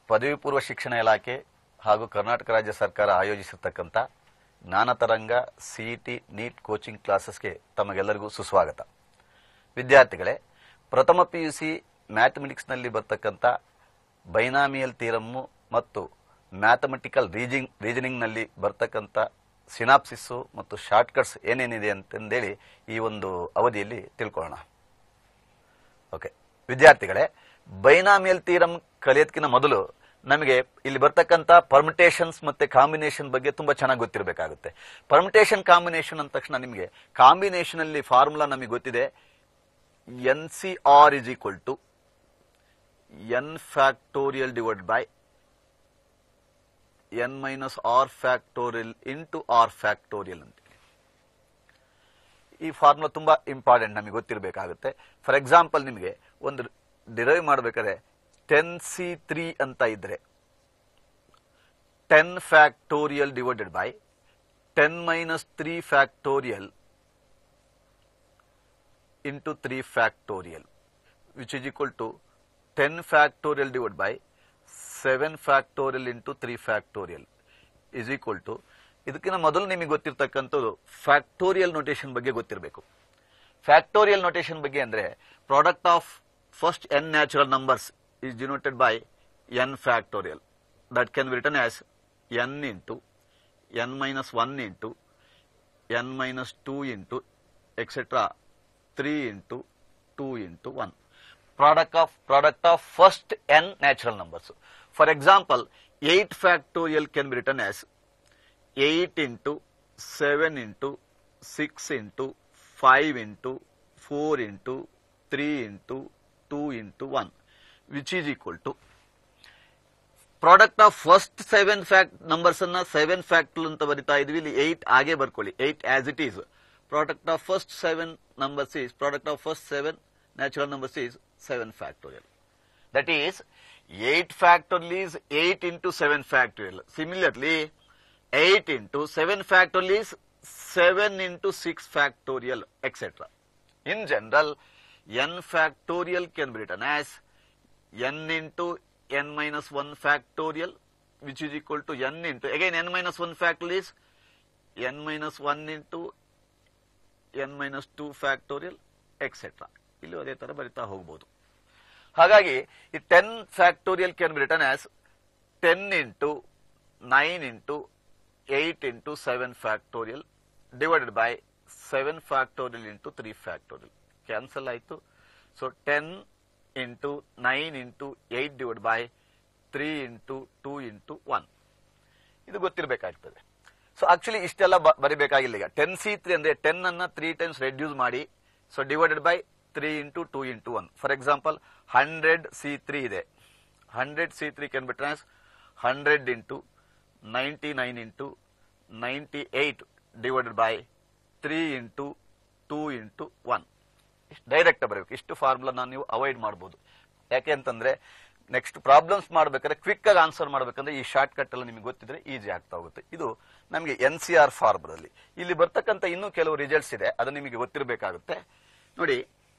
ಪದವಿ ಪೂರ್ವ ಶಿಕ್ಷಣ ಇಲಾಖೆ ಹಾಗೂ ಕರ್ನಾಟಕ ರಾಜ್ಯ ಸರ್ಕಾರ ಆಯೋಜಿಸಿರ್ತಕ್ಕಂಥ ಜ್ಞಾನತರಂಗ ಸಿಇಟಿ ನೀಟ್ ಕೋಚಿಂಗ್ ಕ್ಲಾಸಸ್ಗೆ ತಮಗೆಲ್ಲರಿಗೂ ಸುಸ್ವಾಗತ ವಿದ್ಯಾರ್ಥಿಗಳೇ ಪ್ರಥಮ ಪಿಯುಸಿ ಮ್ಯಾಥಮೆಟಿಕ್ಸ್ನಲ್ಲಿ ಬರ್ತಕ್ಕಂಥ ಬೈನಾಮಿಯಲ್ ತೀರಮ್ಮು ಮತ್ತು ಮ್ಯಾಥಮೆಟಿಕಲ್ ರೀಜಿಂಗ್ ರೀಸನಿಂಗ್ನಲ್ಲಿ ಬರ್ತಕ್ಕಂಥ ಸಿನಾಪ್ಸಿಸ್ಸು ಮತ್ತು ಶಾರ್ಟ್ಕಟ್ಸ್ ಏನೇನಿದೆ ಅಂತಂದೇಳಿ ಈ ಒಂದು ಅವಧಿಯಲ್ಲಿ ತಿಳ್ಕೊಳ್ಳೋಣ ಓಕೆ ವಿದ್ಯಾರ್ಥಿಗಳೇ ಬೈನಾಮಿಯಲ್ ತೀರಮ್ ಕಲಿಯೋದಕ್ಕಿಂತ ಮೊದಲು ನಮಗೆ ಇಲ್ಲಿ ಬರ್ತಕ್ಕಂಥ ಪರ್ಮಿಟೇಷನ್ಸ್ ಮತ್ತೆ ಕಾಂಬಿನೇಷನ್ ಬಗ್ಗೆ ತುಂಬಾ ಚೆನ್ನಾಗಿ ಗೊತ್ತಿರಬೇಕಾಗುತ್ತೆ ಪರ್ಮಿಟೇಷನ್ ಕಾಂಬಿನೇಷನ್ ಅಂದ ತಕ್ಷಣ ನಿಮಗೆ ಕಾಂಬಿನೇಷನ್ ಅಲ್ಲಿ ಫಾರ್ಮುಲಾ ನಮಗೆ ಗೊತ್ತಿದೆ N C R is equal to N factorial divide by N minus R factorial into R factorial ಅಂತ ಈ ಫಾರ್ಮುಲಾ ತುಂಬಾ ಇಂಪಾರ್ಟೆಂಟ್ ನಮಗೆ ಗೊತ್ತಿರಬೇಕಾಗುತ್ತೆ ಫಾರ್ ಎಕ್ಸಾಂಪಲ್ ನಿಮಗೆ ಒಂದು ಡಿರೈವ್ ಮಾಡಬೇಕಾದ್ರೆ ಟೆನ್ ಸಿ ತ್ರೀ ಅಂತ ಇದ್ರೆ ten factorial divided by ten minus three factorial into three factorial which is equal to ten factorial divide by seven factorial into three factorial is equal to ಇದಕ್ಕಿಂತ ಮೊದಲು ನಿಮಗೆ ಗೊತ್ತಿರತಕ್ಕಂಥದ್ದು factorial notation ಬಗ್ಗೆ ಗೊತ್ತಿರಬೇಕು factorial notation ಬಗ್ಗೆ ಅಂದ್ರೆ product of first N natural numbers is denoted by n factorial that can be written as n into n minus 1 into n minus 2 into etc 3 into 2 into 1 product of product of first n natural numbers for example 8 factorial can be written as 8 into 7 into 6 into 5 into 4 into 3 into 2 into 1 which is equal to product of first seven fact numbers ಅನ್ನ seven factorial ಅಂತ ಬರಿತಾ ಇದ್ವಿ ಇಲ್ಲಿ eight ಹಾಗೆ ಬರ್ಕೊಳ್ಳಿ eight as it is product of first seven numbers is product of first seven natural numbers is seven factorial that is eight factorial is eight into seven factorial similarly eight into seven factorial is seven into six factorial etcetera in general N factorial can be written as n into n minus 1 factorial which is equal to n into again n minus 1 factorial is n minus 1 into n minus 2 factorial etc ಇಲ್ಲಿ ಅದೇ ತರ ಬರಿತಾ ಹೋಗಬಹುದು ಹಾಗಾಗಿ ಈ ten factorial can be written as ten into nine into eight into seven factorial divided by seven factorial into three factorial cancel ಆಯಿತು so ten into nine into eight divide by three into two into one ಇದು ಗೊತ್ತಿರಬೇಕಾಗ್ತದೆ so actually ಇಷ್ಟೆಲ್ಲ ಬ- ಬರಿಬೇಕಾಗಿಲ್ಲ ಈಗ ten C three ಅಂದ್ರೆ ten ಅನ್ನ three times reduce ಮಾಡಿ so divided by three into two into one for example hundred C three ಇದೆ hundred C three can be trans hundred into ninety nine into ninety eight divided by three into two into one direct ಬರಬೇಕು ಇಷ್ಟು formula ನೀವು avoid ಮಾಡಬಹುದು ಯಾಕೆ ಅಂತಂದ್ರೆ next problems ಮಾಡ್ಬೇಕಾದ್ರೆ quick ಆಗಿ answer ಮಾಡ್ಬೇಕಂದ್ರೆ ಈ ಶಾರ್ಟ್ ಕಟ್ ಎಲ್ಲ ನಿಮಗೆ ಗೊತ್ತಿದ್ರೆ ಈಸಿ ಆಗ್ತಾ ಹೋಗುತ್ತೆ ಇದು ನಮಗೆ ಎನ್ ಸಿ ಆರ್ ಫಾರ್ಮದಲ್ಲಿ ಇಲ್ಲಿ ಬರ್ತಕ್ಕಂಥ ಇನ್ನೂ ಕೆಲವು ರಿಸಲ್ಟ್ಸ್ ಇದೆ ಅದು ನಿಮಗೆ ಗೊತ್ತಿರಬೇಕಾಗುತ್ತೆ ನೋಡಿ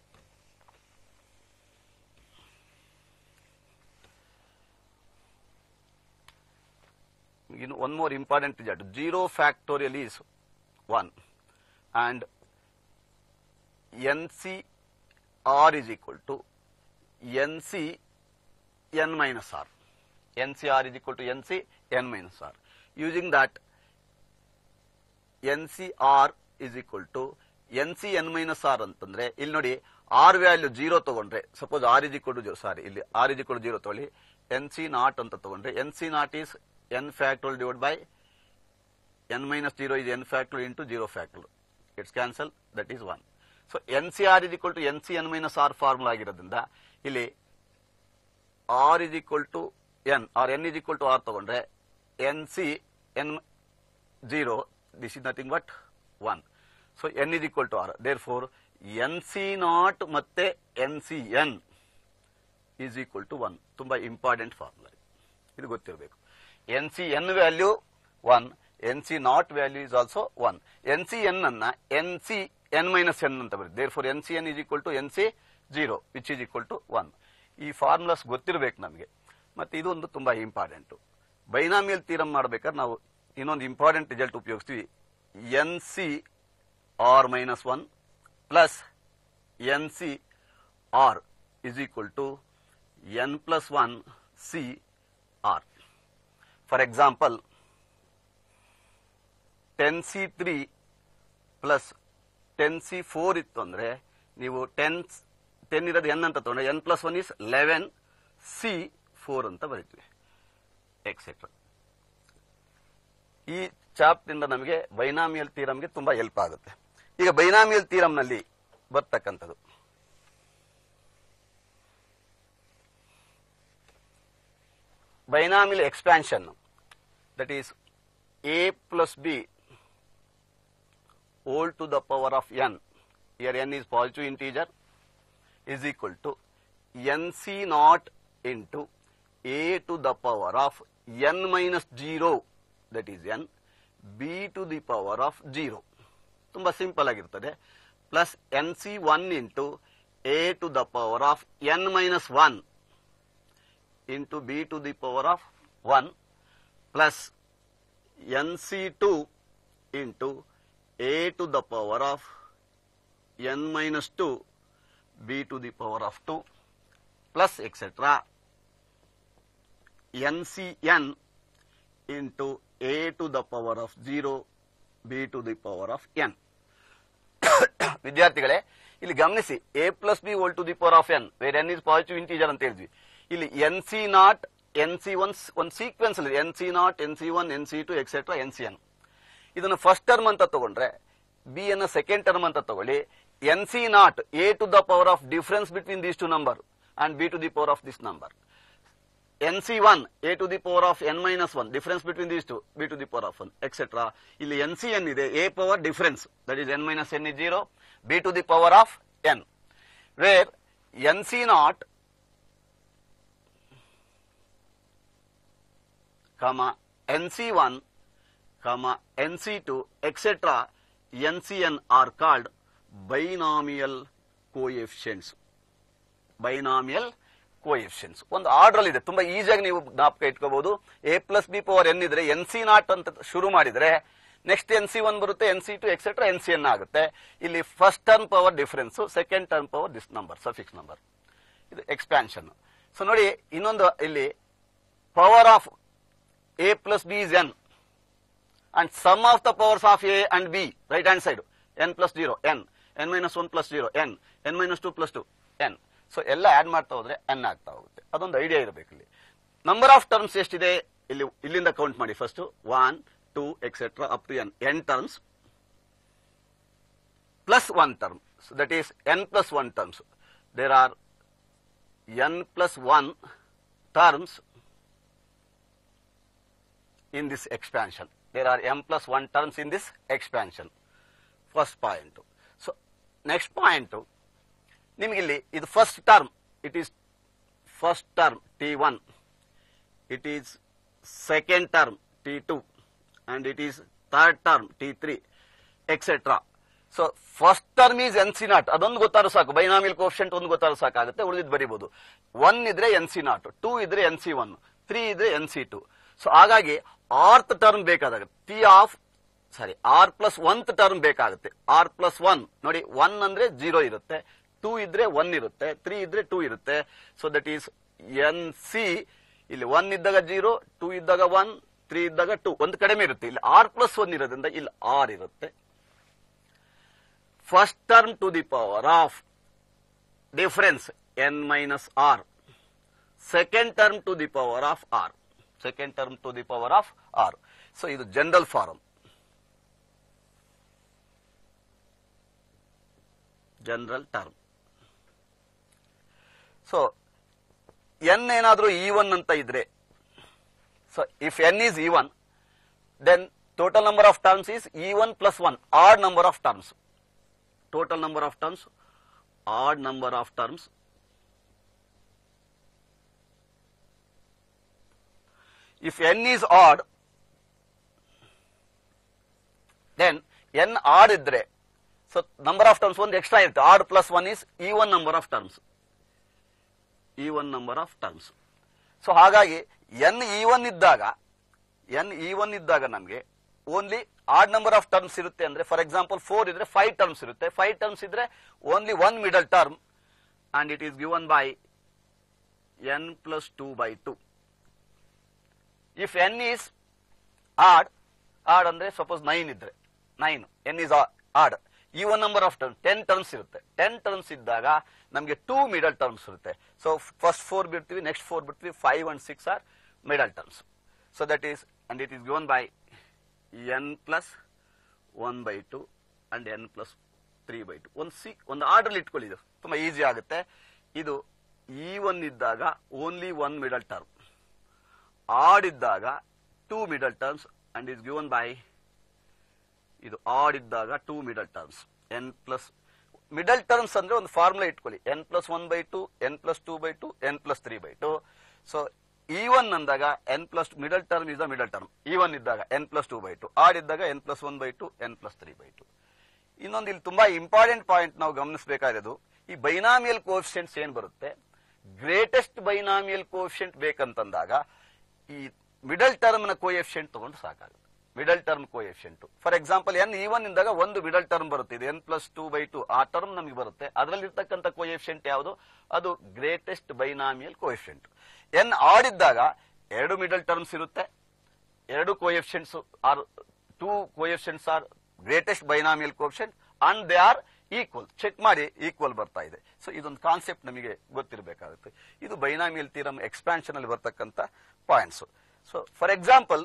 ಇನ್ನು one more important result zero factorial is one and NCR is equal to NC n minus R. NCR is equal to NC n minus R. Using that, NCR is equal to NC n minus R ಅಂತಂದ್ರೆ ಇಲ್ಲಿ ನೋಡಿ R value zero ತಗೊಂಡ್ರೆ suppose R is equal to zero sorry ಇಲ್ಲಿ R is equal zero ತಗೊಳ್ಳಿ N C naught ಅಂತ ತಗೊಂಡ್ರೆ N C not is N factorial divide by n minus 0 is n factorial into 0 factorial. It's cancel, that is 1. So NCR is equal to NC n minus R formula ಆಗಿರೋದ್ರಿಂದ ಇಲ್ಲಿ R is equal to n or n is equal to R ತಗೊಂಡ್ರೆ NC n 0 this is nothing but 1. So n is equal to R. Therefore NC naught ಮತ್ತೆ NCN is equal to 1. ತುಂಬಾ important formula ಇದು ಗೊತ್ತಿರಬೇಕು N C N value one N C naught value is also one N C N ಅನ್ನ N C N minus N ಅಂತ ಬರೀ therefore N C N is equal to N C zero which is equal to one ಈ formulas ಗೊತ್ತಿರಬೇಕು ನಮಗೆ ಮತ್ತೆ ಇದೊಂದು ತುಂಬಾ important binomial ತೀರಮ್ ಮಾಡ್ಬೇಕಾದ್ರೆ ನಾವು ಇನ್ನೊಂದು ಇಂಪಾರ್ಟೆಂಟ್ ರಿಸಲ್ಟ್ ಉಪಯೋಗಿಸ್ತೀವಿ N C R minus one plus N C R is equal to N plus one C R for example ten C three plus ten C four ಇತ್ತು ಅಂದ್ರೆ ನೀವು ಟೆನ್ ಟೆನ್ ಇರೋದು N ಅಂತ ತಗೊಂಡ್ರೆ N plus one is eleven C four ಅಂತ ಬರೀತೀವಿ etcetera ಈ ಚಾಪ್ಟಿಂದ ನಮಗೆ ಬೈನಾಮಿಯಲ್ ತೀರಮ್ಗೆ ತುಂಬಾ ಹೆಲ್ಪ್ ಆಗುತ್ತೆ ಈಗ ಬೈನಾಮಿಯಲ್ ತೀರಮ್ನಲ್ಲಿ ಬರ್ತಕ್ಕಂಥದ್ದು binomial expansion that is A plus B all to the power of n, here n is positive integer, is equal to nc naught into a to the power of n minus 0, that is n, b to the power of 0. ತುಂಬಾ simple ಆಗಿರ್ತದೆ plus N C one into A to the power of N minus one into B to the power of one plus N C two into a to the power of n minus 2 b to the power of 2 plus etc ncn into a to the power of 0 b to the power of n ವಿದ್ಯಾರ್ಥಿಗಳೇ ಇಲ್ಲಿ ಗಮನಿಸಿ A plus B whole to the power of N where N is positive integer ಅಂತ ಹೇಳಿದ್ವಿ ಇಲ್ಲಿ N C not an C one ಒಂದು sequence ಅಲ್ಲಿ N C not an C one N C two etcetera N C N ಇದನ್ನು first term ಅಂತ ತಗೊಂಡ್ರೆ B ಅನ್ನ second term ಅಂತ ತಗೊಳ್ಳಿ N C naught A to the power of difference between these two number and B to the power of this number N C one A to the power of N minus one difference between these two B to the power of one etcetera ಇಲ್ಲಿ N C N ಇದೆ A power difference that is N minus N is zero B to the power of N where N C naught comma NC1, comma NC2, etc. NCN are called binomial coefficients. Binomial coefficients ಒಂದು order ಇದೆ ತುಂಬಾ ಈಸಿಯಾಗಿ ನೀವು ಜ್ಞಾಪಕ ಇಟ್ಕೋಬಹುದು A plus B power N ಇದ್ರೆ N C naught ಅಂತ ಶುರು ಮಾಡಿದ್ರೆ ನೆಕ್ಸ್ಟ್ ಎನ್ ಸಿ ಒನ್ ಬರುತ್ತೆ N C two etcetera N C N ಆಗುತ್ತೆ ಇಲ್ಲಿ first term power difference second term power this number suffix number ಇದು ಎಕ್ಸ್ಪ್ಯಾನ್ಷನ್ ಸೊ ನೋಡಿ ಇನ್ನೊಂದು ಇಲ್ಲಿ power of a plus b is n and sum of the powers of a and b right hand side n plus 0 n n minus 1 plus 0 n n minus 2 plus 2 n so ಎಲ್ಲ add ಮಾಡ್ತಾ ಹೋದ್ರೆ n ಆಗ್ತಾ ಹೋಗುತ್ತೆ ಅದೊಂದು idea ಇರಬೇಕು ಇಲ್ಲಿ number of terms ಎಷ್ಟಿದೆ ಇಲ್ಲಿ ಇಲ್ಲಿಂದ ಕೌಂಟ್ ಮಾಡಿ first one two etcetera up to N N terms plus one term that is N plus one terms there are N plus one terms in this expansion. There are m plus 1 terms in this expansion. First point. So, next point, ನಿಮಗೆ ಇಲ್ಲಿ ಇದು first term it is first term T one it is second term T two and it is third term T three etcetera so first term is N C naught ಅದೊಂದು ಗೊತ್ತಾದ್ರು ಸಾಕು binomial coefficient ಒಂದು ಗೊತ್ತಾದ್ರು ಸಾಕಾಗುತ್ತೆ ಉಳಿದಿದ್ದು ಬರೀಬಹುದು one ಇದ್ರೆ N C not two ಇದ್ರೆ ಎನ್ ಸಿ ಒನ್ ತ್ರೀ ಇದ್ರೆ ಎನ್ ಸಿ ಟು ಸೊ ಹಾಗಾಗಿ ಆರ್ತ್ ಟರ್ಮ್ ಬೇಕಾದಾಗ T of sorry R plus oneth term ಬೇಕಾಗುತ್ತೆ ಆರ್ ಪ್ಲಸ್ ಒನ್ ನೋಡಿ ಒನ್ ಅಂದ್ರೆ ಜೀರೋ ಇರುತ್ತೆ ಟೂ ಇದ್ರೆ ಒನ್ ಇರುತ್ತೆ ತ್ರೀ ಇದ್ರೆ ಟೂ ಇರುತ್ತೆ so that is N C ಇಲ್ಲಿ ಒನ್ ಇದ್ದಾಗ ಜೀರೋ ಟೂ ಇದ್ದಾಗ ಒನ್ ತ್ರೀ ಇದ್ದಾಗ ಟೂ ಒಂದು ಕಡಿಮೆ ಇರುತ್ತೆ ಇಲ್ಲಿ ಆರ್ ಪ್ಲಸ್ ಒನ್ ಇರೋದ್ರಿಂದ ಇಲ್ಲಿ ಆರ್ ಇರುತ್ತೆ first term to the power of difference N minus R second term to the power of R second term to the power of R so ಇದು general form general term so N ಏನಾದ್ರೂ even ಅಂತ ಇದ್ರೆ so if N is even then total number of terms is even plus one odd number of terms total number of terms odd number of terms if n is odd then n odd ಇದ್ರೆ so number of terms ಒಂದು extra ಇರುತ್ತೆ odd plus one is ಈ one number of terms ಈ one number of terms so ಹಾಗಾಗಿ N E even ಇದ್ದಾಗ N E even ಇದ್ದಾಗ ನಮಗೆ only odd number of terms ಇರುತ್ತೆ ಅಂದ್ರೆ ಫಾರ್ ಎಕ್ಸಾಂಪಲ್ ಫೋರ್ ಇದ್ರೆ ಫೈವ್ ಟರ್ಮ್ಸ್ ಇರುತ್ತೆ ಫೈವ್ ಟರ್ಮ್ಸ್ ಇದ್ರೆ only one middle term and it is given by N plus two by two if N is odd odd ಅಂದ್ರೆ suppose nine ಇದ್ರೆ nine N is odd even number of term ten terms ಇರುತ್ತೆ ten terms ಇದ್ದಾಗ ನಮಗೆ two middle terms ಇರುತ್ತೆ so first four ಬಿಡ್ತೀವಿ next four ಬಿಡ್ತೀವಿ five and six are middle terms so that is and it is given by N plus one by two and N plus three by two ಒಂದು ಸಿ ಒಂದು order ಇಟ್ಕೊಳ್ಳಿ ಇದು ತುಂಬಾ easy ಆಗುತ್ತೆ ಇದು ಇ ಒನ್ ಇದ್ದಾಗ only one middle term odd ಇದ್ದಾಗ two middle terms and is given by ಇದು ಆಡ್ ಇದ್ದಾಗ two middle terms n plus middle terms ಅಂದ್ರೆ ಒಂದು ಫಾರ್ಮುಲಾ ಇಟ್ಕೊಳ್ಳಿ n plus one by two N plus two by two N plus three by two so even ಅಂದಾಗ n plus middle term is the middle term even ಇದ್ದಾಗ n plus two by two odd ಇದ್ದಾಗ n plus one by two N plus three by two ಇನ್ನೊಂದು ಇಲ್ಲಿ ತುಂಬಾ important point ನಾವು ಗಮನಿಸಬೇಕಾಗಿರೋದು ಈ binomial coefficients ಏನ್ ಬರುತ್ತೆ ಗ್ರೇಟೆಸ್ಟ್ ಬೈನಾಮಿಯಲ್ ಕೋಎಫಿಷಿಯಂಟ್ ಬೇಕಂತಂದಾಗ ಈ ಮಿಡಲ್ ಟರ್ಮ್ ನ ಕೋಎಫಿಷಿಯಂಟ್ ತಗೊಂಡು ಸಾಕಾಗುತ್ತೆ middle term coefficient for example n E one ಇಂದಾಗ ಒಂದು ಮಿಡಲ್ ಟರ್ಮ್ ಬರುತ್ತೆ ಇದು n plus two by two ಆ ಟರ್ಮ್ ನಮಗೆ ಬರುತ್ತೆ ಅದರಲ್ಲಿ ಇರ್ತಕ್ಕಂಥ ಕೋಎಫಿಷಿಯಂಟ್ ಯಾವುದು ಅದು ಗ್ರೇಟೆಸ್ಟ್ ಬೈನಾಮಿಯಲ್ ಕೋಎಫಿಷಿಯಂಟ್ ಎನ್ ಆಡಿದ್ದಾಗ ಎರಡು ಮಿಡಲ್ ಟರ್ಮ್ಸ್ ಇರುತ್ತೆ ಎರಡು coefficients are two coefficients are greatest binomial coefficient and they are equal check ಮಾಡಿ ಈಕ್ವಲ್ ಬರ್ತಾ ಇದೆ ಸೊ ಇದೊಂದು ಕಾನ್ಸೆಪ್ಟ್ ನಮಗೆ ಗೊತ್ತಿರಬೇಕಾಗುತ್ತೆ ಇದು ಬೈನಾಮಿಯಲ್ ತೀರಮ್ ಎಕ್ಸ್ಪಾನ್ಷನ್ ಅಲ್ಲಿ ಬರ್ತಕ್ಕಂಥ points so for example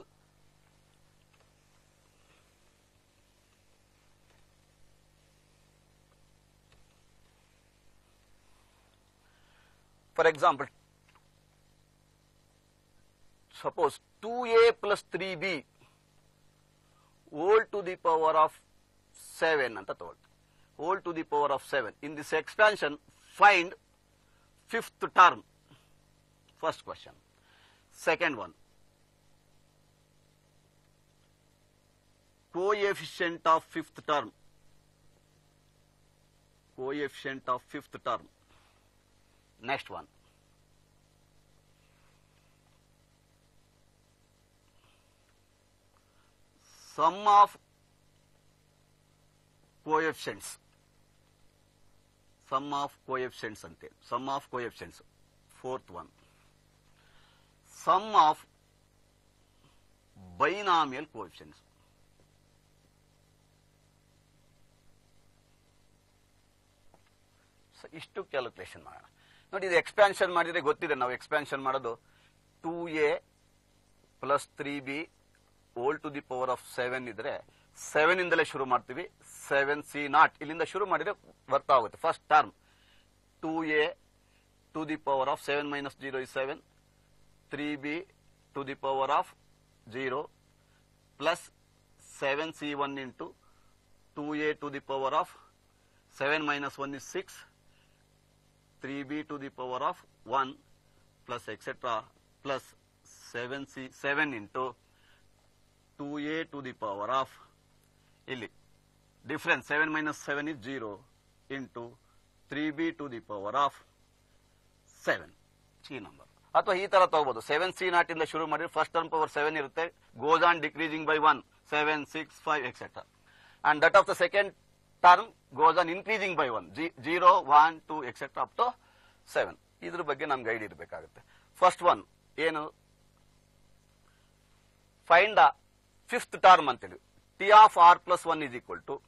for example suppose 2a plus 3b whole to the power of 7 ಅಂತ ತಗೊಳ್ತೀವಿ whole to the power of 7 in this expansion find fifth term first question second one coefficient of fifth term coefficient of fifth term next one sum of coefficients sum of coefficients ante sum of coefficients fourth one sum of binomial coefficients so ಇಷ್ಟು calculation ಮಾಡೋಣ ನೋಡಿ ಇದು expansion ಮಾಡಿದ್ರೆ ಗೊತ್ತಿದೆ ನಾವು expansion ಮಾಡೋದು two a plus three b whole to the power of seven ಇದ್ರೆ seven ಇಂದಲೇ ಶುರು ಮಾಡ್ತೀವಿ ಸೆವೆನ್ ಸಿ ನಾಟ್ ಇಲ್ಲಿಂದ ಶುರು ಮಾಡಿದ್ರೆ ಬರ್ತಾ ಹೋಗುತ್ತೆ first term two a to the power of seven minus zero is seven three b to the power of zero plus seven c one into two a to the power of seven minus one is six three b to the power of one plus etcetera plus seven c seven into two a to the power of ಇಲ್ಲಿ difference seven minus seven is zero into three b to the power of seven c number ಅಥವಾ ಈ ತರ ತಗೋಬಹುದು seven c not ಇಂದ ಶುರು ಮಾಡಿ first term power seven ಇರುತ್ತೆ goes on decreasing by one seven six five etcetera and that of the second term goes on increasing by one zero one two etcetera up to seven ಇದ್ರ ಬಗ್ಗೆ ನಮ್ಗೆ idea ಇರಬೇಕಾಗುತ್ತೆ first one ಏನು find the fifth term ಅಂತೇಳಿ T of r plus one is equal to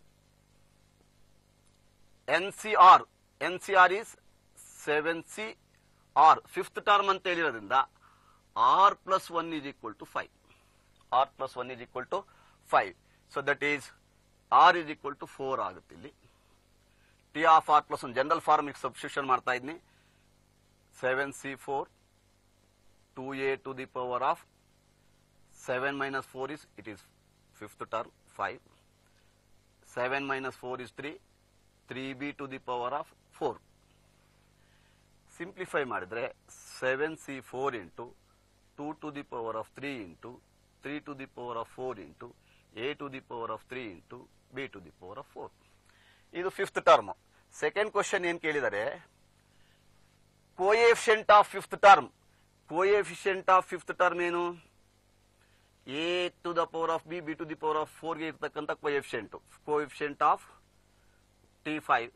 N C r N C R is seven c r fifth term ಅಂತ ಹೇಳಿರೋದ್ರಿಂದ r plus one is equal to five r plus one is equal to five so that is r is equal to four ಆಗುತ್ತೆ ಇಲ್ಲಿ T of r plus one general form substitution ಮಾಡ್ತಾ ಇದ್ದೀನಿ seven c four two a to the power of 7 minus 4 is, it is fifth term, 5. 7 minus 4 is 3. 3b to the power of 4. Simplify ಮಾಡಿದ್ರೆ seven c four into two to the power of three into three to the power of four into A to the power of three into B to the power of four ಇದು fifth term second question ಏನ್ ಕೇಳಿದರೆ coefficient of fifth term coefficient of fifth term ಏನು a to the power of b b to the power of ಫೋರ್ಗೆ ಇರ್ತಕ್ಕಂಥ coefficient coefficient of T five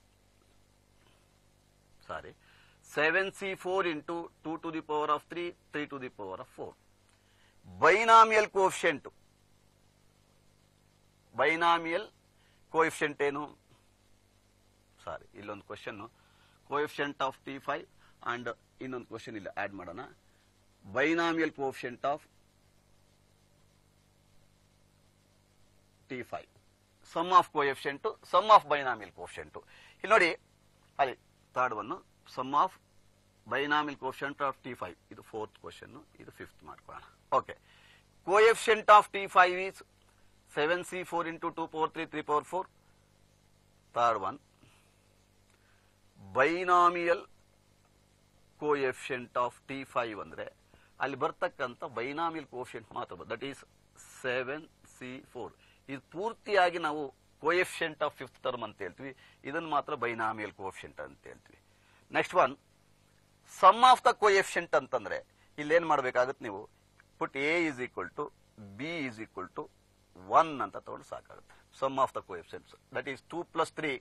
sorry seven c four into two to the power of three three to the power of four binomial coefficient binomial coefficient ಏನು sorry ಇಲ್ಲೊಂದು question coefficient of T five and ಇನ್ನೊಂದು question ಇಲ್ಲ add ಮಾಡೋಣ binomial coefficient of T five sum of coefficient sum of binomial coefficient ಇಲ್ಲಿ ನೋಡಿ ಅಲ್ಲಿ third one sum of binomial coefficient of T five ಇದು fourth question ಇದು fifth ಮಾಡ್ಕೊಳ್ಳೋಣ okay coefficient of T five is seven c four into two power three three power four third one binomial coefficient of T five ಅಂದ್ರೆ ಅಲ್ಲಿ ಬರ್ತಕ್ಕಂಥ binomial coefficient ಮಾತ್ರ that is seven c four ಇದು ಪೂರ್ತಿಯಾಗಿ ನಾವು coefficient of fifth term ಅಂತ ಹೇಳ್ತೀವಿ ಇದನ್ನು ಮಾತ್ರ ಬೈನಾಮಿಯಲ್ ಕೋಎಫಿಷಿಯಂಟ್ ಅಂತ ಹೇಳ್ತೀವಿ next one sum of the coefficient ಅಂತಂದ್ರೆ ಇಲ್ಲಿ ಏನ್ ಮಾಡ್ಬೇಕಾಗುತ್ತೆ ನೀವು put a is equal to b is equal to one ಅಂತ ತಗೊಂಡು ಸಾಕಾಗುತ್ತೆ sum of the coefficients that is two plus three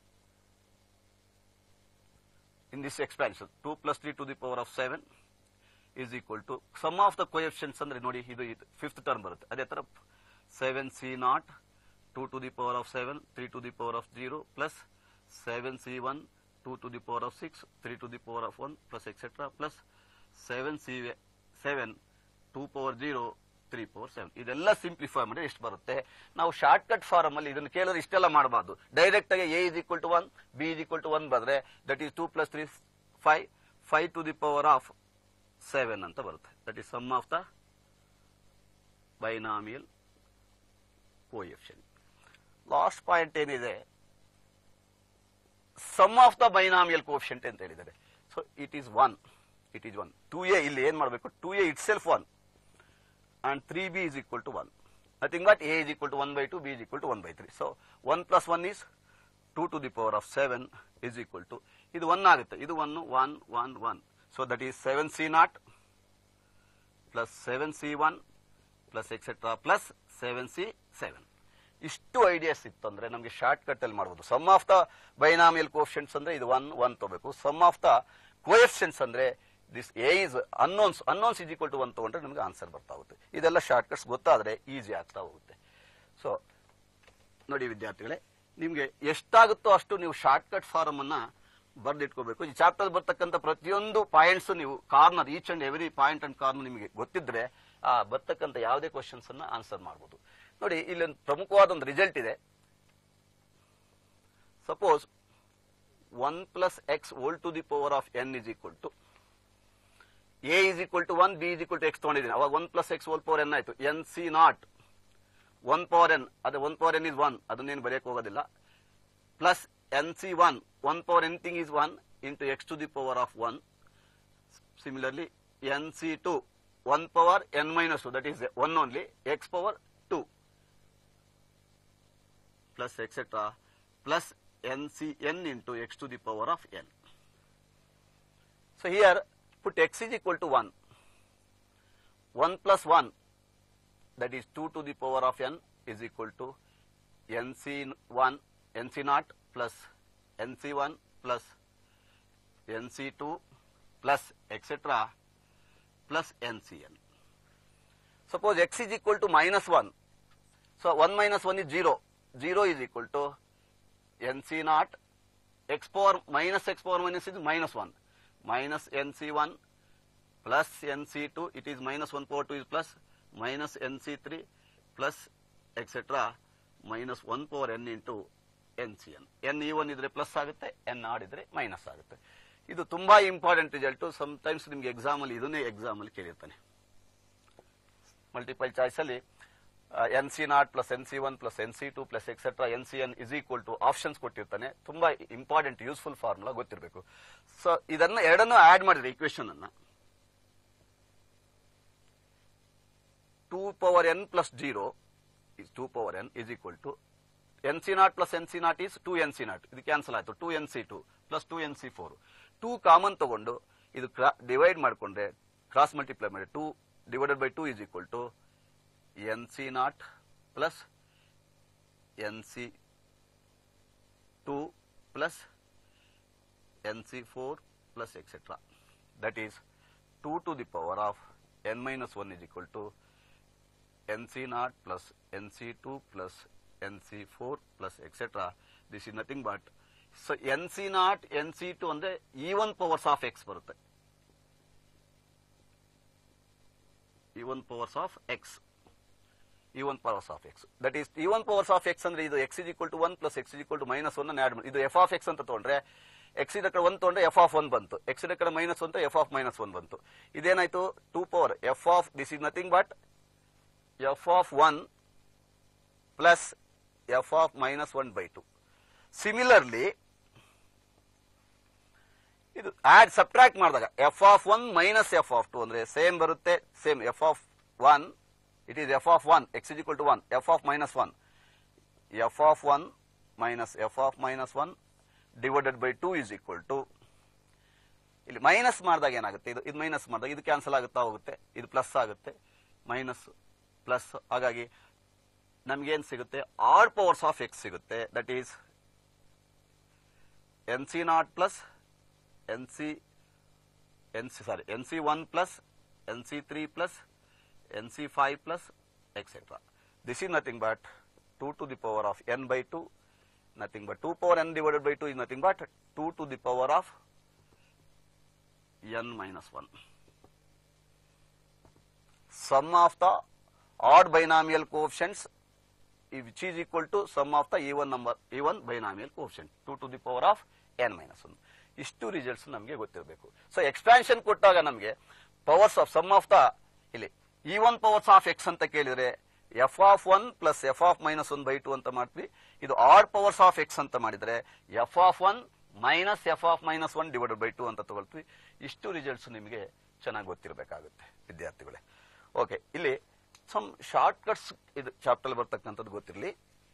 in this expansion 2 plus 3 to the power of 7 is equal to sum of the coefficients ಅಂದ್ರೆ ನೋಡಿ ಇದು fifth term ಬರುತ್ತೆ ಅದೇ ತರ seven c not two to the power of seven three to the power of zero plus seven c one two to the power of six three to the power of one plus etcetera plus seven c seven two power zero three power seven ಇದೆಲ್ಲ simplify ಮಾಡಿ ಎಷ್ಟು ಬರುತ್ತೆ ನಾವು short cut form ಅಲ್ಲಿ ಇದನ್ನು ಕೇಳಿದ್ರೆ ಇಷ್ಟೆಲ್ಲ ಮಾಡಬಾರ್ದು ಡೈರೆಕ್ಟ್ ಆಗಿ a is equal to one b is equal to one ಬಂದ್ರೆ that is two plus three five five to the power of seven ಅಂತ ಬರುತ್ತೆ that is sum of the binomial coefficient last point ಏನಿದೆ sum of the binomial coefficient ಅಂತ ಹೇಳಿದ್ದಾರೆ so it is one it is one two a ಇಲ್ಲಿ ಏನ್ ಮಾಡಬೇಕು two a itself one and 3b is equal to 1. Nothing but a is equal to 1 by 2, b is equal to 1 by 3. So 1 plus 1 is 2 to the power of 7 is equal to, ಇದು 1 ಆಗುತ್ತೆ ಇದು 1, 1, 1, 1. So that is 7c naught plus 7c1 plus etc plus 7c7. ಇಷ್ಟು ideas ಇತ್ತು ಅಂದ್ರೆ ನಮಗೆ short cut ಅಲ್ಲಿ ಮಾಡಬಹುದು sum of the binomial coefficients ಅಂದ್ರೆ ಇದು ಒನ್ ಒನ್ ತಗೋಬೇಕು ಸಮ್ ಆಫ್ ದ ಕೋಎಫಿಷಿಯಂಟ್ಸ್ ಅಂದ್ರೆ this a is unknowns unknowns is equal to one ತಗೊಂಡ್ರೆ ನಮಗೆ ಆನ್ಸರ್ ಬರ್ತಾ ಹೋಗುತ್ತೆ ಇದೆಲ್ಲ ಶಾರ್ಟ್ ಕಟ್ಸ್ ಗೊತ್ತಾದ್ರೆ ಈಸಿ ಆಗ್ತಾ ಹೋಗುತ್ತೆ ಸೊ ನೋಡಿ ವಿದ್ಯಾರ್ಥಿಗಳೇ ನಿಮ್ಗೆ ಎಷ್ಟಾಗುತ್ತೋ ಅಷ್ಟು ನೀವು ಶಾರ್ಟ್ ಕಟ್ ಫಾರಮ್ ಅನ್ನ ಬರ್ದಿಟ್ಕೋಬೇಕು ಈ ಚಾಪ್ಟರ್ ಬರ್ತಕ್ಕಂಥ ಪ್ರತಿಯೊಂದು ಪಾಯಿಂಟ್ಸ್ ನೀವು corner each and every point and corner ನಿಮಗೆ ಗೊತ್ತಿದ್ರೆ ಆ ಬರ್ತಕ್ಕಂಥ ಯಾವುದೇ ಕ್ವಶನ್ಸ್ ಅನ್ನ ಆನ್ಸರ್ ಮಾಡಬಹುದು ನೋಡಿ ಇಲ್ಲಿ ಒಂದು ಪ್ರಮುಖವಾದ ಒಂದು ರಿಸಲ್ಟ್ ಇದೆ suppose one plus x whole to the power of N is equal to a is equal to one b is equal to x ತಗೊಂಡಿದ್ದೀನಿ ಅವಾಗ ಒನ್ ಪ್ಲಸ್ ಎಕ್ಸ್ ಓಲ್ ಪವರ್ ಎನ್ ಆಯ್ತು n C not one power n ಅದೇ one power n is one ಅದನ್ನೇನು ಬರೆಯಕ್ಕೆ ಹೋಗೋದಿಲ್ಲ plus N C one one power anything is one into x to the power of one similarly n C to one power n minus that is one only x power two plus etcetera plus N C n into x to the power of n so here put x is equal to 1. 1 plus 1 that is 2 to the power of n is equal to nc1 nc0 plus nc1 plus nc2 plus etc plus ncn. Suppose x is equal to minus 1. So 1 minus 1 is 0. 0 is equal to nc0 x power minus x power minus is minus 1 minus nc1 plus nc2 it is minus 1 power 2 is plus minus nc3 plus etc minus 1 power n into ncn n e1 ಇದ್ರೆ plus ಆಗುತ್ತೆ n ಆಡಿದ್ರೆ minus ಆಗುತ್ತೆ ಇದು ತುಂಬಾ important result times ನಿಮ್ಗೆ exam ಅಲ್ಲಿ ಇದನ್ನೇ exam ಅಲ್ಲಿ ಕೇಳಿರ್ತಾನೆ ಮಲ್ಟಿಪಲ್ ಚಾಯ್ಸ್ ಅಲ್ಲಿ N C not plus N C one plus N C two plus etcetera N C N is equal to options ಕೊಟ್ಟಿರ್ತಾನೆ ತುಂಬಾ ಇಂಪಾರ್ಟೆಂಟ್ ಯೂಸ್ಫುಲ್ ಫಾರ್ಮುಲಾ ಗೊತ್ತಿರಬೇಕು ಸೊ ಇದನ್ನ ಎರಡನ್ನೂ ಆಡ್ ಮಾಡಿದ್ರೆ ಇಕ್ವೇಶನ್ ಅನ್ನ two power n plus zero is two power n is equal to N C not plus N C not is two N C nought ಇದು cancel ಆಯ್ತು two N C two plus two N c four two common ತಗೊಂಡು ಇದು divide ಮಾಡಿಕೊಂಡ್ರೆ cross multiply ಮಾಡಿ two divided by two is equal to N C not plus N c two plus N c four plus etcetera that is two to the power of N minus one is equal to N C not plus N c two plus N c four plus etcetera this is nothing but so n C not an C two ಅಂದ್ರೆ even powers of x ಬರುತ್ತೆ even powers of x ಈ even powers of x that is ಈ even powers of x ಅಂದ್ರೆ ಇದು x is equal to one plus x is equal to minus one add ಮಾಡಿ ಇದು f of x ಅಂತ ತಗೊಂಡ್ರೆ X ಇದ ಕಡೆ ಒನ್ ತಗೊಂಡ್ರೆ ಎಫ್ ಆಫ್ ಒನ್ ಬಂತು ಎಕ್ಸ್ ಇದ ಕಡೆ minus one f of minus one ಬಂತು ಇದೇನಾಯ್ತು two power f of this is nothing but f of one plus F of minus one by two similarly ಇದು add subtract ಮಾಡಿದಾಗ f of one minus F of two ಅಂದ್ರೆ same ಬರುತ್ತೆ same f of one it is f of one x is equal to one f of minus one f of one minus F of minus one divided by two is equal to ಇಲ್ಲಿ minus ಮಾಡಿದಾಗ ಏನಾಗುತ್ತೆ ಇದು ಇದು minus ಮಾಡಿದಾಗ ಇದು cancel ಆಗುತ್ತಾ ಹೋಗುತ್ತೆ ಇದು ಪ್ಲಸ್ ಆಗುತ್ತೆ ಮೈನಸ್ ಪ್ಲಸ್ ಹಾಗಾಗಿ ನಮ್ಗೇನ್ ಸಿಗುತ್ತೆ ಆಡ್ ಪವರ್ಸ್ ಆಫ್ ಎಕ್ಸ್ ಸಿಗುತ್ತೆ that is N C not plus N C n c sorry n C one plus N C three plus N C five plus etcetera this is nothing but 2 to the power of n by 2, nothing but 2 power n divided by 2 is nothing but 2 to the power of n minus 1. Sum of the odd binomial coefficients which is equal to sum of the even binomial coefficient 2 to the power of n minus 1. ಇಷ್ಟು results ನಮಗೆ ಗೊತ್ತಿರಬೇಕು so expansion ಕೊಟ್ಟಾಗ ನಮಗೆ powers of sum of the ಇಲ್ಲಿ even powers of x ಅಂತ ಕೇಳಿದ್ರೆ f of one plus F of minus one by two ಅಂತ ಮಾಡ್ತೀವಿ ಇದು ಆರ್ ಪವರ್ಸ್ ಆಫ್ ಎಕ್ಸ್ ಅಂತ ಮಾಡಿದ್ರೆ f of one minus F of minus one divided by two ಅಂತ ತಗೊಳ್ತೀವಿ ಇಷ್ಟು ರಿಸಲ್ಟ್ಸ್ ನಿಮಗೆ ಚೆನ್ನಾಗಿ ಗೊತ್ತಿರಬೇಕಾಗುತ್ತೆ ವಿದ್ಯಾರ್ಥಿಗಳೇ ಓಕೆ ಇಲ್ಲಿ ಸಮ್ ಶಾರ್ಟ್ ಕಟ್ಸ್ ಇದು ಚಾಪ್ಟರ್ ಬರ್ತಕ್ಕಂಥದ್ದು ಗೊತ್ತಿರಲಿ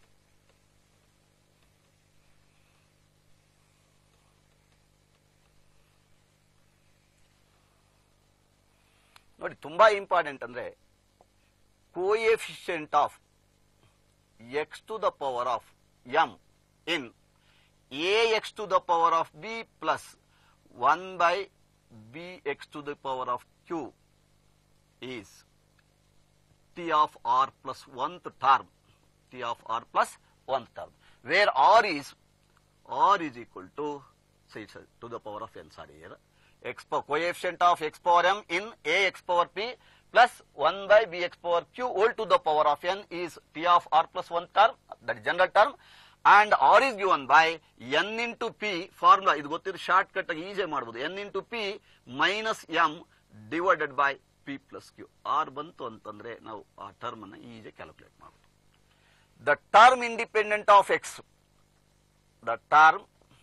ನೋಡಿ ತುಂಬಾ ಇಂಪಾರ್ಟೆಂಟ್ ಅಂದ್ರೆ coefficient of x to the power of m in ax to the power of b plus 1 by bx to the power of q is t of r plus 1th term t of r plus 1th term where r is r is equal to say it's a- to the power of n sorry here x power coefficient of x power m in a x power p plus 1 by bx power q whole to the power of n is t of r plus 1 term that is general term and r is given by n into p formula ಇದು ಗೊತ್ತಿರೋ short cut ಆಗಿ easy ಮಾಡಬಹುದು n into p minus m divided by p plus q r ಬಂತು ಅಂತಂದ್ರೆ ನಾವು ಆ term ಅನ್ನ easy calculate ಮಾಡಬಹುದು the term independent of x the term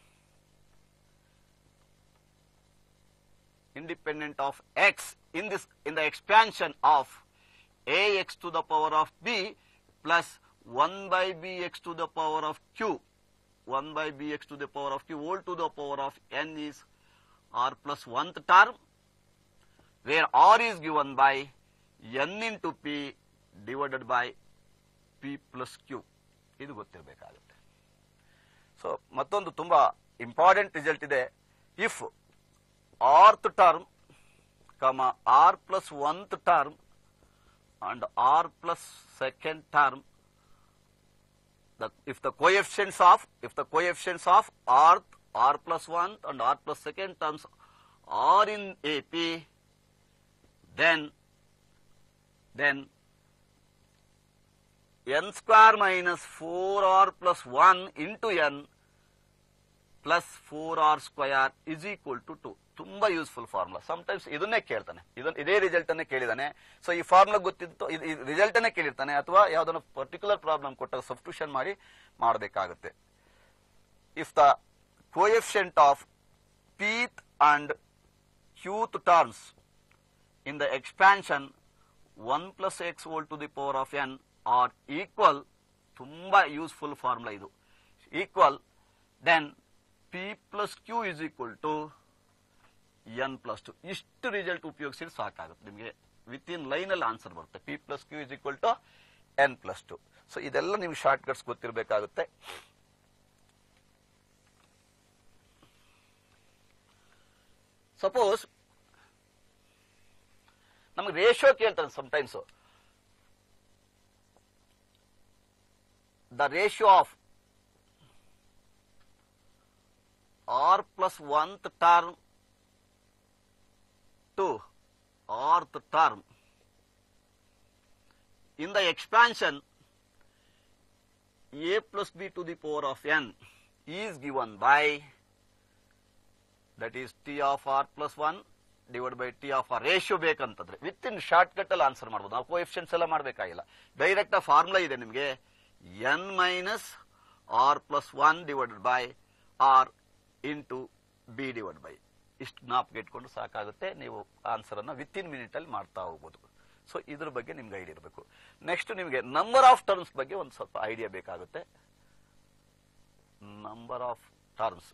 independent of x in this in the expansion of ax to the power of b plus 1 by bx to the power of q 1 by bx to the power of q whole to the power of n is r plus 1th term where r is given by n into p divided by p plus q ಇದು ಗೊತ್ತಿರಬೇಕಾಗುತ್ತೆ so ಮತ್ತೊಂದು ತುಂಬಾ important result if ಇಫ್ rth term, comma r plus 1th term and r plus second term, the, if the coefficients of, if the coefficients of rth, r plus 1th and r plus second terms are in AP, then, then n square minus 4r plus 1 into n plus four r square is equal to two ತುಂಬಾ useful formula times ಇದನ್ನೇ ಕೇಳ್ತಾನೆ ಇದನ್ನ ಇದೇ result ಅನ್ನೇ ಕೇಳಿದಾನೆ so ಈ formula ಗೊತ್ತಿತ್ತು result ಅನ್ನೇ ಕೇಳಿರ್ತಾನೆ ಅಥವಾ ಯಾವ್ದಾನ ಪರ್ಟಿಕ್ಯುಲರ್ ಪ್ರಾಬ್ಲಮ್ ಕೊಟ್ಟಾಗ ಸಬ್ಸ್ಟಿಟ್ಯೂಷನ್ ಮಾಡಿ ಮಾಡಬೇಕಾಗುತ್ತೆ if the coefficient of pth and qth terms in the expansion 1 plus x whole to the power of n are equal ತುಂಬಾ ಯೂಸ್ಫುಲ್ ಫಾರ್ಮುಲಾ ಇದು equal then p plus q is equal to n plus two ಇಷ್ಟು result ಉಪಯೋಗಿಸಿದ್ರೆ ಸಾಕಾಗುತ್ತೆ ನಿಮಗೆ within line ಅಲ್ಲಿ answer ಬರುತ್ತೆ p plus q is equal to N plus two so ಇದೆಲ್ಲ ನಿಮ್ಗೆ ಶಾರ್ಟ್ ಕಟ್ಸ್ ಗೊತ್ತಿರಬೇಕಾಗುತ್ತೆ ಸಪೋಸ್ ನಮ್ಗೆ ರೇಷಿಯೋ ಕೇಳ್ತಾರೆ sometimes the ratio of r plus oneth term to rth term in the expansion a plus b to the power of n is given by that is t of r plus 1 divide by t of r ratio ಬೇಕಂತಂದ್ರೆ within short cut ಅಲ್ಲಿ answer ಮಾಡ್ಬೋದು ನಾವು coefficients ಎಲ್ಲ ಮಾಡಬೇಕಾಗಿಲ್ಲ direct formula ಇದೆ ನಿಮಗೆ n minus r plus one divided by r into b divide by ಇಷ್ಟು ಜ್ಞಾಪಕ ಇಟ್ಕೊಂಡು ಸಾಕಾಗುತ್ತೆ ನೀವು ಆನ್ಸರ್ ಅನ್ನ ವಿತ್ ಇನ್ ಮಿನಿಟ್ ಅಲ್ಲಿ ಮಾಡ್ತಾ ಹೋಗ್ಬೋದು ಸೊ ಇದ್ರ ಬಗ್ಗೆ ನಿಮ್ಗೆ ಐಡಿಯಾ ಇರಬೇಕು ನೆಕ್ಸ್ಟ್ ನಿಮಗೆ ನಂಬರ್ ಆಫ್ ಟರ್ಮ್ಸ್ ಬಗ್ಗೆ ಒಂದು ಸ್ವಲ್ಪ ಐಡಿಯಾ ಬೇಕಾಗುತ್ತೆ ನಂಬರ್ ಆಫ್ ಟರ್ಮ್ಸ್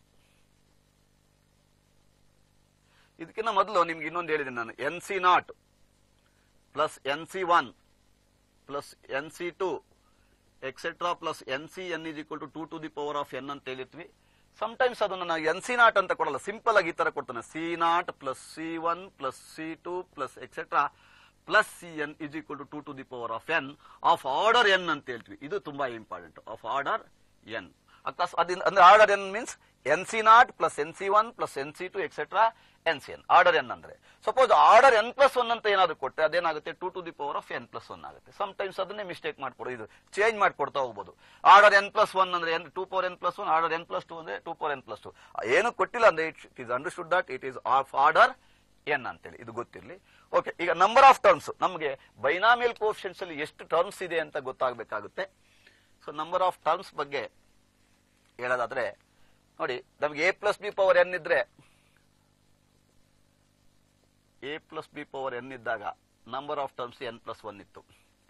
ಇದಕ್ಕಿಂತ ಮೊದಲು ನಿಮ್ಗೆ ಇನ್ನೊಂದು ಹೇಳಿದ್ದೀನಿ ನಾನು n C not plus N C one plus N C two etcetera plus N C N is equal to two to the power of n ಅಂತ ಹೇಳಿರ್ತೀವಿ ಸಮಟೈಮ್ಸ್ ಅದನ್ನ ನಾನು ಎನ್ ಸಿ ನಾಟ್ ಅಂತ ಕೊಡಲ್ಲ ಸಿಂಪಲ್ ಆಗಿ ಈ ತರ ಕೊಡ್ತಾನೆ c not plus c one plus c two plus etcetera plus c N is equal to two to the power of n of order n ಅಂತ ಹೇಳ್ತೀವಿ ಇದು ತುಂಬಾ ಇಂಪಾರ್ಟೆಂಟ್ ಆಫ್ ಆರ್ಡರ್ ಎನ್ ಅಕಸ್ ಅದಿನ್ ಅಂದ್ರೆ order n means n C not plus N C one plus N C two etcetera N C n order n ಅಂದ್ರೆ suppose order n plus one ಅಂತ ಏನಾದ್ರು ಕೊಟ್ಟರೆ ಅದೇನಾಗುತ್ತೆ two to the power of n plus one ಆಗುತ್ತೆ sometimes ಅದನ್ನೇ mistake ಮಾಡ್ಕೊಡು ಇದು change ಮಾಡ್ಕೊಡ್ತಾ ಹೋಗ್ಬೋದು ಆರ್ಡರ್ ಎನ್ ಪ್ಲಸ್ ಒನ್ ಅಂದ್ರೆ n two power n plus one order n plus two ಅಂದ್ರೆ two power n plus two ಏನು ಕೊಟ್ಟಿಲ್ಲ ಅಂದ್ರೆ it is understood that it is of order n ಅಂತೇಳಿ ಇದು ಗೊತ್ತಿರಲಿ ಓಕೆ ಈಗ ನಂಬರ್ ಆಫ್ ಟರ್ಮ್ಸ್ ನಮಗೆ ಬೈನಾಮಿಯಲ್ ಕೋಫಿಷಿಯನ್ಸ್ ಅಲ್ಲಿ ಎಷ್ಟು ಟರ್ಮ್ಸ್ ಇದೆ ಅಂತ ಗೊತ್ತಾಗಬೇಕಾಗುತ್ತೆ ಸೊ ನಂಬರ್ ಆಫ್ ಟರ್ಮ್ಸ್ ಬಗ್ಗೆ ಹೇಳೋದಾದ್ರೆ ನೋಡಿ ನಮಗೆ a plus B power N ಇದ್ರೆ a plus B power n ಇದ್ದಾಗ number of terms n plus one ಇತ್ತು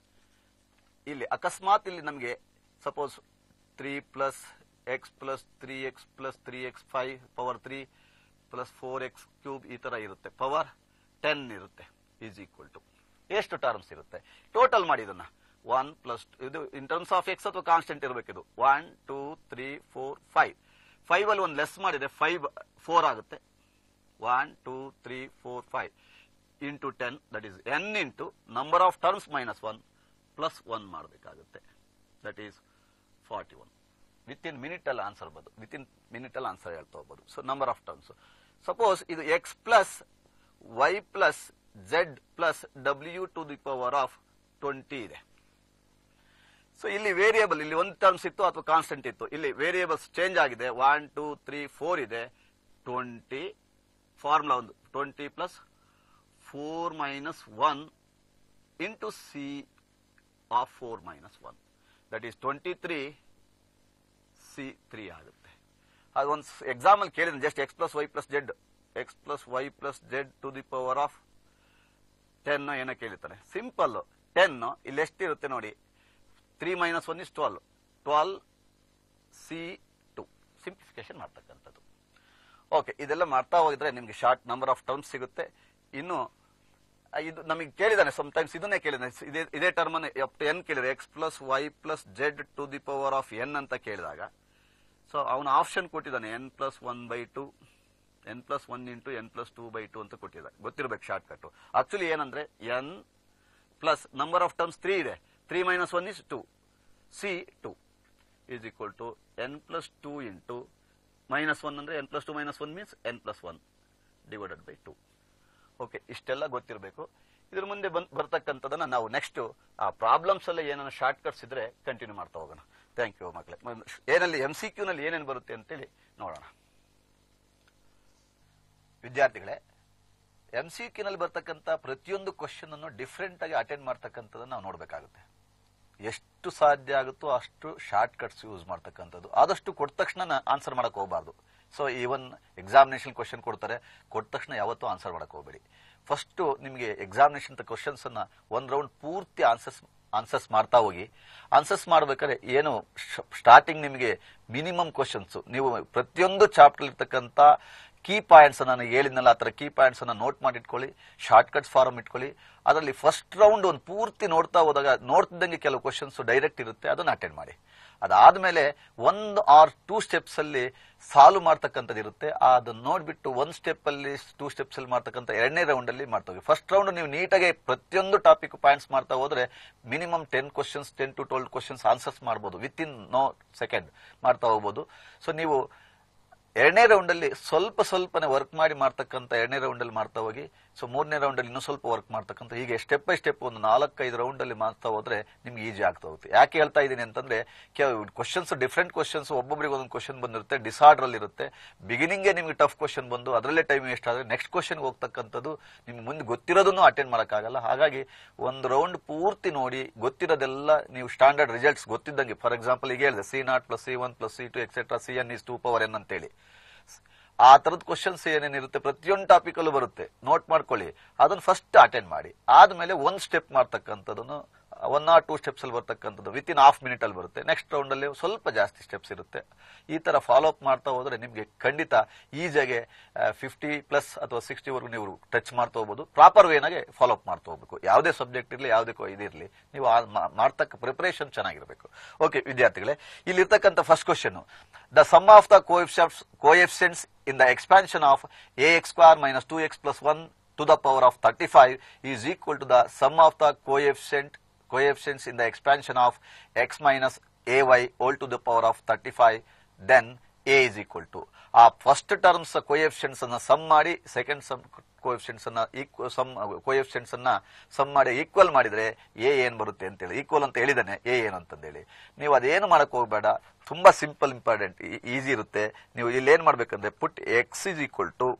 ಇಲ್ಲಿ ಅಕಸ್ಮಾತ್ ಇಲ್ಲಿ ನಮಗೆ suppose three plus x plus three x plus three x five power three plus four x cube ಈ ತರ ಇರುತ್ತೆ ಪವರ್ ಟೆನ್ ಇರುತ್ತೆ ಈಸ್ ಈಕ್ವಲ್ ಟು ಎಷ್ಟು ಟರ್ಮ್ಸ್ ಇರುತ್ತೆ ಟೋಟಲ್ ಮಾಡಿ ಇದನ್ನ ಒನ್ ಪ್ಲಸ್ ಇದು ಇನ್ ಟರ್ಮ್ಸ್ ಆಫ್ ಎಕ್ಸ್ ಅಥವಾ ಕಾನ್ಸ್ಟೆಂಟ್ ಇರಬೇಕು ಇದು one two three four five five ಅಲ್ಲಿ ಒಂದು ಲೆಸ್ ಮಾಡಿದ್ರೆ ಫೈವ್ ಫೋರ್ ಆಗುತ್ತೆ one two three four five into ten that is n into number of terms minus one plus one ಮಾಡಬೇಕಾಗುತ್ತೆ that is forty one with in minute ಅಲ್ಲಿ answer ಬರೋದು with in minute ಅಲ್ಲಿ answer ಹೇಳ್ತಾ ಹೋಗ್ಬೋದು so number of terms suppose ಇದು x plus y plus z plus ಡಬ್ಲ್ಯೂ to the power of twenty ಇದೆ so ಇಲ್ಲಿ ವೇರಿಯೇಬಲ್ ಇಲ್ಲಿ ಒಂದು ಟರ್ಮ್ಸ್ ಇತ್ತು ಅಥವಾ ಕಾನ್ಸ್ಟೆಂಟ್ ಇತ್ತು ಇಲ್ಲಿ ವೇರಿಯೇಬಲ್ಸ್ ಚೇಂಜ್ ಆಗಿದೆ ಒನ್ ಟೂ ತ್ರೀ ಫೋರ್ ಇದೆ ಟ್ವೆಂಟಿ ಫಾರ್ಮುಲಾ ಒಂದು twenty plus four minus one into c of four minus one that is twenty three C three ಆಗುತ್ತೆ ಅದು ಒಂದು ಎಕ್ಸಾಮ್ ಅಲ್ಲಿ ಕೇಳಿದ್ರೆ just x plus y plus z x plus y plus z to the power of ten ಏನೋ ಕೇಳಿರ್ತಾರೆ simple ten ಇಲ್ಲಿ ಎಷ್ಟಿರುತ್ತೆ ನೋಡಿ three minus one is twelve twelve c two simplification ಮಾಡ್ತಕ್ಕಂಥದ್ದು ಓಕೆ ಇದೆಲ್ಲ ಮಾಡ್ತಾ ಹೋಗಿದ್ರೆ ನಿಮ್ಗೆ ಶಾರ್ಟ್ ನಂಬರ್ ಆಫ್ ಟರ್ಮ್ಸ್ ಸಿಗುತ್ತೆ ಇನ್ನು ಆ, ಇದು ನಮಗೆ ಕೇಳಿದಾನೆ ಟೈಮ್ಸ್ ಇದನ್ನೇ ಕೇಳಿದಾನೆ ಇದೇ ಇದೇ ಟರ್ಮ್ ಎನ್ ಕೇಳಿದ್ರೆ x plus y plus z to the power of n ಅಂತ ಕೇಳಿದಾಗ ಸೊ ಅವನ ಆಪ್ಷನ್ ಕೊಟ್ಟಿದ್ದಾನೆ n plus one by two N plus one into n plus two by two ಅಂತ ಕೊಟ್ಟಿದ್ದಾನೆ ಗೊತ್ತಿರ್ಬೇಕು ಶಾರ್ಟ್ ಕಟ್ ಆಕ್ಚುಲಿ ಏನಂದ್ರೆ n plus number of terms three ಇದೆ three minus one is two c two is equal to N plus two into minus one ಅಂದ್ರೆ n plus to minus one means n plus one divided by two okay ಇಷ್ಟೆಲ್ಲ ಗೊತ್ತಿರಬೇಕು ಇದ್ರ ಮುಂದೆ ಬಂದ್ ಬರ್ತಕ್ಕಂಥದನ್ನ ನಾವು next ಆ problems ಎಲ್ಲ ಏನಾನ ಶಾರ್ಟ್ ಕಟ್ಸ್ ಇದ್ರೆ ಕಂಟಿನ್ಯೂ ಮಾಡ್ತಾ ಹೋಗೋಣ ಥ್ಯಾಂಕ್ ಯು ಮಕ್ಕಳೇ ಮ- ಏನಲ್ಲಿ ಎಂ ಸಿ ಕ್ಯೂನಲ್ಲಿ ಏನೇನು ಬರುತ್ತೆ ಅಂತೇಳಿ ನೋಡೋಣ ವಿದ್ಯಾರ್ಥಿಗಳೇ ಎಂ ಸಿ ಕ್ಯೂನಲ್ಲಿ ಬರ್ತಕ್ಕಂಥ ಪ್ರತಿಯೊಂದು ಕ್ವಶನ್ ಅನ್ನು ಡಿಫ್ರೆಂಟ್ ಆಗಿ ಅಟೆಂಡ್ ಮಾಡ್ತಕ್ಕಂಥದ್ದನ್ನ ನಾವು ನೋಡ್ಬೇಕಾಗುತ್ತೆ ಎಷ್ಟು ಸಾಧ್ಯ ಆಗುತ್ತೋ ಅಷ್ಟು ಶಾರ್ಟ್ ಕಟ್ಸ್ ಯೂಸ್ ಮಾಡ್ತಕ್ಕಂಥದ್ದು ಆದಷ್ಟು ಕೊಟ್ಟ ತಕ್ಷಣ ಆನ್ಸರ್ ಮಾಡಕ್ ಹೋಗಬಾರ್ದು ಸೊ ಈವನ್ ಎಕ್ಸಾಮಿನೇಷನ್ ಕ್ವಶನ್ ಕೊಡ್ತಾರೆ ಕೊಟ್ಟ ತಕ್ಷಣ ಯಾವತ್ತೂ ಆನ್ಸರ್ ಮಾಡಕ್ ಹೋಗಬೇಡಿ ಫಸ್ಟ್ ನಿಮಗೆ ಎಕ್ಸಾಮಿನೇಷನ್ ಕ್ವಶನ್ಸ್ ಅನ್ನ ಒಂದ್ ರೌಂಡ್ ಪೂರ್ತಿ ಆನ್ಸರ್ಸ್ ಆನ್ಸರ್ಸ್ ಮಾಡ್ತಾ ಹೋಗಿ ಆನ್ಸರ್ಸ್ ಮಾಡ್ಬೇಕಾದ್ರೆ ಏನು ಸ್ಟಾರ್ಟಿಂಗ್ ನಿಮಗೆ ಮಿನಿಮಮ್ ಕ್ವಶನ್ಸ್ ನೀವು ಪ್ರತಿಯೊಂದು ಚಾಪ್ಟರ್ ಇರ್ತಕ್ಕಂಥ ಕೀ ಪಾಯಿಂಟ್ಸ್ ನಾನು ಹೇಳಿದ್ನಲ್ಲ ಆ ಥರ ಕೀ ಪಾಯಿಂಟ್ಸ್ ಅನ್ನ ನೋಟ್ ಮಾಡಿ ಇಟ್ಕೊಳ್ಳಿ ಶಾರ್ಟ್ ಕಟ್ಸ್ ಫಾರಮ್ ಇಟ್ಕೊಳ್ಳಿ ಅದರಲ್ಲಿ ಫಸ್ಟ್ ರೌಂಡ್ ಒಂದು ಪೂರ್ತಿ ನೋಡ್ತಾ ಹೋದಾಗ ನೋಡ್ತಿದ್ದಂಗೆ ಕೆಲವು ಕ್ವಶನ್ಸ್ ಡೈರೆಕ್ಟ್ ಇರುತ್ತೆ ಅದನ್ನ ಅಟೆಂಡ್ ಮಾಡಿ ಅದಾದ್ಮೇಲೆ ಒಂದು ಆರ್ ಟೂ ಸ್ಟೆಪ್ಸ್ ಅಲ್ಲಿ ಸಾಲ್ವ್ ಮಾಡ್ತಕ್ಕಂಥದ್ದು ಇರುತ್ತೆ ಅದನ್ನ ನೋಡ್ಬಿಟ್ಟು ಒಂದ್ ಸ್ಟೆಪ್ ಅಲ್ಲಿ ಟೂ ಸ್ಟೆಪ್ಸ್ ಅಲ್ಲಿ ಮಾಡ್ತಕ್ಕಂಥ ಎರಡನೇ ರೌಂಡ್ ಅಲ್ಲಿ ಮಾಡ್ತಾ ಹೋಗಿ ಫಸ್ಟ್ ರೌಂಡ್ ನೀವು ನೀಟಾಗಿ ಪ್ರತಿಯೊಂದು ಟಾಪಿಕ್ ಪಾಯಿಂಟ್ಸ್ ಮಾಡ್ತಾ ಹೋದ್ರೆ minimum ten questions ten to twelve questions answers ಮಾಡ್ಬೋದು ವಿತ್ ಇನ್ ನೋ ಸೆಕೆಂಡ್ ಮಾಡ್ತಾ ಹೋಗ್ಬೋದು ಸೊ ನೀವು ಎರಡನೇ ರೌಂಡ್ ಅಲ್ಲಿ ಸ್ವಲ್ಪ ಸ್ವಲ್ಪನೇ ವರ್ಕ್ ಮಾಡಿ ಮಾಡ್ತಕ್ಕಂಥ ಎರಡನೇ ರೌಂಡ್ ಅಲ್ಲಿ ಮಾಡ್ತಾ ಹೋಗಿ ಸೊ ಮೂರನೇ ರೌಂಡ್ ಅಲ್ಲಿ ಇನ್ನೂ ಸ್ವಲ್ಪ ವರ್ಕ್ ಮಾಡ್ತಕ್ಕಂಥ ಹೀಗೆ ಸ್ಟೆಪ್ ಬೈ ಸ್ಟೆಪ್ ಒಂದು ನಾಲ್ಕೈದು ರೌಂಡ್ ಅಲ್ಲಿ ಮಾಡ್ತಾ ಹೋದ್ರೆ ನಿಮ್ಗೆ ಈಜಿ ಆಗ್ತಾ ಹೋಗುತ್ತೆ ಯಾಕೆ ಹೇಳ್ತಾ ಇದ್ದೀನಿ ಅಂತಂದ್ರೆ ಕ್ವಶನ್ಸ್ ಡಿಫ್ರೆಂಟ್ ಕ್ವಶನ್ಸ್ ಒಬ್ಬೊಬ್ಬರಿಗೆ ಒಂದೊಂದು ಕ್ವಶನ್ ಬಂದಿರುತ್ತೆ ಡಿಸಾರ್ಡರ್ ಅಲ್ಲಿ ಇರುತ್ತೆ ಬಿಗಿನಿಂಗ್ ನಿಮ್ಗೆ ಟಫ್ ಕ್ವಶನ್ ಬಂದು ಅದರಲ್ಲೇ ಟೈಮ್ ವೇಸ್ಟ್ ಆದ್ರೆ ನೆಕ್ಸ್ಟ್ ಕ್ವಶನ್ ಹೋಗ್ತಕ್ಕಂಥದ್ದು ನಿಮ್ಗೆ ಮುಂದೆ ಗೊತ್ತಿರೋದನ್ನು ಅಟೆಂಡ್ ಮಾಡೋಕ್ಕಾಗಲ್ಲ ಹಾಗಾಗಿ ಒಂದು ರೌಂಡ್ ಪೂರ್ತಿ ನೋಡಿ ಗೊತ್ತಿರೋದೆಲ್ಲ ನೀವು ಸ್ಟ್ಯಾಂಡರ್ಡ್ ರಿಸಲ್ಟ್ಸ್ ಗೊತ್ತಿದ್ದಂಗೆ ಫಾರ್ ಎಕ್ಸಾಂಪಲ್ ಈಗ ಹೇಳಿದೆ c not plus c one plus c two etcetera c N is two power n ಅಂತೇಳಿ ಆ ತರದ ಕ್ವಶನ್ಸ್ ಏನೇನಿರುತ್ತೆ ಪ್ರತಿಯೊಂದು ಟಾಪಿಕ್ ಅಲ್ಲೂ ಬರುತ್ತೆ ನೋಟ್ ಮಾಡ್ಕೊಳ್ಳಿ ಅದನ್ನ ಫಸ್ಟ್ ಅಟೆಂಡ್ ಮಾಡಿ ಆದ್ಮೇಲೆ ಒಂದ್ ಸ್ಟೆಪ್ ಮಾಡ್ತಕ್ಕಂಥದ್ದನ್ನು ಒನ್ ಆರ್ ಟೂ ಸ್ಟೆಪ್ಸ್ ಅಲ್ಲಿ ಬರ್ತಕ್ಕಂಥದ್ದು ವಿತ್ ಇನ್ ಹಾಫ್ ಮಿನಿಟ್ ಅಲ್ಲಿ ಬರುತ್ತೆ ನೆಕ್ಸ್ಟ್ ರೌಂಡ್ ಅಲ್ಲಿ ಸ್ವಲ್ಪ ಜಾಸ್ತಿ ಸ್ಟೆಪ್ಸ್ ಇರುತ್ತೆ ಈ ತರ ಫಾಲೋ ಅಪ್ ಮಾಡ್ತಾ ಹೋದ್ರೆ ನಿಮ್ಗೆ ಖಂಡಿತ ಈಸಿಯಾಗಿ ಫಿಫ್ಟಿ ಪ್ಲಸ್ ಅಥವಾ ಸಿಕ್ಸ್ಟಿ ವರೆಗೂ ನೀವು ಟಚ್ ಮಾಡ್ತಾ ಹೋಗ್ಬೋದು ಪ್ರಾಪರ್ ವೇನಾಗೆ ಫಾಲೋ ಅಪ್ ಮಾಡ್ತಾ ಹೋಗ್ಬೇಕು ಯಾವುದೇ ಸಬ್ಜೆಕ್ಟ್ ಇರಲಿ ಯಾವುದೇ ಇದಿರಲಿ ನೀವು ಆ ಮಾ- ಮಾಡ್ತಕ್ಕ ಪ್ರಿಪರೇಷನ್ ಚೆನ್ನಾಗಿರಬೇಕು ಓಕೆ ವಿದ್ಯಾರ್ಥಿಗಳೇ ಇಲ್ಲಿರ್ತಕ್ಕಂಥ first question the sum of the coefficients coefficients in the expansion of a x square minus two x plus one to the power of 35 is equal to the sum of the coefficient coefficients in the expansion of x minus ay whole to the power of 35 then a is equal to ಆ first terms coefficients ಅನ್ನ sum ಮಾಡಿ second sum coefficients ಅನ್ನ sum coefficients ಅನ್ನ sum ಮಾಡಿ equal ಮಾಡಿದ್ರೆ a ಏನ್ ಬರುತ್ತೆ ಅಂತ ಹೇಳಿ ಈಕ್ವಲ್ ಅಂತ ಹೇಳಿದಾನೆ ಎ ಏನು ಅಂತಂದೇಳಿ ನೀವು ಅದೇನು ಮಾಡಕ್ ಹೋಗ್ಬೇಡ ತುಂಬಾ ಸಿಂಪಲ್ ಇಂಪಾರ್ಟೆಂಟ್ ಈಸಿ ಇರುತ್ತೆ ನೀವು ಇಲ್ಲಿ ಏನ್ ಮಾಡ್ಬೇಕಂದ್ರೆ put x is equal to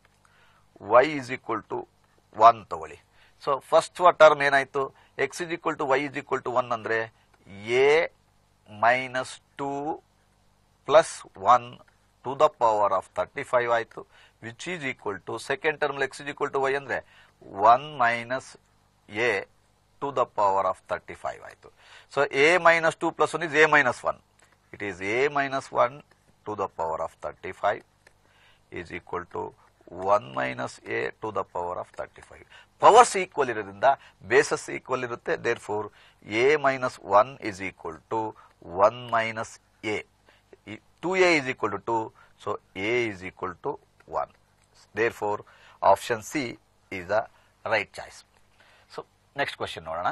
y is equal to 1 ತಗೊಳ್ಳಿ ಸೊ ಫಸ್ಟ್ ಟರ್ಮ್ ಏನಾಯ್ತು x is equal to y is equal to one ಅಂದ್ರೆ a minus two plus one to the power of thirty five ಆಯ್ತು which is equal to second term x is equal to y ಅಂದ್ರೆ one minus a to the power of thirty five ಆಯ್ತು so a minus two plus one is A minus one it is a minus one to the power of thirty five is equal to 1 minus a to the power of 35. Powers equal ಇರೋದ್ರಿಂದ bases equal ಇರುತ್ತೆ therefore a minus one is equal to one minus a two a is equal to two so A is equal to one therefore option C is the right choice so next question ನೋಡೋಣ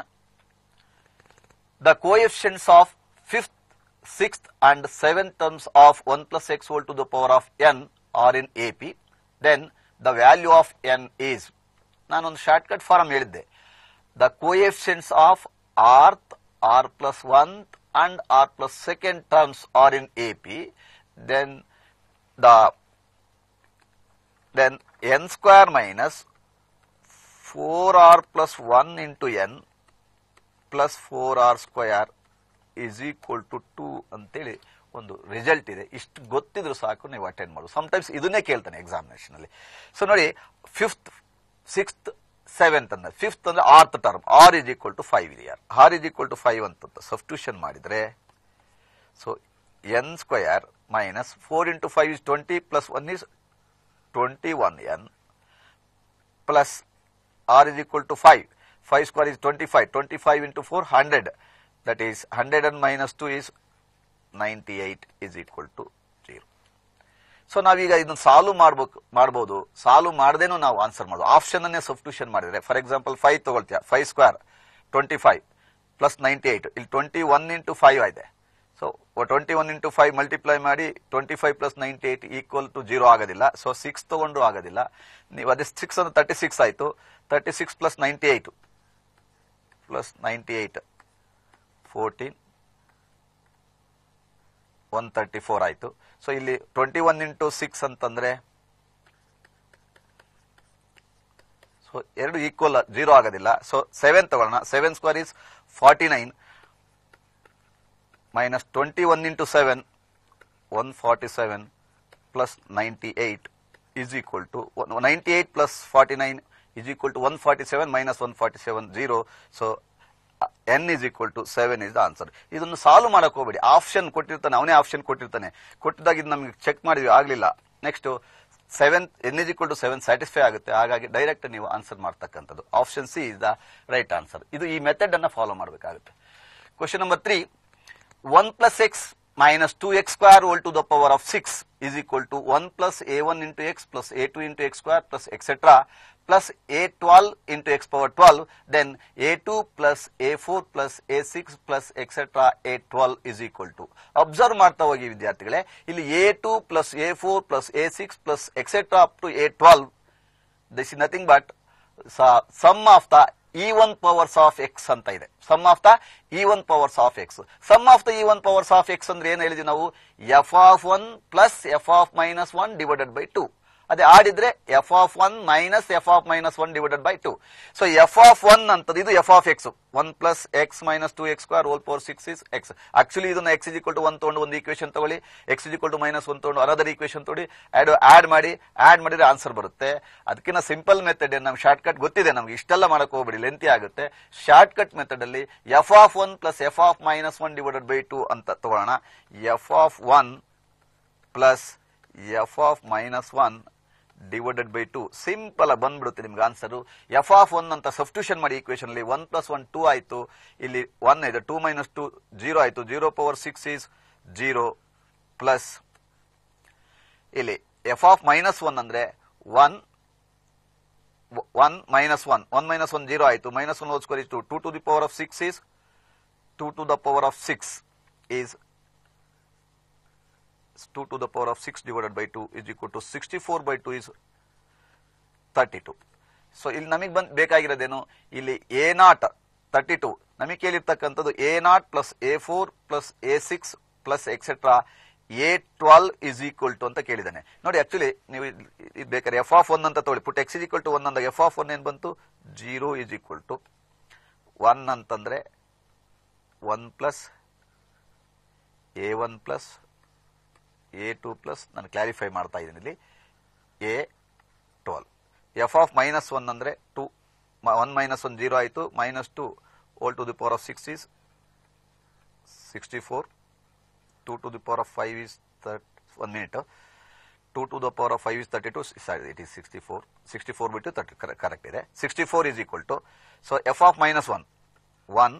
the coefficients of fifth, sixth, and seventh terms of 1 plus x whole to the power of n are in AP, then the value of n is ನಾನೊಂದು shortcut form ಹೇಳಿದ್ದೆ the coefficients of rth r plus one and r plus second terms are in A P then the then n square minus four r plus one into n plus four r square is equal to two ಅಂತೇಳಿ ಒಂದು result ಇದೆ ಇಷ್ಟು ಗೊತ್ತಿದ್ರು ಸಾಕು ನೀವು attend ಮಾಡು sometimes ಇದನ್ನೇ ಕೇಳ್ತಾನೆ ಎಕ್ಸಾಮಿನೇಷನ್ ಅಲ್ಲಿ ಸೊ ನೋಡಿ ಫಿಫ್ತ್ ಸಿಕ್ಸ್ತ್ ಸೆವೆಂತ್ ಅಂದ್ರೆ ಫಿಫ್ತ್ ಅಂದ್ರೆ rth term r is equal to five ಇದೆ r is equal to five ಅಂತ ಸಬ್ಸ್ಟಿಟ್ಯೂಷನ್ ಮಾಡಿದ್ರೆ so n square minus four into five is twenty plus one is twenty one n plus r is equal to 5. 5 square is 25. 25 into 4, 100. That is 100 and minus 2 is 98 is equal to 0. So ನಾವೀಗ ಇದನ್ನ solve ಮಾಡ್ಬೇಕು ಮಾಡ್ಬೋದು solve ಮಾಡದೇನು ನಾವು answer ಮಾಡೋದು option ಅನ್ನೇ substitution ಮಾಡಿದ್ರೆ for example five ತಗೊಳ್ತೀಯ five square twenty five plus ninety eight ಇಲ್ಲಿ ಟ್ವೆಂಟಿ ಒನ್ ಇಂಟು ಫೈವ್ ಇದೆ so twenty one into five multiply ಮಾಡಿ twenty five plus ninety eight equal to zero ಆಗೋದಿಲ್ಲ so six ತಗೊಂಡು ಆಗೋದಿಲ್ಲ ನೀವು ಅದೇ ಸಿಕ್ಸ್ ಅಂದ್ರೆ ತರ್ಟಿ ಸಿಕ್ಸ್ ಆಯ್ತು thirty six plus ninety eight plus ninety eight fourteen one thirty four ಆಯ್ತು so ಇಲ್ಲಿ ಟ್ವೆಂಟಿ ಒನ್ ಇಂಟು ಸಿಕ್ಸ್ ಅಂತಂದ್ರೆ ಸೊ ಎರಡು ಈಕ್ವಲ್ ಜೀರೋ ಆಗೋದಿಲ್ಲ ಸೊ ಸೆವೆನ್ ತಗೊಳ್ಳೋಣ seven square is forty nine minus twenty one into seven one forty seven plus ninety eight is equal to ninety eight plus forty nine is equal to one forty seven minus one forty seven zero so n is equal to seven is the answer ಇದನ್ನು solve ಮಾಡಕ್ ಹೋಗ್ಬೇಡಿ option ಕೊಟ್ಟಿರ್ತಾನೆ ಅವನೇ option ಕೊಟ್ಟಿರ್ತಾನೆ ಕೊಟ್ಟಿದಾಗ ಇದು ನಮಗೆ check ಮಾಡಿದ್ವಿ ಆಗ್ಲಿಲ್ಲ next seven n is equal to seven satisfy ಆಗುತ್ತೆ ಹಾಗಾಗಿ ಡೈರೆಕ್ಟ್ ನೀವು ಆನ್ಸರ್ ಮಾಡ್ತಕ್ಕಂಥದ್ದು option C is the right answer ಇದು ಈ ಮೆಥಡ್ ಅನ್ನ ಫಾಲೋ ಮಾಡಬೇಕಾಗುತ್ತೆ question number three one plus x minus 2x square whole to the power of 6 is equal to 1 plus a1 into x plus a2 into x square plus etc plus a12 into x power 12 then a2 plus a4 plus a6 plus etc a12 is equal to observe ಮಾಡ್ತಾ ಹೋಗಿ ವಿದ್ಯಾರ್ಥಿಗಳೇ ಇಲ್ಲಿ a2 plus a4 plus a6 plus etc up to a12 this is nothing but sum of the even powers of x ಅಂತ ಇದೆ sum of the even powers of x sum of the even powers of x ಅಂದ್ರೆ ಏನ್ ಹೇಳಿದ್ವಿ ನಾವು f of one plus F of minus one divided by two ಅದೇ ಆಡಿದ್ರೆ f of one minus F of minus one divided by two so f of one ಅಂತದ್ದು ಇದು f of X one plus x minus two x square whole power six is x actually ಇದನ್ನ x equal to one ತಗೊಂಡು ಒಂದು equation ತಗೊಳ್ಳಿ x equal to minus one ತಗೊಂಡು another equation ತಗೊಳ್ಳಿ add add ಮಾಡಿ add ಮಾಡಿದ್ರೆ answer ಬರುತ್ತೆ ಅದಕ್ಕಿಂತ ಸಿಂಪಲ್ ಮೆಥಡ್ ನಮ್ ಶಾರ್ಟ್ ಕಟ್ ಗೊತ್ತಿದೆ ನಮ್ಗೆ ಇಷ್ಟೆಲ್ಲ ಮಾಡಕ್ ಹೋಗ್ಬೇಡಿ ಲೆಂತಿ ಆಗುತ್ತೆ ಶಾರ್ಟ್ ಕಟ್ ಮೆಥಡ್ ಅಲ್ಲಿ f of one plus F of minus one divided by two ಅಂತ ತಗೊಳ್ಳೋಣ F of one plus F of minus one divided by two simple ಆಗಿ ಬಂದ್ಬಿಡುತ್ತೆ ನಿಮ್ಗೆ ಆನ್ಸರ್ ಎಫ್ ಆಫ್ ಒನ್ ಅಂತ substitution ಮಾಡಿ equation ಅಲ್ಲಿ one plus one two ಆಯ್ತು ಇಲ್ಲಿ ಒನ್ ಇದೆ ಟೂ ಮೈನಸ್ ಟು ಜೀರೋ ಆಯ್ತು zero power six is zero plus ಇಲ್ಲಿ ಎಫ್ ಆಫ್ ಮೈನಸ್ ಒನ್ ಅಂದ್ರೆ one one minus one one minus one zero ಆಯ್ತು minus one square is two two to the power of six is two to the power of six is 2 to the power of 6 divided by 2 is equal to 64 by 2 is 32. So ಇಲ್ಲಿ ನಮಗೆ ಬಂದ್ ಬೇಕಾಗಿರೋದೇನು ಇಲ್ಲಿ A not thirty two ನಮಗೆ ಕೇಳಿರ್ತಕ್ಕಂಥದ್ದು a naught plus a four plus a six plus etcetera a twelve is equal to ಅಂತ ಕೇಳಿದ್ದಾನೆ ನೋಡಿ actually ನೀವು ಇದು ಬೇಕಾದ್ರೆ ಎಫ್ ಆಫ್ ಒನ್ ಅಂತ ತಗೊಳ್ಳಿ put x is equal to one ಅಂದಾಗ ಎಫ್ ಆಫ್ ಒನ್ ಏನ್ ಬಂತು zero is equal to one ಅಂತಂದ್ರೆ one plus a one plus a two plus ನಾನು ಕ್ಲಾರಿಫೈ ಮಾಡ್ತಾ ಇದ್ದೀನಿ ಇಲ್ಲಿ a twelve f of minus one ಅಂದ್ರೆ two one minus one zero ಆಯಿತು minus two whole to the power of six is sixty four two to the power of five is thirty one minute to to the power of five is thirty two it is sixty four sixty four ಬಿಟ್ಟು thirty correct ಇದೆ sixty four is equal to so f of minus one one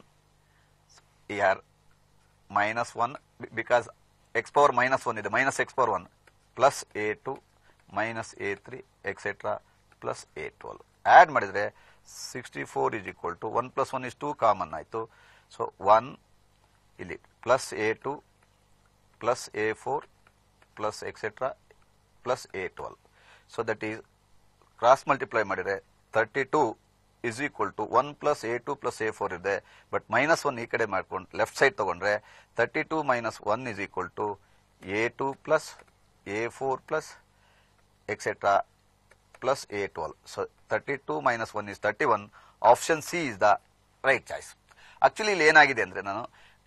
or minus one because x power minus one ಇದೆ minus x power one plus a two minus a three etcetera plus a twelve add ಮಾಡಿದ್ರೆ sixty four is equal to one plus one is two common ಆಯಿತು so one ಇಲ್ಲಿ plus a two plus a four plus etcetera plus a twelve so that is cross multiply ಮಾಡಿದ್ರೆ thirty two is equal to one plus a two plus a four ಇದೆ but minus one ಈ ಕಡೆ ಮಾಡ್ಕೊಂಡು left side ತಗೊಂಡ್ರೆ thirty two minus one is equal to a two plus a four plus etcetera plus a twelve so thirty two minus one is thirty one option C is the right choice actually ಇಲ್ಲಿ ಏನಾಗಿದೆ ಅಂದ್ರೆ ನಾನು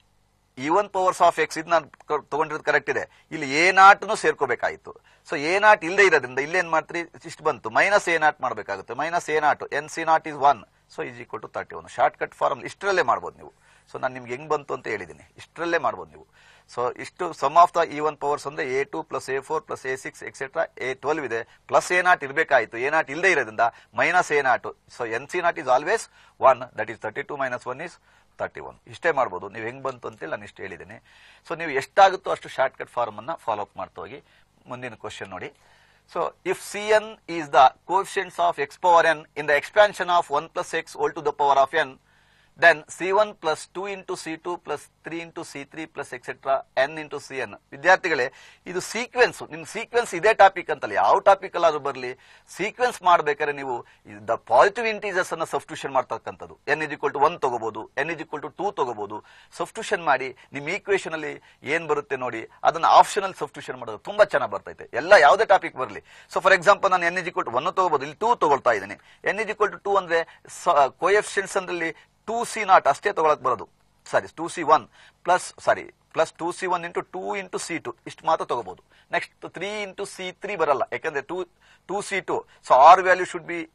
ಈ even powers of X ಇದು ನಾನು ತಗೊಂಡಿರೋದು correct ಇದೆ ಇಲ್ಲಿ ಎ ನಾಟ್ನು ಸೇರ್ಕೋಬೇಕಾಯಿತು ಸೊ ಎ ನಾಟ್ ಇಲ್ಲದೆ ಇರೋದ್ರಿಂದ ಇಲ್ಲೇನ್ ಮಾಡ್ತೀರಿ ಇಷ್ಟು ಬಂತು ಮೈನಸ್ ಎ ನಾಟ್ ಮಾಡಬೇಕಾಗುತ್ತೆ minus a naught N C naught is one so is equal to thirty one short cut form ಇಷ್ಟರಲ್ಲೇ ಮಾಡ್ಬೋದು ನೀವು ಸೊ ನಾನು ನಿಮ್ಗೆ ಹೆಂಗ್ ಬಂತು ಅಂತ ಹೇಳಿದ್ದೀನಿ ಇಷ್ಟರಲ್ಲೇ ಮಾಡ್ಬೋದು ನೀವು ಸೊ ಇಷ್ಟು sum of the even powers ಅಂದ್ರೆ A two plus a four plus a six etcetera a twelve ಇದೆ ಪ್ಲಸ್ ಎ ನಾಟ್ ಇರಬೇಕಾಯಿತು ಎ ನಾಟ್ ಇಲ್ಲದೆ ಇರೋದ್ರಿಂದ minus a naught so n C naught is always one that is thirty two minus one is thirty one ಇಷ್ಟೇ ಮಾಡ್ಬೋದು ನೀವು ಹೆಂಗ್ ಬಂತು ಅಂತೇಳಿ ನಾನು ಇಷ್ಟು ಹೇಳಿದ್ದೀನಿ ಸೊ ನೀವು ಎಷ್ಟಾಗುತ್ತೋ ಅಷ್ಟು ಶಾರ್ಟ್ ಕಟ್ ಫಾರ್ಮ್ ಅನ್ನ ಫಾಲೋ ಅಪ್ ಮಾಡ್ತಾ ಹೋಗಿ ಮುಂದಿನ ಕ್ವಶನ್ ನೋಡಿ so if c n is the coefficients of X power n in the expansion of one plus x whole to the power of n then c one plus two into c two plus three into c three plus etcetera n into c n ವಿದ್ಯಾರ್ಥಿಗಳೇ ಇದು sequence ನಿಮ್ sequence ಇದೇ topic ಅಂತಲ್ಲ ಯಾವ topic ಅಲ್ಲಾದ್ರೂ ಬರಲಿ sequence ಮಾಡ್ಬೇಕಾದ್ರೆ ನೀವು the positive integers ಅನ್ನ ಸಬ್ಸ್ಟಿಟ್ಯೂಷನ್ ಮಾಡ್ತಕ್ಕಂಥದ್ದು n is equal to one ತಗೋಬಹುದು n is equal to two ತಗೋಬಹುದು ಸಬ್ಸ್ಟಿಟ್ಯೂಷನ್ ಮಾಡಿ ನಿಮ್ ಈಕ್ವೇಶನ್ ಅಲ್ಲಿ ಏನ್ ಬರುತ್ತೆ ನೋಡಿ ಅದನ್ನ ಆಪ್ಷನಲ್ ಸಬ್ಸ್ಟಿಟ್ಯೂಷನ್ ಮಾಡೋದು ತುಂಬಾ ಚೆನ್ನಾಗಿ ಬರ್ತೈತೆ ಎಲ್ಲ ಯಾವುದೇ ಟಾಪಿಕ್ ಬರಲಿ ಸೊ ಫಾರ್ ಎಕ್ಸಾಂಪಲ್ ನಾನು n is equal to one ತಗೋಬಹುದು ಇಲ್ಲಿ ಟೂ ತಗೊಳ್ತಾ ಇದ್ದೀನಿ n is equal to two ಅಂದ್ರೆ ಕೋಎಫಿಷಿಯನ್ಸ್ ಅಂದ್ರೆ ಟೂ ಸಿ ನಾಟ್ ಅಷ್ಟೇ ತಗೊಳಕ್ ಬರೋದು sorry two c one plus sorry plus two c one into two into C two ಇಷ್ಟು ಮಾತ್ರ ತಗೋಬಹುದು next three into c three ಬರಲ್ಲ ಯಾಕಂದ್ರೆ two two c two so r value should be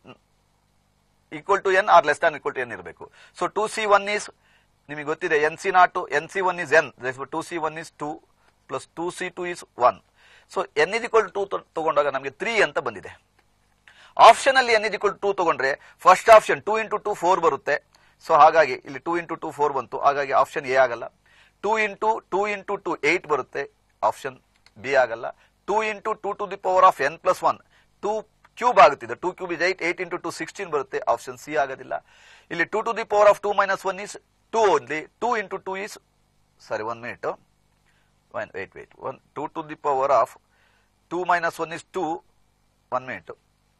equal to n R less than equal to n ಇರಬೇಕು so two c one is ನಿಮಗೆ ಗೊತ್ತಿದೆ N C not an C one is n two c one is two plus two c two is one so n is equal to ತಗೊಂಡಾಗ ನಮಗೆ three ಅಂತ ಬಂದಿದೆ option ಅಲ್ಲಿ n is equal to ತಗೊಂಡ್ರೆ first option two into two four ಬರುತ್ತೆ so ಹಾಗಾಗಿ ಇಲ್ಲಿ two into two four ಬಂತು ಹಾಗಾಗಿ ಆಪ್ಷನ್ ಎ ಆಗಲ್ಲ two into two into two eight ಬರುತ್ತೆ ಆಪ್ಷನ್ ಬಿ ಆಗಲ್ಲ two into two to the power of n plus one two cube ಆಗುತ್ತಿದೆ two cube is eight eight into two sixteen ಬರುತ್ತೆ option C ಆಗೋದಿಲ್ಲ ಇಲ್ಲಿ two to the power of two minus one is two only two into two is sorry one minute one wait wait one two to the power of two minus one is two one minute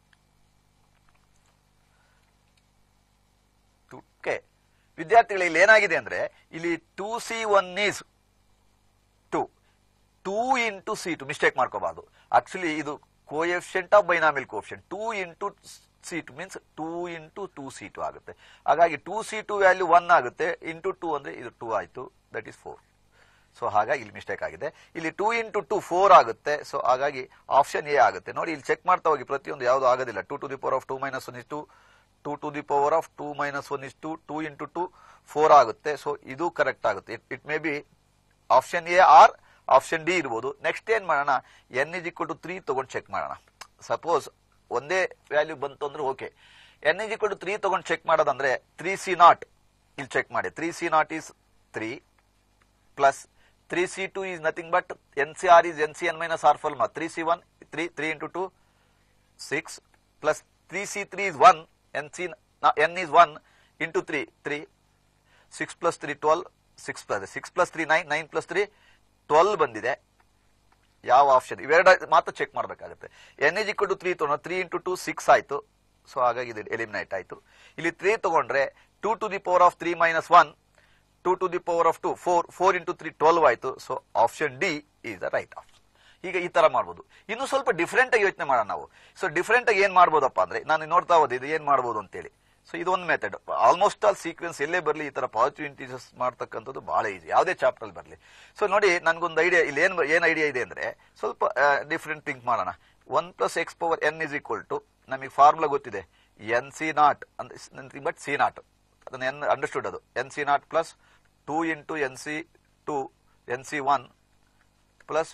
k ವಿದ್ಯಾರ್ಥಿಗಳು ಇಲ್ಲಿ ಏನಾಗಿದೆ ಅಂದ್ರೆ ಇಲ್ಲಿ two c one is two two into C two mistake ಮಾಡ್ಕೋಬಾರ್ದು actually ಇದು coefficient of binomial coefficient two into C two means two into two c two ಆಗುತ್ತೆ ಹಾಗಾಗಿ two c two value one ಆಗುತ್ತೆ ಇಂಟು ಟೂ ಅಂದ್ರೆ ಇದು two ಆಯ್ತು that is four so ಹಾಗಾಗಿ ಇಲ್ಲಿ ಮಿಸ್ಟೇಕ್ ಆಗಿದೆ ಇಲ್ಲಿ ಟೂ ಇಂಟು ಟು ಫೋರ್ ಆಗುತ್ತೆ ಸೊ ಹಾಗಾಗಿ ಆಪ್ಷನ್ ಎ ಆಗುತ್ತೆ ನೋಡಿ ಇಲ್ಲಿ ಚೆಕ್ ಮಾಡ್ತಾ ಹೋಗಿ ಪ್ರತಿಯೊಂದು ಯಾವುದು ಆಗೋದಿಲ್ಲ two to the power of two minus one is two two to the power of two minus one is two two into two four ಆಗುತ್ತೆ ಸೊ ಇದು ಕರೆಕ್ಟ್ ಆಗುತ್ತೆ it may be option A or option D ಇರ್ಬೋದು next ಏನ್ ಮಾಡೋಣ n is equal to three ತಗೊಂಡು check ಮಾಡೋಣ suppose ಒಂದೇ value ಬಂತು ಅಂದ್ರೆ okay n is equal to three ತಗೊಂಡು ಚೆಕ್ ಮಾಡೋದಂದ್ರೆ ತ್ರೀ ಸಿ ನಾಟ್ ಇಲ್ಲಿ ಚೆಕ್ ಮಾಡಿ three c not is three plus three c two is nothing but N C R is N C N minus r formula three c one three three into two six plus three C three is one N C n is one into three three six plus three twelve six plus six plus three nine nine plus three twelve ಬಂದಿದೆ ಯಾವ option ಇವೆರಡು ಮಾತ್ರ check ಮಾಡಬೇಕಾಗುತ್ತೆ n is equal to three ತಗೊಂಡು three into two six ಆಯ್ತು so ಹಾಗಾಗಿ ಇದು eliminate ಆಯ್ತು ಇಲ್ಲಿ ತ್ರೀ ತಗೊಂಡ್ರೆ two to the power of three minus one two to the power of two four four into three twelve ಆಯ್ತು so option D is the right option ಈಗ ಈ ತರ ಮಾಡ್ಬೋದು ಇನ್ನು ಸ್ವಲ್ಪ ಡಿಫ್ರೆಂಟ್ ಆಗಿ ಯೋಚನೆ ಮಾಡೋಣ ನಾವು ಸೊ ಡಿಫ್ರೆಂಟ್ ಆಗಿ ಏನ್ ಮಾಡ್ಬೋದಪ್ಪ ಅಂದ್ರೆ ನಾನು ನೋಡ್ತಾ ಹೋದೆ ಇದು ಏನ್ ಮಾಡ್ಬೋದು ಅಂತೇಳಿ ಸೊ ಇದೊಂದು ಮೆಥಡ್ ಆಲ್ಮೋಸ್ಟ್ ಆಲ್ ಸೀಕ್ವೆನ್ಸ್ ಎಲ್ಲೇ ಬರಲಿ ಈ ತರ ಪಾಸಿಟಿವ್ ಇಂಟೀಜರ್ಸ್ ಮಾಡ್ತಕ್ಕಂಥದ್ದು ಬಹಳ ಈಸಿ ಯಾವುದೇ ಚಾಪ್ಟರ್ ಅಲ್ಲಿ ಬರಲಿ ಸೊ ನೋಡಿ ನನ್ಗೊಂದು ಐಡಿಯಾ ಇಲ್ಲಿ ಏನ್ ಏನ್ ಐಡಿಯಾ ಇದೆ ಅಂದ್ರೆ ಸ್ವಲ್ಪ ಡಿಫ್ರೆಂಟ್ ಥಿಂಕ್ ಮಾಡೋಣ one plus x power n is equal to ನಮಗೆ ಫಾರ್ಮುಲಾ ಗೊತ್ತಿದೆ ಎನ್ ಸಿ ನಾಟ್ ಅಂದ್ರೆ ಬಟ್ ಸಿ ನಾಟ್ ಅದನ್ನ ಎನ್ ಅಂಡರ್ಸ್ಟುಡ್ ಅದು n C not plus two into n C two N C one plus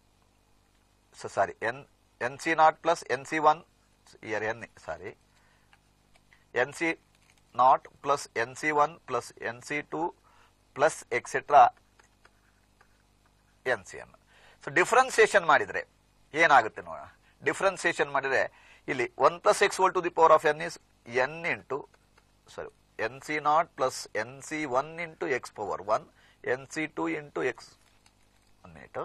sorry n n C not plus N C one year n sorry n C not plus N C one plus N C two plus etcetera N C N so differentiation ಮಾಡಿದ್ರೆ ಏನಾಗುತ್ತೆ ನೋಡೋಣ differentiation ಮಾಡಿದ್ರೆ ಇಲ್ಲಿ one plus x whole to the power of N is n into sorry n C not plus N C one into X power one N C two into x one minute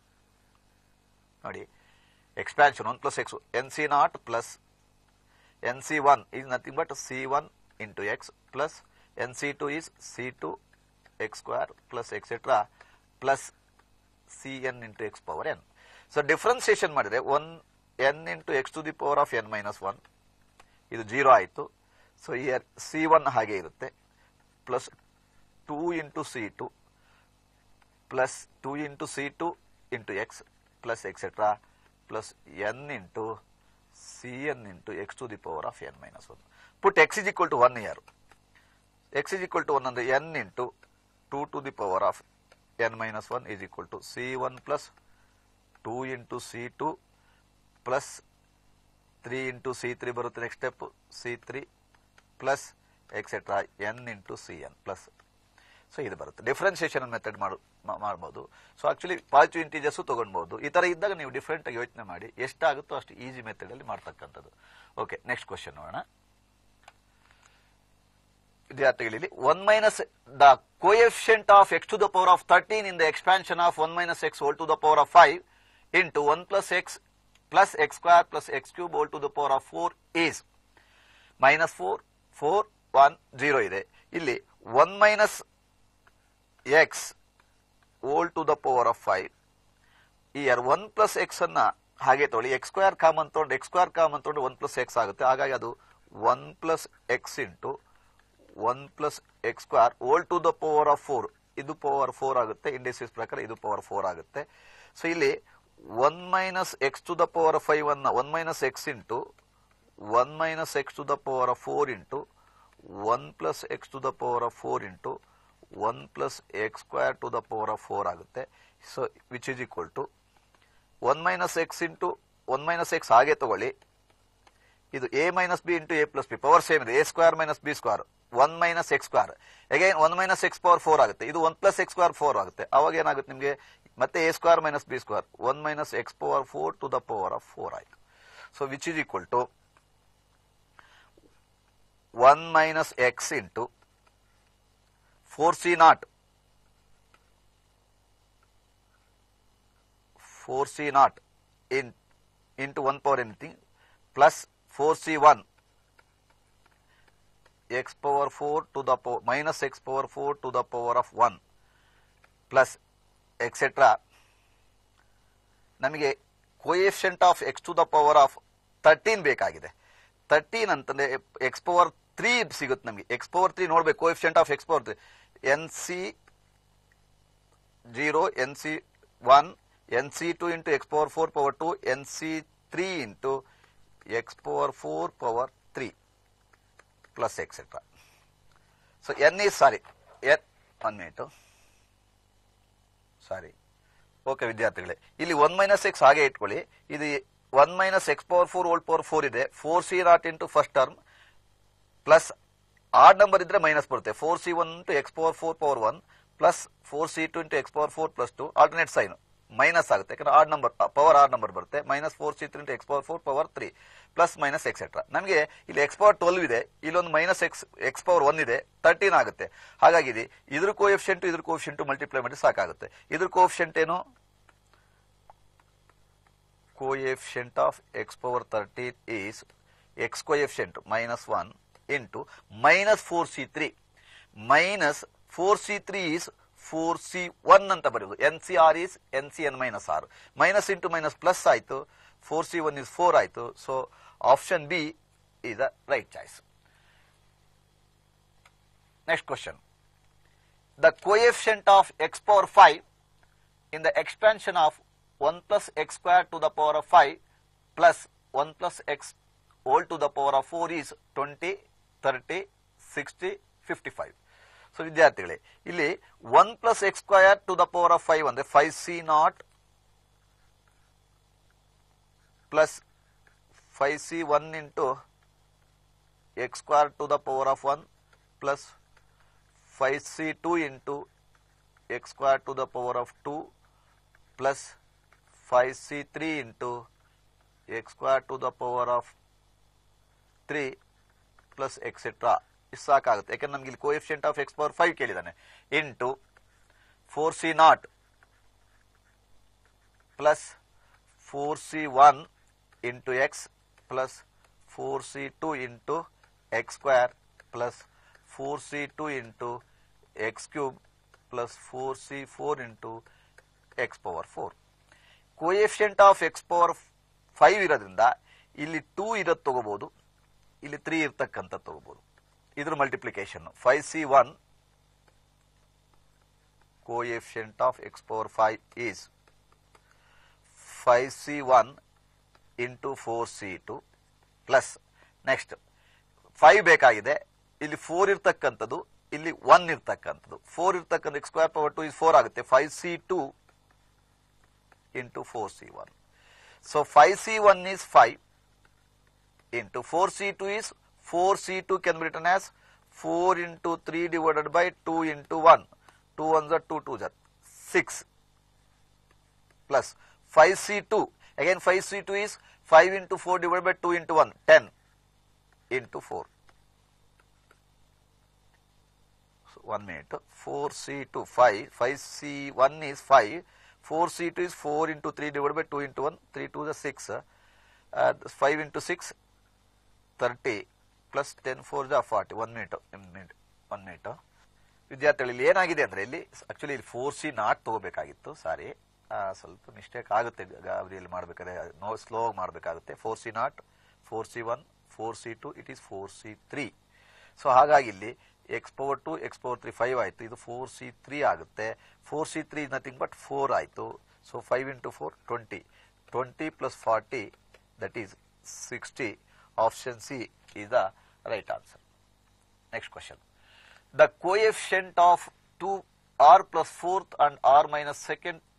ನೋಡಿ expansion one plus x n C not plus N C one is nothing but c one into x plus N C two is c two x square plus etcetera plus c n into X power n so differentiation ಮಾಡಿದ್ರೆ one n into x to the power of N minus one ಇದು zero ಆಯಿತು so here c one ಹಾಗೆ ಇರುತ್ತೆ plus two into C two plus two into C two into x plus etcetera plus n into c n into x to the power of N minus one put x is equal to one here x is equal to one ಅಂದ್ರೆ N into two to the power of N minus one is equal to c one plus two into C two plus three into c three ಬರುತ್ತೆ next step c three plus etcetera n into c N plus so ಇದು ಬರುತ್ತೆ differentiation method ಮಾಡು ಮಾ- ಮಾಡ್ಬೋದು so actually positive integers ತಗೊಳ್ಬಹುದು ಈ ತರ ಇದ್ದಾಗ ನೀವು ಡಿಫ್ರೆಂಟ್ ಆಗಿ ಯೋಚನೆ ಮಾಡಿ ಎಷ್ಟಾಗುತ್ತೋ ಅಷ್ಟು ಈಸಿ ಮೆಥಡ್ ಅಲ್ಲಿ ಮಾಡ್ತಕ್ಕಂಥದ್ದು ಓಕೆ ನೆಕ್ಸ್ಟ್ ಕ್ವಶನ್ ನೋಡೋಣ ವಿದ್ಯಾರ್ಥಿಗಳಲ್ಲಿ one minus the coefficient of x to the power of thirteen in the expansion of one minus x whole to the power of five into one plus x plus x square plus x cube whole to the power of four is minus four four one zero ಇದೆ ಇಲ್ಲಿ one minus x whole to the power of five here one plus x ಅನ್ನ ಹಾಗೆ ತೊಳಿ x square common ತೊಗೊಂಡು x square common ತೊಗೊಂಡು one plus x ಆಗುತ್ತೆ ಹಾಗಾಗಿ ಅದು one plus x into one plus x square whole to the power of four ಇದು power four ಆಗುತ್ತೆ ಇಂಡಿಸಿಸ್ ಪ್ರಕಾರ ಇದು ಪವರ್ ಫೋರ್ ಆಗುತ್ತೆ ಸೊ ಇಲ್ಲಿ one minus x to the power five ಅನ್ನ one minus x into one minus x to the power of four into one plus x to the power of four into one plus x square to the power of four ಆಗುತ್ತೆ so which is equal to one minus x into one minus x ಹಾಗೆ ತಗೊಳ್ಳಿ ಇದು a minus b into a plus B power same ಇದೆ a square minus b square one minus x square again one minus x power four ಆಗುತ್ತೆ ಇದು one plus x square four ಆಗುತ್ತೆ ಅವಾಗ ಏನಾಗುತ್ತೆ ನಿಮಗೆ ಮತ್ತೆ a square minus b square one minus x power four to the power of four ಆಯ್ತು so which is equal to one minus x into four c naught four c naught in into one power anything plus four c one x power four to the power minus x power four to the power of one plus etcetera ನಮಗೆ coefficient of x to the power of thirteen ಬೇಕಾಗಿದೆ thirteen ಅಂತಂದ್ರೆ x power three ಸಿಗುತ್ತೆ ನಮಗೆ x power three ನೋಡ್ಬೇಕು coefficient of X power three N C zero n C one N C two into X power four power two N C three into X power four power three plus etcetera so n is sorry n one minute sorry okay ವಿದ್ಯಾರ್ಥಿಗಳೇ ಇಲ್ಲಿ one minus x ಹಾಗೆ ಇಟ್ಕೊಳ್ಳಿ ಇದು one minus x power four whole power four ಇದೆ four c naught into first term plus odd number ಇದ್ರೆ minus ಬರುತ್ತೆ four c one into X power four power one plus four C two into X power four plus to alternate sign minus ಆಗುತ್ತೆ ಯಾಕಂದ್ರೆ odd number power or number ಬರುತ್ತೆ minus four c three into X power four power three plus minus etcetera ನಮಗೆ ಇಲ್ಲಿ x power twelve ಇದೆ ಇಲ್ಲೊಂದು minus x x power one ಇದೆ thirteen ಆಗುತ್ತೆ ಹಾಗಾಗಿ ಇದು ಇದ್ರ ಕೋಎಫಿಷಿಯಂಟ್ ಇದ್ರ ಕೋಎಫಿಷಿಯಂಟ್ ಮಲ್ಟಿಪ್ಲೈ ಮಾಡಿ ಸಾಕಾಗುತ್ತೆ ಇದ್ರ ಕೋಎಫಿಷಿಯಂಟ್ ಏನು coefficient of x power 13 is x coefficient minus 1 into minus 4c3 minus 4c3 is 4c1 ಅಂತ ಬರೆಯುವುದು n C R is n C N minus r minus into minus plus ಆಯ್ತು four c one is four ಆಯ್ತು so option b is the right choice. Next question. The coefficient of x power 5 in the expansion of 1 plus x square to the power of 5 plus 1 plus x whole to the power of 4 is 20, 30, 60, 55. So ವಿದ್ಯಾರ್ಥಿಗಳೇ ಇಲ್ಲಿ one plus x square to the power of five ಅಂದ್ರೆ five c not plus five c one into x square to the power of one plus five C two into x square to the power of two plus five c three into x square to the power of three plus etcetera ಇಷ್ಟು ಸಾಕಾಗುತ್ತೆ ಯಾಕಂದ್ರೆ ನಮ್ಗೆ ಇಲ್ಲಿ coefficient of X power five ಕೇಳಿದಾನೆ into four c not plus four c one into x plus four C two into x square plus four C two into x cube plus four c four into X power four coefficient of X power five ಇರೋದ್ರಿಂದ ಇಲ್ಲಿ two ಇರೋದು ತಗೋಬಹುದು ಇಲ್ಲಿ three ಇರ್ತಕ್ಕಂಥ ತಗೋಬಹುದು ಇದ್ರ multiplication five c one coefficient of X power five is five c one into four C two plus next five ಬೇಕಾಗಿದೆ ಇಲ್ಲಿ ಫೋರ್ ಇರ್ತಕ್ಕಂಥದ್ದು ಇಲ್ಲಿ ಒನ್ ಇರ್ತಕ್ಕಂಥದ್ದು ಫೋರ್ ಇರ್ತಕ್ಕಂಥ x square power two is four ಆಗುತ್ತೆ five C two into four c one so five c one is five into 4C2 is 4C2 can be written as 4 into 3 divided by 2 into 1. 2 ones are 2 twos are 6 plus 5C2. Again 5C2 is 5 into 4 divided by 2 into 1. 10 into 4. So 1 minute. 4C2 5. 5C1 is 5. 4C2 is 4 into 3 divided by 2 into 1. 3 2 is 6. Uh, 5 into 6 thirty plus ten four ಜಾ forty one minute minute one minute ವಿದ್ಯಾರ್ಥಿಗಳು ಇಲ್ಲಿ ಏನಾಗಿದೆ ಅಂದ್ರೆ ಇಲ್ಲಿ actually ಇಲ್ಲಿ four c naught ತಗೋಬೇಕಾಗಿತ್ತು sorry ಸ್ವಲ್ಪ mistake ಆಗುತ್ತೆ ಗಾಬರಿಯಲ್ಲಿ ಮಾಡಬೇಕಾದ್ರೆ ನೋ ಸ್ಲೋ ಮಾಡಬೇಕಾಗುತ್ತೆ four c naught four c one four C two it is four c three so ಹಾಗಾಗಿ ಇಲ್ಲಿ x power two x power three five ಆಯ್ತು ಇದು ಫೋರ್ ಸಿ ತ್ರೀ ಆಗುತ್ತೆ four c three nothing but four ಆಯ್ತು so five into four twenty twenty plus forty that is sixty option C is the right answer. Next question. The coefficient of 2 r plus 4th and r minus 2nd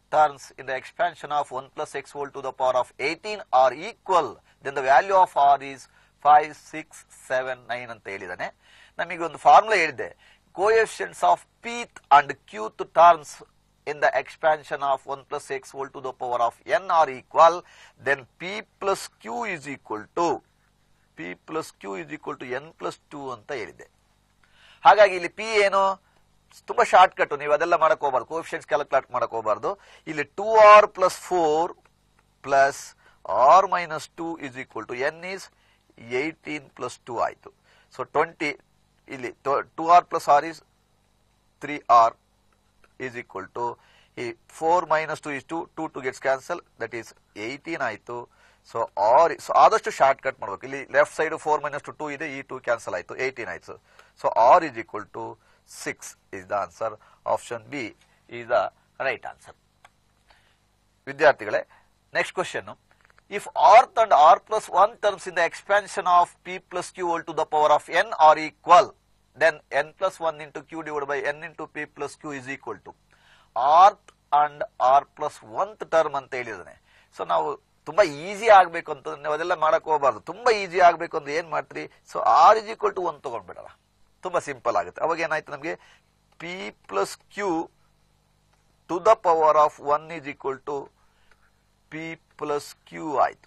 terms in the expansion of 1 plus x whole to the power of 18 are equal, then the value of r is 5, 6, 7, 9 ಅಂತ ಹೇಳಿದಾನೆ ನಮಗೆ ಒಂದು formula ಹೇಳಿದೆ coefficients of pth and qth terms in the expansion of 1 plus x whole to the power of n are equal, then p plus q is equal to p plus q is equal to n plus 2 ಅಂತ ಹೇಳಿದೆ ಹಾಗಾಗಿ ಇಲ್ಲಿ P ಏನು ತುಂಬಾ short cut ನೀವು ಅದೆಲ್ಲ ಮಾಡಕ್ ಹೋಗ್ಬಾರ್ದು ಕೋಫಿಷಿಯನ್ಸ್ ಕ್ಯಾಲ್ಕುಲೇಟ್ ಮಾಡಕ್ ಹೋಗ್ಬಾರ್ದು ಇಲ್ಲಿ two r plus four plus r minus two is equal to n is eighteen plus two ಆಯ್ತು ಸೊ ಟ್ವೆಂಟಿ ಇಲ್ಲಿ two r plus r is three r is equal to ಈ four minus two is two two two gets cancel that is eighteen ಆಯ್ತು so r so ಆದಷ್ಟು shortcut ಮಾಡ್ಬೇಕು ಇಲ್ಲಿ left side four minus two two ಇದೆ ಈ two cancel ಆಯ್ತು eighteen ಆಯ್ತು so r is equal to six is the answer option B is the right answer ವಿದ್ಯಾರ್ಥಿಗಳೇ next question if rth and r plus one terms in the expansion of p plus q whole to the power of n are equal then n plus 1 into q divided by n into p plus q is equal to rth and r plus oneth term ಅಂತ ಹೇಳಿದಾನೆ so ನಾವು ತುಂಬಾ easy ಆಗ್ಬೇಕು ಅಂತ ನೀವು ಅದೆಲ್ಲ ಮಾಡಕ್ ಹೋಗಬಾರ್ದು ತುಂಬಾ ಈಸಿ ಆಗ್ಬೇಕು ಅಂದ್ರೆ ಏನ್ ಮಾಡ್ತೀರಿ so r is equal to one ತಗೊಂಡ್ಬಿಡಲ್ಲ ತುಂಬಾ ಸಿಂಪಲ್ ಆಗುತ್ತೆ ಅವಾಗ ಏನಾಯ್ತು ನಮಗೆ p plus q to the power of one is equal to p plus q ಆಯ್ತು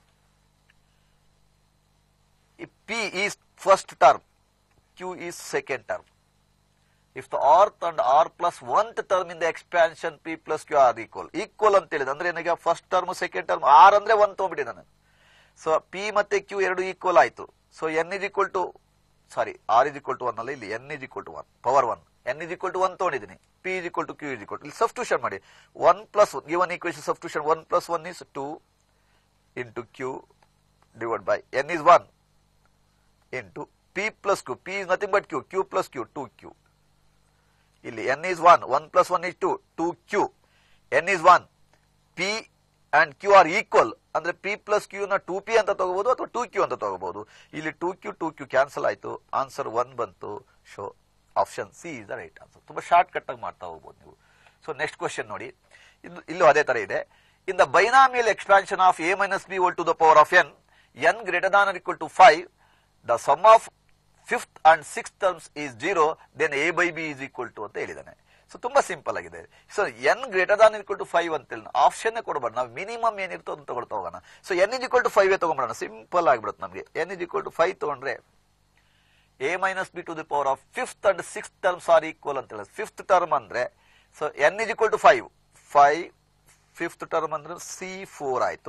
p is first term q is second term. If the rth and r plus oneth term in the expansion p plus q are equal. Equal ಅಂತ ಹೇಳಿದ ಅಂದ್ರೆ ನನಗೆ first term second term r ಅಂದ್ರೆ one ತಗೊಂಡ್ಬಿಡಿ ನಾನು so p ಮತ್ತೆ q ಎರಡು equal ಆಯ್ತು so n is equal to sorry r is equal to one ಅಲ್ಲ ಇಲ್ಲಿ n is equal to one power one n is equal to one ತಗೊಂಡಿದ್ದೀನಿ p is equal to q is equal to ಇಲ್ಲಿ substitution ಮಾಡಿ one plus given equation substitution one plus one is two into q divide by n is one into p plus q. p is nothing but q. q plus q, 2q. ಇಲ್ಲಿ n is 1, 1 plus 1 is 2, 2q. n is 1. p and q are equal. ಅಂದ್ರೆ p plus q ನ 2p ಅಂತ ತಗೋಬಹುದು ಅಥವಾ 2q ಅಂತ ತಗೋಬಹುದು ಇಲ್ಲಿ 2q 2q cancel ಆಯ್ತು ಆನ್ಸರ್ 1 ಬಂತು so option C is the right answer ತುಂಬಾ ಶಾರ್ಟ್ ಕಟ್ ಆಗಿ ಮಾಡ್ತಾ ಹೋಗ್ಬೋದು ನೀವು ಸೊ ನೆಕ್ಸ್ಟ್ ಕ್ವಶನ್ ನೋಡಿ ಇದು ಇಲ್ಲೂ ಅದೇ ತರ ಇದೆ in the binomial expansion of a minus b whole to the power of n n greater than equal to five the sum of fifth and six terms is zero then a by b is equal to ಅಂತ ಹೇಳಿದಾನೆ so ತುಂಬಾ simple ಆಗಿದೆ so n greater than equal to five ಅಂತ ಹೇಳಿ option ಕೊಡಬಾರ್ದು ನಾವು minimum ಏನಿರ್ತೋ ಅಂತ ತಗೊಳ್ತಾ ಹೋಗೋಣ so n is equal to five ತಗೊಂಡ್ಬಿಡೋಣ ಸಿಂಪಲ್ ಆಗಿಬಿಡುತ್ತೆ ನಮಗೆ n is equal to five ತಗೊಂಡ್ರೆ a minus b to the power of fifth and six terms are equal ಅಂತ ಹೇಳಿ ಫಿಫ್ತ್ ಟರ್ಮ್ ಅಂದ್ರೆ so n is equal to five five fifth term ಅಂದ್ರೆ c four ಆಯ್ತು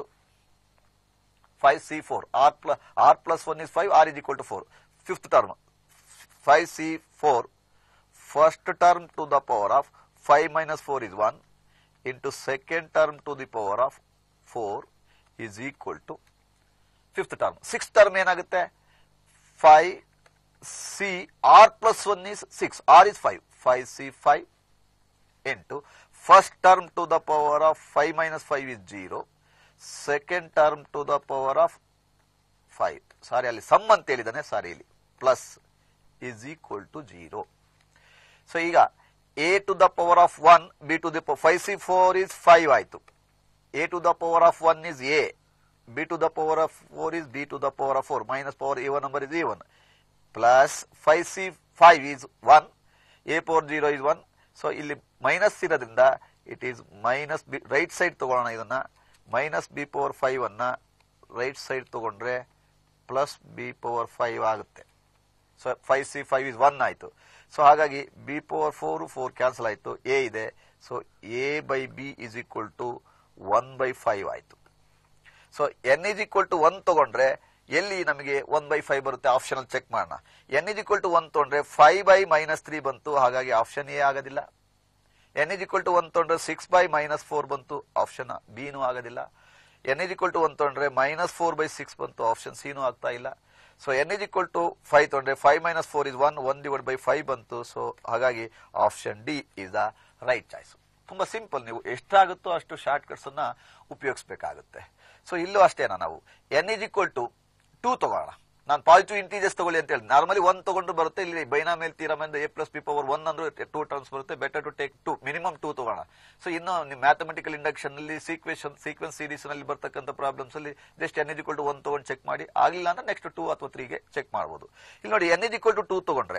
five c four r plus r plus one is five r is equal to four fifth term five c four first term to the power of five minus four is one into second term to the power of four is equal to fifth term six term ಏನಾಗುತ್ತೆ five c r plus one is six r is five five c five into first term to the power of five minus five is zero second term to the power of five sorry ಅಲ್ಲಿ sum ಅಂತ ಹೇಳಿದಾನೆ sorry ಇಲ್ಲಿ plus is equal to zero so ಈಗ a to the power of one b to the five c four is five ಆಯ್ತು a to the power of one is a b to the power of four is b to the power of four minus power a one number is a one plus five c five is one a power zero is one so ಇಲ್ಲಿ minus ಇರೋದ್ರಿಂದ it is minus b right side ತಗೊಳ್ಳೋಣ ಇದನ್ನ minus B power five ಅನ್ನ right side ತಗೊಂಡ್ರೆ plus B power five ಆಗುತ್ತೆ so five c five is one ಆಯ್ತು so ಹಾಗಾಗಿ b power four four cancel ಆಯ್ತು ಎ ಇದೆ so a by b is equal to one by five ಆಯ್ತು so n is equal to one ತಗೊಂಡ್ರೆ ಎಲ್ಲಿ ನಮಗೆ one by five ಬರುತ್ತೆ option ಅಲ್ಲಿ ಚೆಕ್ ಮಾಡೋಣ n is equal to one ತಗೊಂಡ್ರೆ ಫೈವ್ ಬೈ ಮೈನಸ್ ತ್ರೀ ಬಂತು ಹಾಗಾಗಿ ಆಪ್ಷನ್ ಎ ಆಗೋದಿಲ್ಲ n is equal to one ತಗೊಂಡ್ರೆ ಸಿಕ್ಸ್ ಬೈ ಮೈನಸ್ ಫೋರ್ ಬಂತು ಆಪ್ಷನ್ ಬಿನೂ ಆಗೋದಿಲ್ಲ n is equal to one ತಗೊಂಡ್ರೆ ಮೈನಸ್ ಫೋರ್ ಬೈ ಸಿಕ್ಸ್ ಬಂತು ಆಪ್ಷನ್ ಸಿನೂ ಆಗ್ತಾ ಇಲ್ಲ so n is equal to five ತಗೊಂಡ್ರೆ five minus four is one one divide by five ಬಂತು ಸೊ ಹಾಗಾಗಿ option D is the right choice ತುಂಬಾ simple ನೀವು ಎಷ್ಟಾಗುತ್ತೋ ಅಷ್ಟು ಶಾರ್ಟ್ ಕಟ್ಸ್ ಅನ್ನ ಉಪಯೋಗಿಸಬೇಕಾಗುತ್ತೆ ಸೊ ಇಲ್ಲೂ ಅಷ್ಟೇನಾ ನಾವು n is equal to two ತಗೋಣ ನಾನು ಪಾಸಿಟಿವ್ ಇಂಟೀಜರ್ಸ್ ತಗೊಳ್ಳಿ ಅಂತ ಹೇಳಿ ನಾರ್ಮಲಿ ಒನ್ ತಗೊಂಡು ಬರುತ್ತೆ ಇಲ್ಲಿ ಬೈನಾಮೇಲ್ ತೀರಮಿಂದ a plus p power one ಅಂದ್ರೆ ಟೂ ಟರ್ಮ್ಸ್ ಬರುತ್ತೆ better to take to minimum two ತಗೋಣ ಸೊ ಇನ್ನು ನೀವು ಮ್ಯಾಥಮೆಟಿಕಲ್ ಇಂಡಕ್ಷನ್ ನಲ್ಲಿ ಸೀಕ್ವೆನ್ಸ್ ಸೀಕ್ವೆನ್ಸ್ ಸೀರೀಸ್ ನಲ್ಲಿ ಬರ್ತಕ್ಕಂಥ ಪ್ರಾಬ್ಲಮ್ಸ್ ಅಲ್ಲಿ just n equal to one ತಗೊಂಡು ಚೆಕ್ ಮಾಡಿ ಆಗಿಲ್ಲ ಅಂದ್ರೆ ನೆಕ್ಸ್ಟ್ ಟೂ ಅಥವಾ ತ್ರೀಗೆ ಚೆಕ್ ಮಾಡಬಹುದು ಇಲ್ಲಿ ನೋಡಿ ಎನ್ ಇಕ್ವಲ್ ಟು ಟೂ ತಗೊಂಡ್ರೆ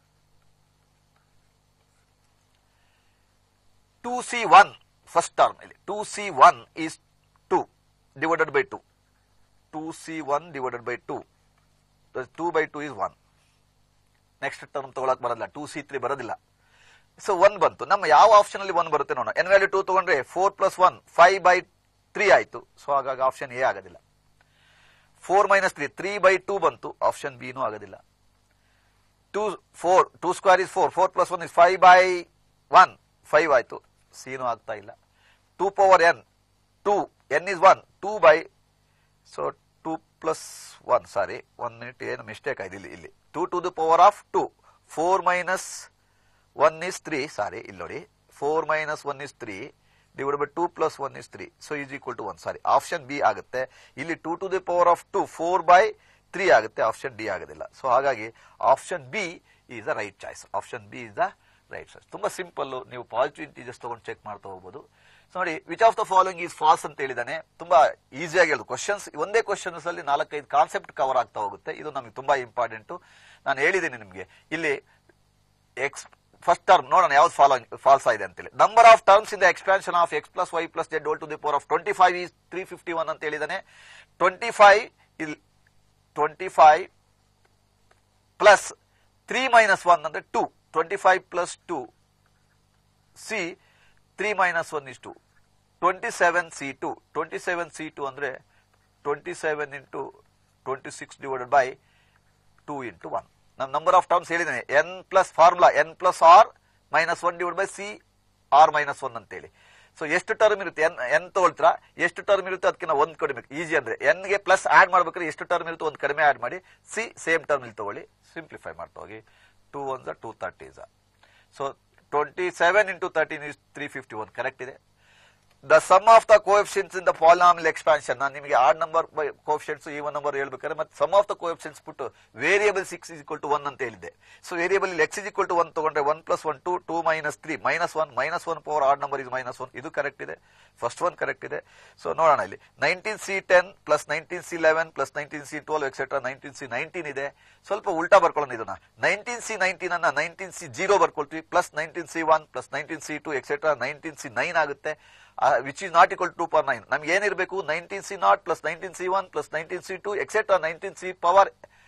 two c one first term ಇಲ್ಲಿ two c one is two divided by two two c one divided by two two by two is one next term ತಗೊಳಕ್ ಬರೋದಿಲ್ಲ two c three ಬರೋದಿಲ್ಲ so one ಬಂತು ನಮ್ಮ ಯಾವ option ಅಲ್ಲಿ one ಬರುತ್ತೆ ನೋಡೋಣ ಎನ್ ವ್ಯಾಲ್ಯೂ ಟೂ ತಗೊಂಡ್ರೆ four plus one five by three ಆಯ್ತು ಸೊ ಹಾಗಾಗಿ ಆಪ್ಷನ್ ಎ ಆಗೋದಿಲ್ಲ four minus three three by two ಬಂತು ಆಪ್ಷನ್ ಬಿನೂ ಆಗೋದಿಲ್ಲ two four two square is four four plus one is five by one five ಆಯ್ತು ಸಿನೂ ಆಗ್ತಾ ಇಲ್ಲ two power n two n is one two by so two plus one sorry one minute ಏನು mistake ಆಯ್ತು ಇಲ್ಲಿ ಇಲ್ಲಿ two to the power of two four minus one is three sorry ಇಲ್ಲಿ ನೋಡಿ four minus one is three divide by two plus one is three so is equal to one sorry option b ಆಗುತ್ತೆ ಇಲ್ಲಿ two to the power of two four by three ಆಗುತ್ತೆ option d ಆಗೋದಿಲ್ಲ so ಹಾಗಾಗಿ option B is the right choice option B is the right choice ತುಂಬಾ simple ನೀವು positive integers ತಗೊಂಡು check ಮಾಡ್ತಾ ಹೋಗ್ಬೋದು ಸೊ ನೋಡಿ which of the following is false ಅಂತ ಹೇಳಿದಾನೆ ತುಂಬಾ ಈಸಿಯಾಗಿ ಹೇಳುದು ಕ್ವಶನ್ಸ್ ಒಂದೇ ಕ್ವಶನ್ಸ್ ಅಲ್ಲಿ ನಾಲ್ಕೈದು ಕಾನ್ಸೆಪ್ಟ್ ಕವರ್ ಆಗ್ತಾ ಹೋಗುತ್ತೆ ಇದು ನಮಗೆ ತುಂಬಾ ಇಂಪಾರ್ಟೆಂಟ್ ನಾನು ಹೇಳಿದ್ದೀನಿ ನಿಮಗೆ ಇಲ್ಲಿ ಎಕ್ಸ್ ಫಸ್ಟ್ ಟರ್ಮ್ ನೋಡೋಣ ಯಾವ್ದು ಫಾಲೋ ಫಾಲ್ಸ್ ಆಗಿದೆ ಅಂತೇಳಿ number of terms in the expansion of x plus y plus z whole to the power of twenty five is three fifty one ಅಂತ ಹೇಳಿದಾನೆ ಟ್ವೆಂಟಿ ಫೈವ್ ಇಲ್ twenty five plus three minus one ಅಂದ್ರೆ two twenty five plus two c three minus one is to twenty seven c two twenty seven c two ಅಂದ್ರೆ twenty seven into twenty six divided by two into one ನಾನು number of terms ಹೇಳಿದ್ದೇನೆ n plus formula N plus r minus one divide by c R minus one ಅಂತೇಳಿ so ಎಷ್ಟು term ಇರುತ್ತೆ n n ತಗೊಳ್ತೀರಾ ಎಷ್ಟು term ಇರುತ್ತೆ ಅದಕ್ಕಿಂತ ಒಂದು ಕಡಿಮೆ ಈಸಿ ಅಂದ್ರೆ ಎನ್ ಗೆ ಪ್ಲಸ್ ಆಡ್ ಮಾಡ್ಬೇಕಾದ್ರೆ ಎಷ್ಟು ಟರ್ಮ್ ಇರುತ್ತೆ ಒಂದು ಕಡಿಮೆ ಆಡ್ ಮಾಡಿ ಸಿ ಸೇಮ್ ಟರ್ಮ್ ಇಲ್ಲಿ ತಗೊಳ್ಳಿ ಸಿಂಪ್ಲಿಫೈ ಮಾಡ್ತಾ ಹೋಗಿ two one two thirties so twenty seven into thirteen is three fifty one correct ಇದೆ the sum of the coefficients in the polynomial expansion ನಾನು ನಿಮಗೆ ಆಡ್ ನಂಬರ್ ಕೋಎಫಿಷಿಯನ್ಸ್ ಈ one number ಹೇಳ್ಬೇಕಾದ್ರೆ ಮತ್ತೆ ಸಮ್ ಆಫ್ ದ ಕೋಎಫಿಷಿಯನ್ಸ್ ಬಿಟ್ಟು variable six is equal to one ಅಂತ ಹೇಳಿದ್ದೆ so variable x is equal to one ತಗೊಂಡ್ರೆ one plus one to two minus three minus one minus one power odd number is minus one ಇದು correct ಇದೆ first one correct ಇದೆ so ನೋಡೋಣ ಇಲ್ಲಿ nineteen c ten plus nineteen c eleven plus nineteen c twelve etcetera nineteen c nineteen ಇದೆ ಸ್ವಲ್ಪ ಉಲ್ಟಾ ಬರ್ಕೊಳ್ಳೋಣ ಇದನ್ನ ನೈನ್ಟೀನ್ ಸಿ ನೈನ್ಟೀನ್ ಅನ್ನ ನೈನ್ಟೀನ್ ಸಿ ಜೀರೋ ಬರ್ಕೊಳ್ತೀವಿ plus nineteen c one plus nineteen c two etcetera nineteen c nine ಆಗುತ್ತೆ which is not equal to power nine ನಮ್ಗೆ ಏನಿರಬೇಕು nineteen c not plus nineteen c one plus nineteen c two etcetera nineteen c power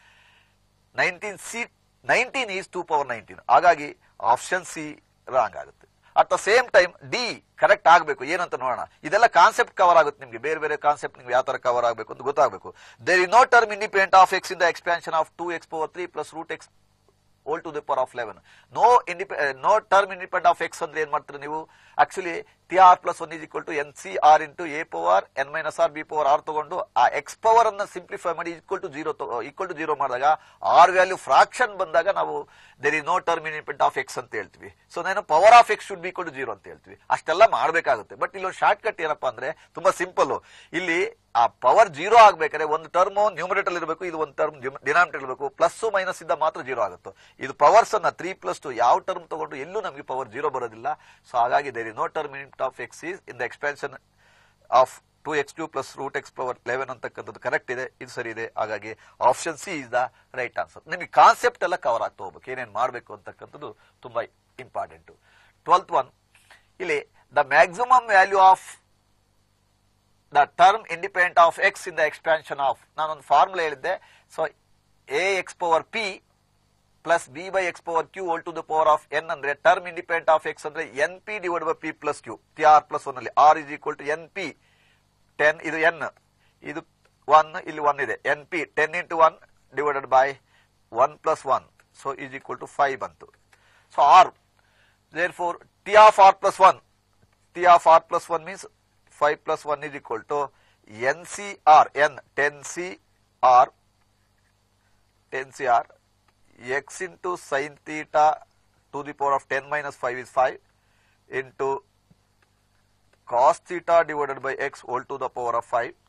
nineteen c nineteen is two power nineteen ಹಾಗಾಗಿ option c wrong ಆಗುತ್ತೆ at the same time d correct ಆಗಬೇಕು ಏನಂತ ನೋಡೋಣ ಇದೆಲ್ಲ concept cover ಆಗುತ್ತೆ ನಿಮಗೆ ಬೇರೆ ಬೇರೆ ಕಾನ್ಸೆಪ್ಟ್ ನಿಮ್ಗೆ ಯಾವ ತರ ಕವರ್ ಆಗಬೇಕು ಅಂತ ಗೊತ್ತಾಗಬೇಕು there is no term independent of x in the expansion of two x power three plus root x whole to the power of eleven no ಇಂಡಿಪೆ no term independent of x ಅಂದ್ರೆ ಏನ್ ಮಾಡ್ತಾರೆ ನೀವು actually t r plus one is equal to N C r into a power n minus r b power r ತಗೊಂಡು ಆ x power ಅನ್ನ simplify ಮಾಡಿ equal to zero equal to zero ಮಾಡಿದಾಗ r value fraction ಬಂದಾಗ ನಾವು there is no term independent of x ಅಂತ ಹೇಳ್ತೀವಿ so ನಾನು power of x should be equal to zero ಅಂತ ಹೇಳ್ತೀವಿ ಅಷ್ಟೆಲ್ಲ ಮಾಡಬೇಕಾಗುತ್ತೆ ಬಟ್ ಇಲ್ಲಿ ಒಂದು ಶಾರ್ಟ್ ಕಟ್ ಏನಪ್ಪಾ ಅಂದ್ರೆ ತುಂಬಾ ಸಿಂಪಲ್ ಇಲ್ಲಿ ಆ ಪವರ್ ಜೀರೋ ಆಗ್ಬೇಕಾದ್ರೆ ಒಂದು ಟರ್ಮ್ ನ್ಯೂಮರೇಟರ್ ಇರಬೇಕು ಇದು ಒಂದು ಟರ್ಮ್ ಡಿನಾಮಿನೇಟರ್ ಇರಬೇಕು ಪ್ಲಸ್ ಮೈನಸ್ ಇಂದ ಮಾತ್ರ ಜೀರೋ ಆಗುತ್ತೆ ಇದು ಪವರ್ಸ್ ಅನ್ನ ತ್ರೀ ಪ್ಲಸ್ ಟು ಯಾವ ಟರ್ಮ್ ತಗೊಂಡು ಎಲ್ಲೂ ನಮಗೆ ಪವರ್ ಜೀರೋ ಬರೋದಿಲ್ಲ ಸೊ ಹಾಗಾಗಿ there is no term in of x is in the expansion of two x to plus root x power eleven ಅಂತಕ್ಕಂಥದ್ದು ಕರೆಕ್ಟ್ ಇದೆ ಇದು ಸರಿ ಇದೆ ಹಾಗಾಗಿ option C is the right answer ನಿಮಗೆ ಕಾನ್ಸೆಪ್ಟ್ ಎಲ್ಲ ಕವರ್ ಆಗ್ತಾ ಹೋಗ್ಬೇಕು ಏನೇನು ಮಾಡಬೇಕು ಅಂತಕ್ಕಂಥದ್ದು ತುಂಬಾ ಇಂಪಾರ್ಟೆಂಟ್ ಟ್ವೆಲ್ತ್ ಒನ್ ಇಲ್ಲಿ the maximum value of the term independent of x in the expansion of ನಾನೊಂದು ಫಾರ್ಮುಲಾ ಹೇಳಿದ್ದೆ so a x power p plus b by x power q whole to the power of n ಅಂದ್ರೆ term independent of x ಅಂದ್ರೆ n p divide by p plus q t r plus one ಅಲ್ಲಿ r is equal to N P ten ಇದು n ಇದು one ಇಲ್ಲಿ one ಇದೆ n P ten into one divided by one plus one so is equal to five ಬಂತು so are there four T of r plus one T of r plus one means five plus one is equal to N C r n ten C r ten C r x into sin theta to the power of 10 minus 5 is 5 into cos theta divided by x whole to the power of 5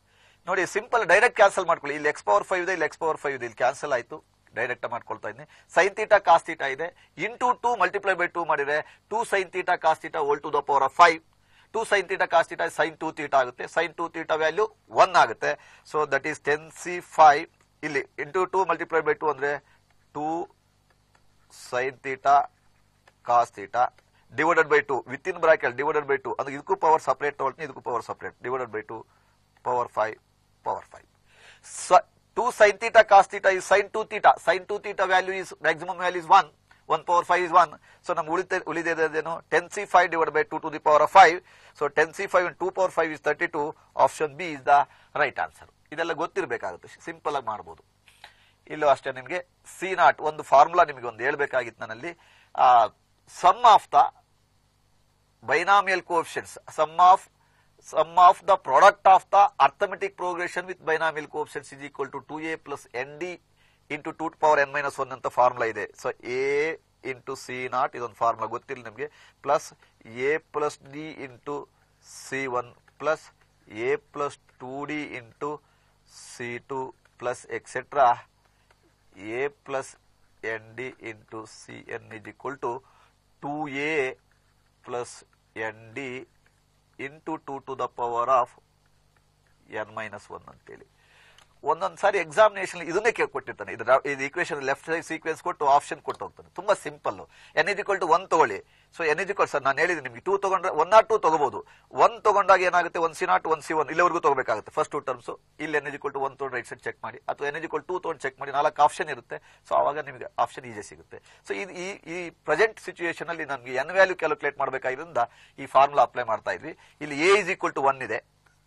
ನೋಡಿ simple direct cancel ಮಾಡ್ಕೊಳ್ಳಿ ಇಲ್ಲಿ x power five ಇದೆ ಇಲ್ಲಿ x power five ಇದೆ ಇಲ್ಲಿ cancel ಆಯ್ತು direct ಮಾಡ್ಕೊಳ್ತಾ ಇದ್ದೀನಿ ಸೈನ್ ತೀಟಾ ಕಾಸ್ ತೀಟಾ ಇದೆ into two multiply by two ಮಾಡಿದ್ರೆ two sine theta cos theta whole to the power of five two sine theta cos theta sine two theta ಆಗುತ್ತೆ sine two theta value one ಆಗುತ್ತೆ so that is ten C five ಇಲ್ಲಿ into two multiply by two ಅಂದ್ರೆ two sine theta cos theta divided by two with in bracket divided by two ಅಂದ್ರೆ ಇದಕ್ಕೂ power separate ತಗೊಳ್ತೀನಿ ಇದಕ್ಕೂ power separate divided by two power five power five two sine theta cos theta is sine two theta sine two theta value is maximum value is one one power five is one so ನಮ್ಗೆ ಉಳಿದ ಉಳಿದೇನು ten C five divide by two to the power of five so ten C five two power five is thirty two option B is the right answer ಇದೆಲ್ಲ ಗೊತ್ತಿರಬೇಕಾಗುತ್ತೆ simple ಆಗಿ ಮಾಡಬಹುದು ಇಲ್ಲೂ ಅಷ್ಟೇ ನಿಮಗೆ ಸಿ ನಾಟ್ ಒಂದು ಫಾರ್ಮುಲಾ ನಿಮಗೆ ಒಂದು ಹೇಳ್ಬೇಕಾಗಿತ್ತು ನನ್ನಲ್ಲಿ sum of the binomial coefficients sum of sum of the product of the arithmetic progression with binomial coefficients is equal to 2a plus nd into 2 to power n minus 1 ಅಂತ formula ಇದೆ so a into C naught ಇದೊಂದು ಫಾರ್ಮುಲಾ ಗೊತ್ತಿಲ್ಲ ನಿಮಗೆ plus a plus d into C one plus a plus two d into C two plus etcetera a plus nd into cn is equal to 2a plus nd into 2 to the power of n minus 1 ಅಂತೇಳಿ ಒಂದೊಂದು ಸಾರಿ examination ಇದನ್ನೇ ಕೇಳಿ ಕೊಟ್ಟಿರ್ತಾನೆ ಇದು ರಾ- ಇದು equation left side sequence ಕೊಟ್ಟು option ಕೊಟ್ಟು ಹೋಗ್ತಾನೆ ತುಂಬಾ simple n is equal to one ತಗೊಳ್ಳಿ so n is equal sir ನಾನು ಹೇಳಿದ್ದೀನಿ ನಿಮಗೆ ಟೂ ತಗೊಂಡ್ರೆ ಒನ್ ನಾಟ್ ಟೂ ತಗೋಬಹುದು ಒನ್ ತಗೊಂಡಾಗ ಏನಾಗುತ್ತೆ one C not one C one ಇಲ್ಲಿವರೆಗೂ ತಗೋಬೇಕಾಗುತ್ತೆ ಫಸ್ಟ್ ಟೂ ಟರ್ಮ್ಸ್ ಇಲ್ಲಿ n is equal to one ತಗೊಂಡು ರೈಟ್ ಸೈಡ್ ಚೆಕ್ ಮಾಡಿ ಅಥವಾ ಎನ್ ಇಸ್ ಈಕ್ವಲ್ ಟೂ ತಗೊಂಡು ಚೆಕ್ ಮಾಡಿ ನಾಲ್ಕು ಆಪ್ಷನ್ ಇರುತ್ತೆ ಸೊ ಅವಾಗ ನಿಮಗೆ ಆಪ್ಷನ್ ಈಜಿ ಸಿಗುತ್ತೆ ಸೊ ಇದು ಈ ಈ ಪ್ರೆಸೆಂಟ್ ಸಿಚುಯೇಷನ್ ಅಲ್ಲಿ ನನಗೆ ಎನ್ ವ್ಯಾಲ್ಯೂ ಕ್ಯಾಲ್ಕುಲೇಟ್ ಮಾಡಬೇಕಾದ್ರಿಂದ ಈ ಫಾರ್ಮುಲಾ ಅಪ್ಲೈ ಮಾಡ್ತಾ ಇದ್ವಿ ಇಲ್ಲಿ a is equal to one ಇದೆ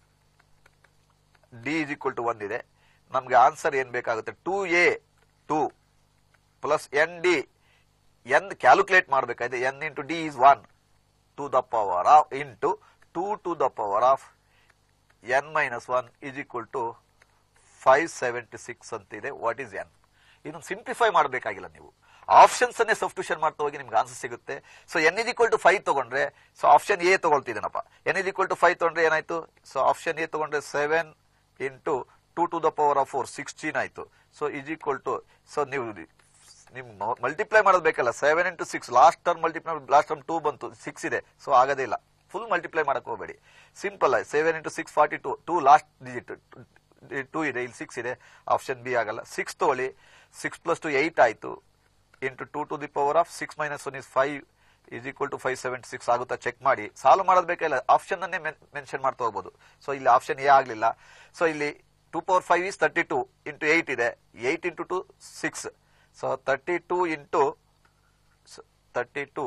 d is equal to one ಇದೆ ನಮ್ಗೆ ಆನ್ಸರ್ ಏನ್ ಬೇಕಾಗುತ್ತೆ two a two plus n d n calculate ಮಾಡಬೇಕಾಗಿದೆ n into d is one to the power of into two to the power of N minus one is equal to five seventy six ಅಂತಿದೆ what is n ಇದನ್ನು simplify ಮಾಡಬೇಕಾಗಿಲ್ಲ ನೀವು options ಅನ್ನೇ substitution ಮಾಡ್ತಾ ಹೋಗಿ ನಿಮ್ಗೆ answer ಸಿಗುತ್ತೆ so n is equal to five ತಗೊಂಡ್ರೆ ಸೊ ಆಪ್ಷನ್ ಎ ತಗೊಳ್ತಿದ್ದೇನಪ್ಪ n is equal to five ತಗೊಂಡ್ರೆ ಏನಾಯ್ತು ಸೊ ಆಪ್ಷನ್ ಎ ತಗೊಂಡ್ರೆ seven into two to the power of four sixteen ಆಯ್ತು so is equal to so ನೀವು ನಿಮ್ multiply ಮಾಡೋದು ಬೇಕಲ್ಲ seven into six last term multiply last term two ಬಂತು six ಇದೆ ಸೊ ಆಗೋದೇ ಇಲ್ಲ ಫುಲ್ ಮಲ್ಟಿಪ್ಲೈ ಮಾಡಕ್ ಹೋಗಬೇಡಿ ಸಿಂಪಲ್ ಆಗಿ seven into six forty two two last digit two ಇದೆ ಇಲ್ಲಿ ಸಿಕ್ಸ್ ಇದೆ ಆಪ್ಷನ್ ಬಿ ಆಗಲ್ಲ ಸಿಕ್ಸ್ ತಗೊಳ್ಳಿ ಸಿಕ್ಸ್ ಪ್ಲಸ್ ಟು ಏಟ್ ಆಯ್ತು into two to the power of six minus one is five is equal to five seventy six ಆಗುತ್ತಾ check ಮಾಡಿ solve ಮಾಡೋದು ಬೇಕಿಲ್ಲ ಆಪ್ಷನ್ ಅನ್ನೇ ಮೆನ್ಷನ್ ಮಾಡ್ತಾ ಹೋಗ್ಬೋದು ಸೊ ಇಲ್ಲಿ ಆಪ್ಷನ್ ಎ ಆಗಲಿಲ್ಲ ಸೊ ಇಲ್ಲಿ two power five is thirty two into eight ಇದೆ eight into two six so thirty two into thirty two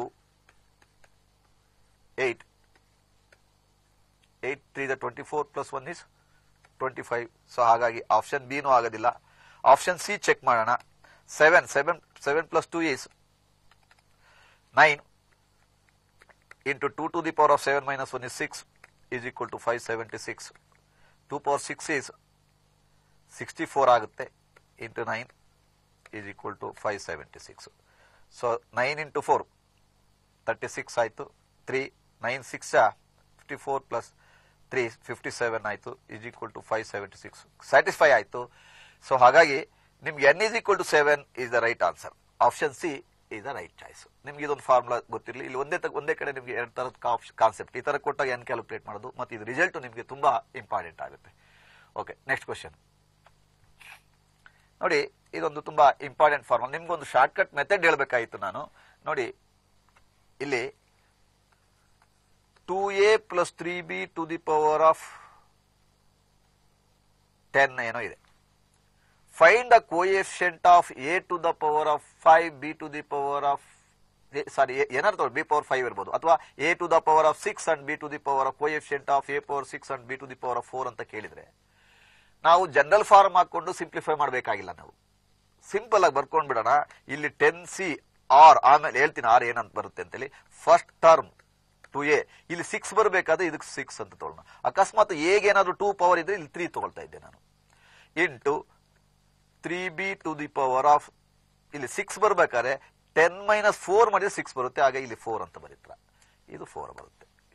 eight eight three the twenty four plus one is twenty five so ಹಾಗಾಗಿ option ಬಿನೂ ಆಗೋದಿಲ್ಲ option C check ಮಾಡೋಣ seven seven seven plus two is nine into two to the power of seven minus one is six is equal to five seventy six two power six is sixty four ಆಗುತ್ತೆ into nine is equal to five seventy six so nine into four thirty six ಆಯಿತು three nine six fifty four plus three fifty seven ಆಯಿತು is equal to five seventy six satisfy ಆಯಿತು so ಹಾಗಾಗಿ ನಿಮ್ಗೆ n is equal to seven is the right answer option C is the right choice ನಿಮ್ಗೆ ಇದೊಂದು formula ಗೊತ್ತಿರಲಿ ಇಲ್ಲಿ ಒಂದೇ ತ- ಒಂದೇ ಕಡೆ ನಿಮ್ಗೆ ಎರಡು ತರದ ಕಾನ್ಸೆಪ್ಟ್ ಈ ತರ ಕೊಟ್ಟಾಗ ಎನ್ ಕ್ಯಾಲ್ಕುಲೇಟ್ ಮಾಡೋದು ಮತ್ತು ಇದು ರಿಸಲ್ಟ್ ನಿಮಗೆ ತುಂಬಾ ಇಂಪಾರ್ಟೆಂಟ್ ಆಗುತ್ತೆ ಓಕೆ ನೆಕ್ಸ್ಟ್ ಕ್ವಶನ್ ನೋಡಿ ಇದೊಂದು ತುಂಬಾ ಇಂಪಾರ್ಟೆಂಟ್ ಫಾರ್ಮುಲಾ ನಿಮ್ಗೊಂದು ಶಾರ್ಟ್ ಕಟ್ ಮೆಥಡ್ ಹೇಳ್ಬೇಕಾಗಿತ್ತು ನಾನು ನೋಡಿ ಇಲ್ಲಿ two a plus three b to the power of ten ಏನೋ ಇದೆ find the coefficient of a to the power of five b to the power of sorry ಏನಾದ್ರು ತಗೊಳ್ಳಿ b power five ಇರ್ಬೋದು ಅಥವಾ a to the power of six and B to the power of coefficient of a power six and B to the power of four ಅಂತ ಕೇಳಿದ್ರೆ ನಾವು general form ಹಾಕೊಂಡು simplify ಮಾಡಬೇಕಾಗಿಲ್ಲ ನಾವು ಸಿಂಪಲ್ ಆಗಿ ಬರ್ಕೊಂಡ್ ಬಿಡೋಣ ಇಲ್ಲಿ ಟೆನ್ ಸಿ ಆರ್ ಆಮೇಲೆ ಹೇಳ್ತೀನಿ ಆರ್ ಏನಂತ ಬರುತ್ತೆ ಅಂತೇಳಿ ಫಸ್ಟ್ ಟರ್ಮ್ ಟು ಎ ಇಲ್ಲಿ ಸಿಕ್ಸ್ ಬರಬೇಕಾದ್ರೆ ಇದಕ್ಕೆ ಸಿಕ್ಸ್ ಅಂತ ತಗೊಳ್ಳೋಣ ಅಕಸ್ಮಾತ್ ಏಗೆ ಏನಾದ್ರು ಟೂ ಪವರ್ ಇದ್ರೆ ಇಲ್ಲಿ ತ್ರೀ ತಗೊಳ್ತಾ ಇದ್ದೆ ನಾನು into three b to the power of ಇಲ್ಲಿ ಸಿಕ್ಸ್ ಬರ್ಬೇಕಾದ್ರೆ ಟೆನ್ ಮೈನಸ್ ಫೋರ್ ಮಾಡಿದ್ರೆ ಸಿಕ್ಸ್ ಬರುತ್ತೆ ಆಗ ಇಲ್ಲಿ ಫೋರ್ ಅಂತ ಬರೀತ್ರ ಇದು ಫೋರ್ ಬರುತ್ತೆ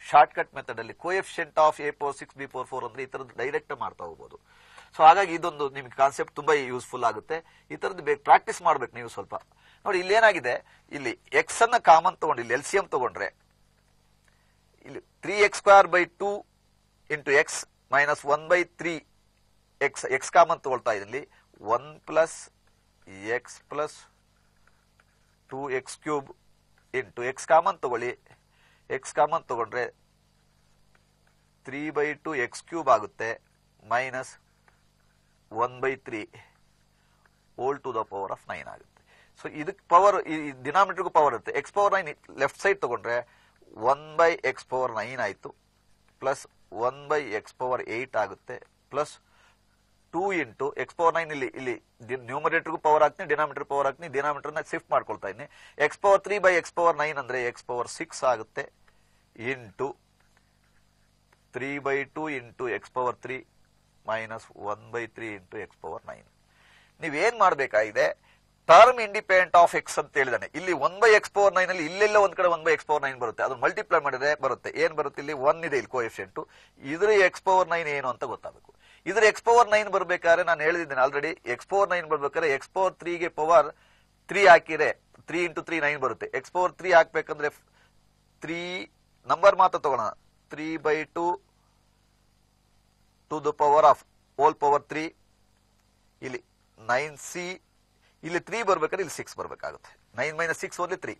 ಶಾರ್ಟ್ ಕಟ್ ಮೆಥಡ್ ಅಲ್ಲಿ coefficient of a power six b power four ಅಂದ್ರೆ ಈ ತರದ್ದು ಡೈರೆಕ್ಟ್ ಮಾಡ್ತಾ ಹೋಗ್ಬೋದು ಸೊ ಹಾಗಾಗಿ ಇದೊಂದು ನಿಮ್ಗೆ ಕಾನ್ಸೆಪ್ಟ್ ತುಂಬಾ ಯೂಸ್ಫುಲ್ ಆಗುತ್ತೆ ಈ ತರದ್ದು ಬೇಕು ಪ್ರಾಕ್ಟೀಸ್ ಮಾಡ್ಬೇಕು ನೀವು ಸ್ವಲ್ಪ ನೋಡಿ ಇಲ್ಲಿ ಏನಾಗಿದೆ ಇಲ್ಲಿ ಎಕ್ಸ್ ಅನ್ನ ಕಾಮನ್ ತಗೊಂಡು ಇಲ್ಲಿ ಎಲ್ ಸಿ ಎಂ ತಗೊಂಡ್ರೆ ಇಲ್ಲಿ three x square by two into x minus one by three x x common ತಗೊಳ್ತಾ ಇದ್ದೀನಿ one plus x plus two x cube into x common ತಗೊಳ್ಳಿ ಎಕ್ಸ್ ಕಾಮನ್ ತಗೊಂಡ್ರೆ three by two x cube ಆಗುತ್ತೆ minus one by three whole to the power of nine ಆಗುತ್ತೆ so ಇದಕ್ಕೆ power ಈ ಡಿನಾಮಿನೇಟರ್ಗೂ power ಇರುತ್ತೆ x power nine left side ತಗೊಂಡ್ರೆ one by x power nine ಆಯಿತು plus one by x power eight ಆಗುತ್ತೆ plus two into X power nine ಇಲ್ಲಿ ಇಲ್ಲಿ ನ್ಯೂಮರೇಟರ್ಗೂ ಪವರ್ ಹಾಕ್ತೀನಿ ಡಿನಾಮಿನೇಟರ್ ಪವರ್ ಹಾಕ್ತೀನಿ ಡಿನಾಮಿನೇಟರ್ನ ಶಿಫ್ಟ್ ಮಾಡ್ಕೊಳ್ತಾ ಇದ್ದೀನಿ x power three by x power nine ಅಂದ್ರೆ ಎಕ್ಸ್ ಪವರ್ ಸಿಕ್ಸ್ ಆಗುತ್ತೆ into three by two into X power three minus one by three into X power nine ನೀವೇನ್ ಮಾಡಬೇಕಾಗಿದೆ ಟರ್ಮ್ ಇಂಡಿಪೆಂಡೆಂಟ್ ಆಫ್ ಎಕ್ಸ್ ಅಂತ ಹೇಳಿದಾನೆ ಇಲ್ಲಿ one by x power nine ಅಲ್ಲಿ ಇಲ್ಲೆಲ್ಲ ಒಂದ್ ಕಡೆ one by x power nine ಬರುತ್ತೆ ಅದು ಮಲ್ಟಿಪ್ಲೈ ಮಾಡಿದ್ರೆ ಬರುತ್ತೆ ಏನ್ ಬರುತ್ತೆ ಇಲ್ಲಿ ಒನ್ ಇದೆ ಇಲ್ಲಿ ಕೋಎಫಿಷಿಯಂಟ್ ಇದ್ರ ಎಕ್ಸ್ ಪವರ್ ನೈನ್ ಏನು ಅಂತ ಗೊತ್ತಾಗಬೇಕು ಇದ್ರ ಎಕ್ಸ್ ಪವರ್ ನೈನ್ ಬರ್ಬೇಕಾದ್ರೆ ನಾನು ಹೇಳಿದ್ದೀನಿ ಆಲ್ರೆಡಿ ಎಕ್ಸ್ ಪವರ್ ನೈನ್ ಬರ್ಬೇಕಾದ್ರೆ ಎಕ್ಸ್ ಪವರ್ ತ್ರೀಗೆ ಪವರ್ ತ್ರೀ ಹಾಕಿದ್ರೆ ತ್ರೀ ಇಂಟು ತ್ರೀ ನೈನ್ ಬರುತ್ತೆ ಎಕ್ಸ್ ಪವರ್ ತ್ರೀ ಹಾಕ್ಬೇಕಂದ್ರೆ ತ್ರೀ ನಂಬರ್ ಮಾತ್ರ ತಗೋಣ three by two to the power of whole power three ಇಲ್ಲಿ ನೈನ್ ಸಿ ಇಲ್ಲಿ ತ್ರೀ ಬರ್ಬೇಕಾದ್ರೆ ಇಲ್ಲಿ ಸಿಕ್ಸ್ ಬರ್ಬೇಕಾಗುತ್ತೆ nine minus six only three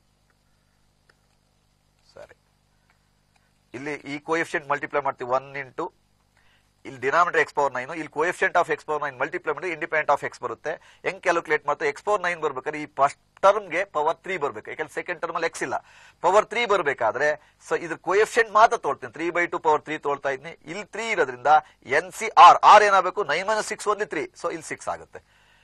ಸರಿ ಇಲ್ಲಿ ಈ ಕೋಎಫಿಷಿಯಂಟ್ ಮಲ್ಟಿಪ್ಲೈ ಮಾಡ್ತೀವಿ ಒನ್ ಇಂಟು ಇಲ್ಲಿ ಡಿನಾಮಿನೇಟರ್ ಎಕ್ಸ್ ಪವರ್ ನೈನ್ ಇಲ್ಲಿ coefficient of X power nine multiply ಮಾಡಿ ಇಂಡಿಪೆಂಡೆಂಟ್ ಆಫ್ ಎಕ್ಸ್ ಬರುತ್ತೆ ಹೆಂಗ್ ಕ್ಯಾಲ್ಕುಲೇಟ್ ಮಾಡ್ತಾರೆ ಎಕ್ಸ್ ಪವರ್ ನೈನ್ ಬರ್ಬೇಕಾದ್ರೆ ಈ ಫಸ್ಟ್ ಟರ್ಮ್ಗೆ ಪವರ್ ತ್ರೀ ಬರ್ಬೇಕು ಯಾಕಂದ್ರೆ ಸೆಕೆಂಡ್ ಟರ್ಮ್ ಅಲ್ಲಿ ಎಕ್ಸ್ ಇಲ್ಲ ಪವರ್ ತ್ರೀ ಬರ್ಬೇಕಾದ್ರೆ ಸೊ ಇದ್ರ ಕೋಎಫಿಷಿಯಂಟ್ ಮಾತ್ರ ತೊಳ್ತೀನಿ three by two power three ತೊಳ್ತಾ ಇದ್ದೀನಿ ಇಲ್ಲಿ ತ್ರೀ ಇರೋದ್ರಿಂದ ಎನ್ ಸಿ ಆರ್ ಆರ್ ಏನಾಗಬೇಕು nine minus six only three so ಇಲ್ಲಿ ಸಿಕ್ಸ್ ಆಗುತ್ತೆ